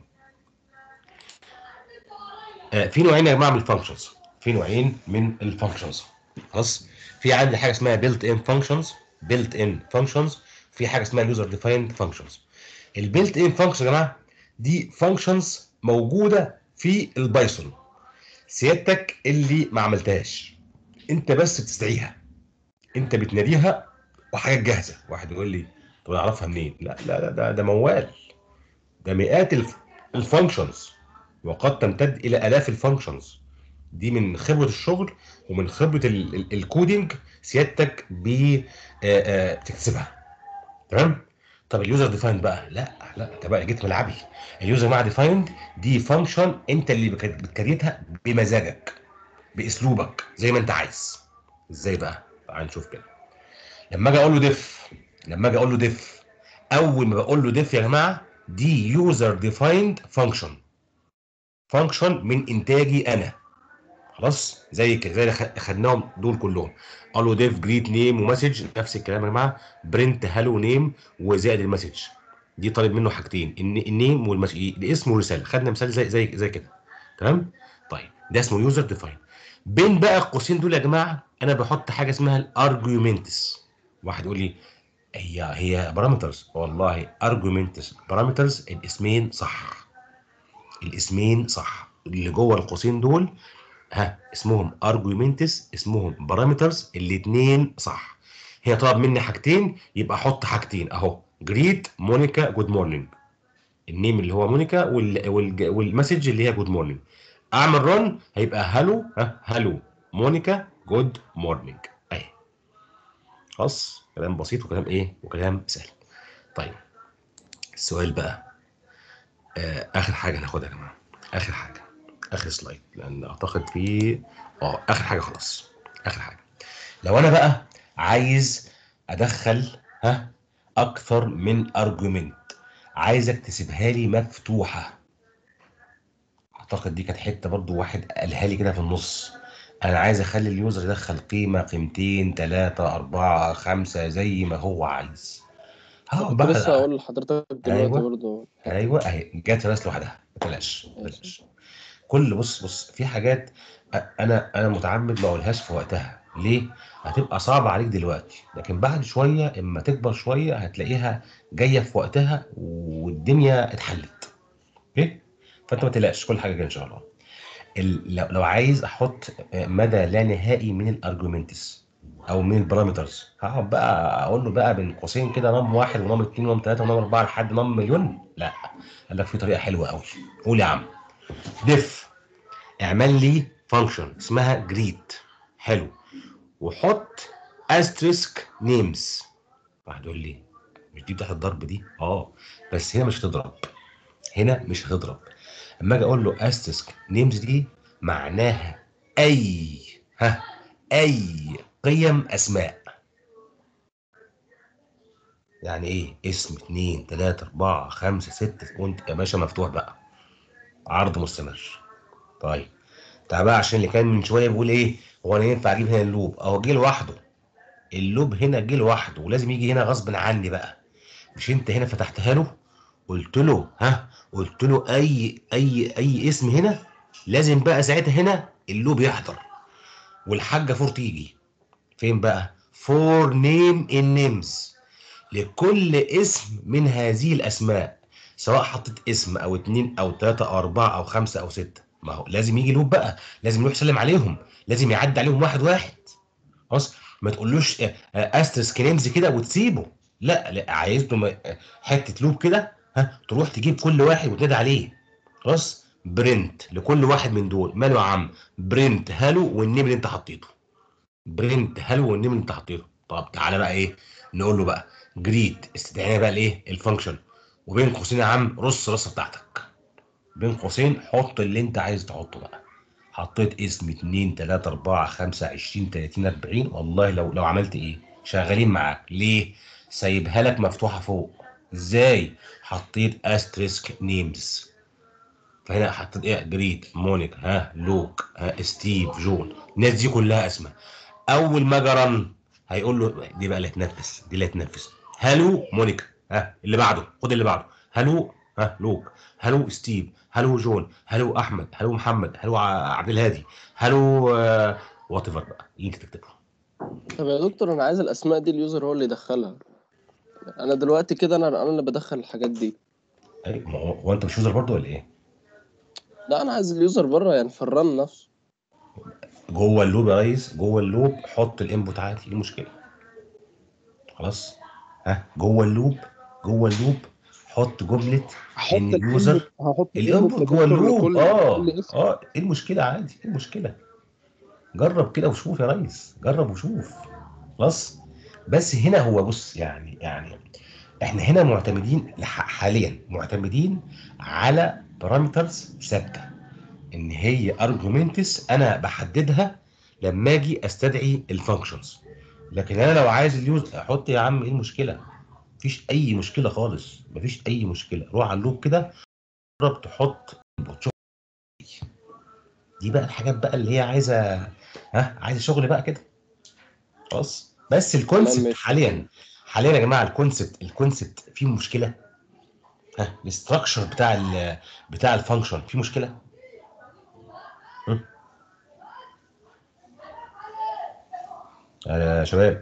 [SPEAKER 1] آه في نوعين يا جماعه من الفانكشنز في نوعين من الفانكشنز خلاص في عندي حاجه اسمها بيلت ان فانكشنز بيلت ان فانكشنز في حاجه اسمها يوزر ديفايند فانكشنز البيلت ان فانكشن يا جماعه دي فانكشنز موجوده في البايثون سيادتك اللي ما عملتهاش انت بس بتستدعيها انت بتناديها وحاجات جاهزه واحد يقول لي طب أنا اعرفها منين لا لا لا ده ده موال ده مئات الف- الفانكشنز وقد تمتد الى الاف الفانكشنز دي من خبره الشغل ومن خبره ال- ال- الكودينج سيادتك ب- آه، آه، بتكتسبها تمام طب اليوزر ديفايند بقى لا لا انت بقى جيت ملعبي اليوزر مع ديفايند دي فانكشن انت اللي بك- بتكريتها بمزاجك باسلوبك زي ما انت عايز ازاي بقى تعال نشوف كده لما اجي اقول له ديف لما اجي اقول له ديف اول ما بقول له ديف يا جماعه دي يوزر ديفايند فانكشن فانكشن من انتاجي انا خلاص زي كده زي اللي خ- خدناهم دول كلهم قالوا ديف جريت نيم ومسج نفس الكلام يا جماعه برنت هالو نيم وزائد المسج دي طالب منه حاجتين الن- النيم والمسج الاسم والرساله خدنا مثال زي زي زي كده تمام طيب ده اسمه يوزر ديفاين بين بقى القوسين دول يا جماعه انا بحط حاجه اسمها الارجيومنتس واحد يقول لي هي هي بارامترز والله ارجيومنتس بارامترز الاسمين صح الاسمين صح اللي جوه القوسين دول ها اسمهم ارجيومنتس اسمهم بارامترز الاثنين صح هي طلب مني حاجتين يبقى احط حاجتين اهو جريت مونيكا جود مورنينج النيم اللي هو مونيكا وال... وال... والمسج اللي هي جود مورنينج اعمل رن هيبقى هالو ها هالو مونيكا جود مورنينج اهي خلاص كلام بسيط وكلام ايه وكلام سهل طيب السؤال بقى آه اخر حاجه هناخدها يا جماعه اخر حاجه اخر سلايد لان اعتقد في اه اخر حاجه خلاص اخر حاجه لو انا بقى عايز ادخل ها اكثر من ارجيومنت عايزك تسيبها لي مفتوحه اعتقد دي كانت حته برضو واحد قالها لي كده في النص انا عايز اخلي اليوزر يدخل قيمه قيمتين ثلاثه اربعه خمسه زي ما هو عايز هقعد
[SPEAKER 7] كنت لسه
[SPEAKER 1] بقى
[SPEAKER 7] هقول لحضرتك دلوقتي
[SPEAKER 1] ايوه
[SPEAKER 7] برضه
[SPEAKER 1] ايوه اهي جت راس لوحدها ما تقلقش ما تقلقش كل بص بص في حاجات أ- انا انا متعمد ما اقولهاش في وقتها ليه هتبقى صعبه عليك دلوقتي لكن بعد شويه اما تكبر شويه هتلاقيها جايه في وقتها والدنيا اتحلت اوكي فانت ما تقلقش كل حاجه جايه ان شاء الله ال- لو لو عايز احط مدى لا نهائي من الارجيومنتس او من البارامترز هقعد بقى اقول له بقى بين قوسين كده نم واحد ونم اثنين ونم ثلاثه ونم اربعه لحد نم مليون لا قال لك في طريقه حلوه قوي قول يا عم ديف اعمل لي فانكشن اسمها جريت حلو وحط استريسك نيمز واحد يقول لي مش دي بتاعت الضرب دي اه بس هنا مش هتضرب هنا مش هتضرب اما اجي اقول له استريسك نيمز دي معناها اي ها اي قيم اسماء يعني ايه اسم اتنين تلاتة اربعة خمسة ستة وانت يا باشا مفتوح بقى عرض مستمر طيب تعال بقى عشان اللي كان من شويه بيقول ايه هو انا ينفع اجيب هنا اللوب اهو جه لوحده اللوب هنا جه لوحده ولازم يجي هنا غصب عني بقى مش انت هنا فتحتها له قلت له ها قلت له اي اي اي اسم هنا لازم بقى ساعتها هنا اللوب يحضر والحاجه فور تيجي فين بقى فور نيم ان نيمز لكل اسم من هذه الاسماء سواء حطيت اسم او اتنين او تلاته او اربعه او خمسه او سته ما هو لازم يجي لوب بقى لازم يروح يسلم عليهم لازم يعدي عليهم واحد واحد خلاص ما تقولوش استرس نيمز كده وتسيبه لا لا عايز له م- حته لوب كده ها تروح تجيب كل واحد وتنادي عليه خلاص برنت لكل واحد من دول ماله يا عم برنت هالو والنيم اللي انت حطيته برنت هالو والنيم اللي انت حطيته طب تعالى بقى ايه نقول له بقى جريت استدعينا بقى الايه الفانكشن وبين قوسين يا عم رص الرصه بتاعتك بين قوسين حط اللي انت عايز تحطه بقى حطيت اسم 2 3 4 5 20 30 40 والله لو لو عملت ايه شغالين معاك ليه سايبها لك مفتوحه فوق ازاي حطيت استريسك نيمز فهنا حطيت ايه جريت مونيك ها لوك ها ستيف جون الناس دي كلها اسماء اول ما جرن هيقول له دي بقى اللي هتنفس دي اللي هتنفس هالو مونيكا ها اللي بعده خد اللي بعده هالو ها لوك هالو ستيف هالو جون هالو احمد هالو محمد هالو ع- عبد الهادي هالو وات ايفر بقى اللي انت تكتبه
[SPEAKER 7] طب يا دكتور انا عايز الاسماء دي اليوزر هو اللي يدخلها انا دلوقتي كده انا انا اللي بدخل الحاجات دي
[SPEAKER 1] أي، ما هو هو انت مش يوزر برضه ولا ايه؟
[SPEAKER 7] لا انا عايز اليوزر بره يعني في الرن نفسه
[SPEAKER 1] جوه اللوب يا ريس جوه اللوب حط الانبوت عادي ايه المشكله؟ خلاص ها جوه اللوب جوه اللوب حط جمله
[SPEAKER 4] هحط
[SPEAKER 1] ان اليوزر
[SPEAKER 4] الانبوت هحط
[SPEAKER 1] الانبوت
[SPEAKER 4] الانبوت
[SPEAKER 1] جوه اللوب
[SPEAKER 4] لكل
[SPEAKER 1] اه
[SPEAKER 4] لكل اسم
[SPEAKER 1] اه ايه المشكله عادي ايه المشكله؟ جرب كده وشوف يا ريس جرب وشوف خلاص بس هنا هو بص يعني يعني احنا هنا معتمدين لح- حاليا معتمدين على بارامترز ثابته ان هي ارجومنتس انا بحددها لما اجي استدعي الفانكشنز لكن انا لو عايز اليوز احط يا عم ايه المشكله مفيش اي مشكله خالص مفيش اي مشكله روح على اللوب كده جرب تحط شوف دي بقى الحاجات بقى اللي هي عايزه ها عايزه شغل بقى كده خلاص بس الكونسبت
[SPEAKER 7] ماشي.
[SPEAKER 1] حاليا حاليا يا جماعه الكونسبت الكونسبت فيه مشكله ها الاستراكشر بتاع ال بتاع الفانكشن فيه مشكله هم؟ يا شباب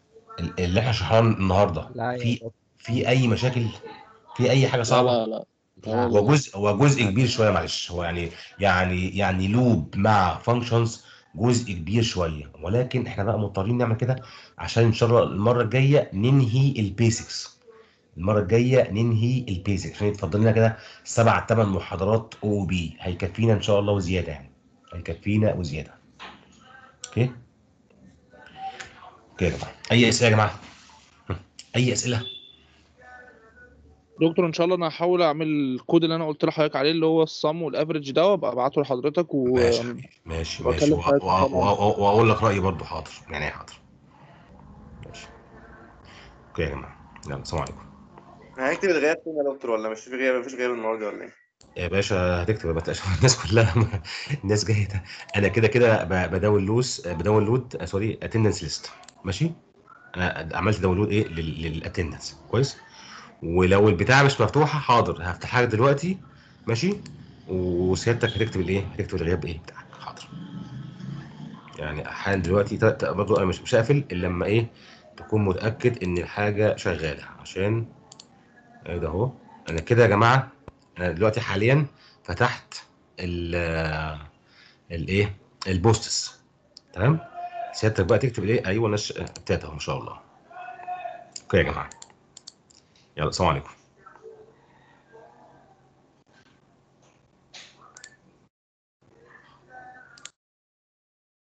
[SPEAKER 1] ال- اللي احنا شرحناه النهارده
[SPEAKER 12] لا يا
[SPEAKER 1] في
[SPEAKER 12] دكتور.
[SPEAKER 1] في اي مشاكل في اي حاجه
[SPEAKER 7] لا
[SPEAKER 1] صعبه
[SPEAKER 7] لا لا
[SPEAKER 1] هو جزء هو جزء كبير شويه معلش هو يعني يعني يعني لوب مع فانكشنز جزء كبير شويه ولكن احنا بقى مضطرين نعمل كده عشان ان شاء الله المره الجايه ننهي البيسكس المره الجايه ننهي البيسكس عشان يتفضل لنا كده سبع ثمان محاضرات او بي هيكفينا ان شاء الله وزياده يعني هيكفينا وزياده اوكي اوكي يا جماعه اي اسئله يا جماعه اي اسئله
[SPEAKER 4] دكتور ان شاء الله انا هحاول اعمل الكود اللي انا قلت لحضرتك عليه اللي هو الصم والافرج ده وابقى ابعته لحضرتك و
[SPEAKER 1] ماشي يا حبيبي، ماشي ماشي
[SPEAKER 4] وأكلم
[SPEAKER 1] وه-
[SPEAKER 4] حضرتك إن شاء
[SPEAKER 1] وه-
[SPEAKER 4] الله.
[SPEAKER 1] وه- واقول لك رايي برضو حاضر يعني ايه حاضر ماشي اوكي يا جماعه يلا السلام عليكم
[SPEAKER 8] هنكتب الغياب فين يا دكتور ولا مش في غياب مفيش غياب المره دي ولا ايه؟
[SPEAKER 1] يا باشا هتكتب ما تقلقش الناس كلها الناس جايه ده. انا كده كده ب- بداونلود بداونلود آه، سوري اتندنس ليست ماشي انا عملت داونلود ايه للاتندنس كويس ولو البتاعه مش مفتوحه حاضر هفتحها لك دلوقتي ماشي وسيادتك هتكتب الايه هتكتب الغياب ايه بتاعك حاضر يعني حالا دلوقتي ت- ت- برضو انا مش مش هقفل الا لما ايه تكون متاكد ان الحاجه شغاله عشان ايه ده اهو انا كده يا جماعه انا دلوقتي حاليا فتحت ال الايه البوستس تمام سيادتك بقى تكتب الايه ايوه نش ابتدت اهو ما شاء الله اوكي يا جماعه يلا السلام عليكم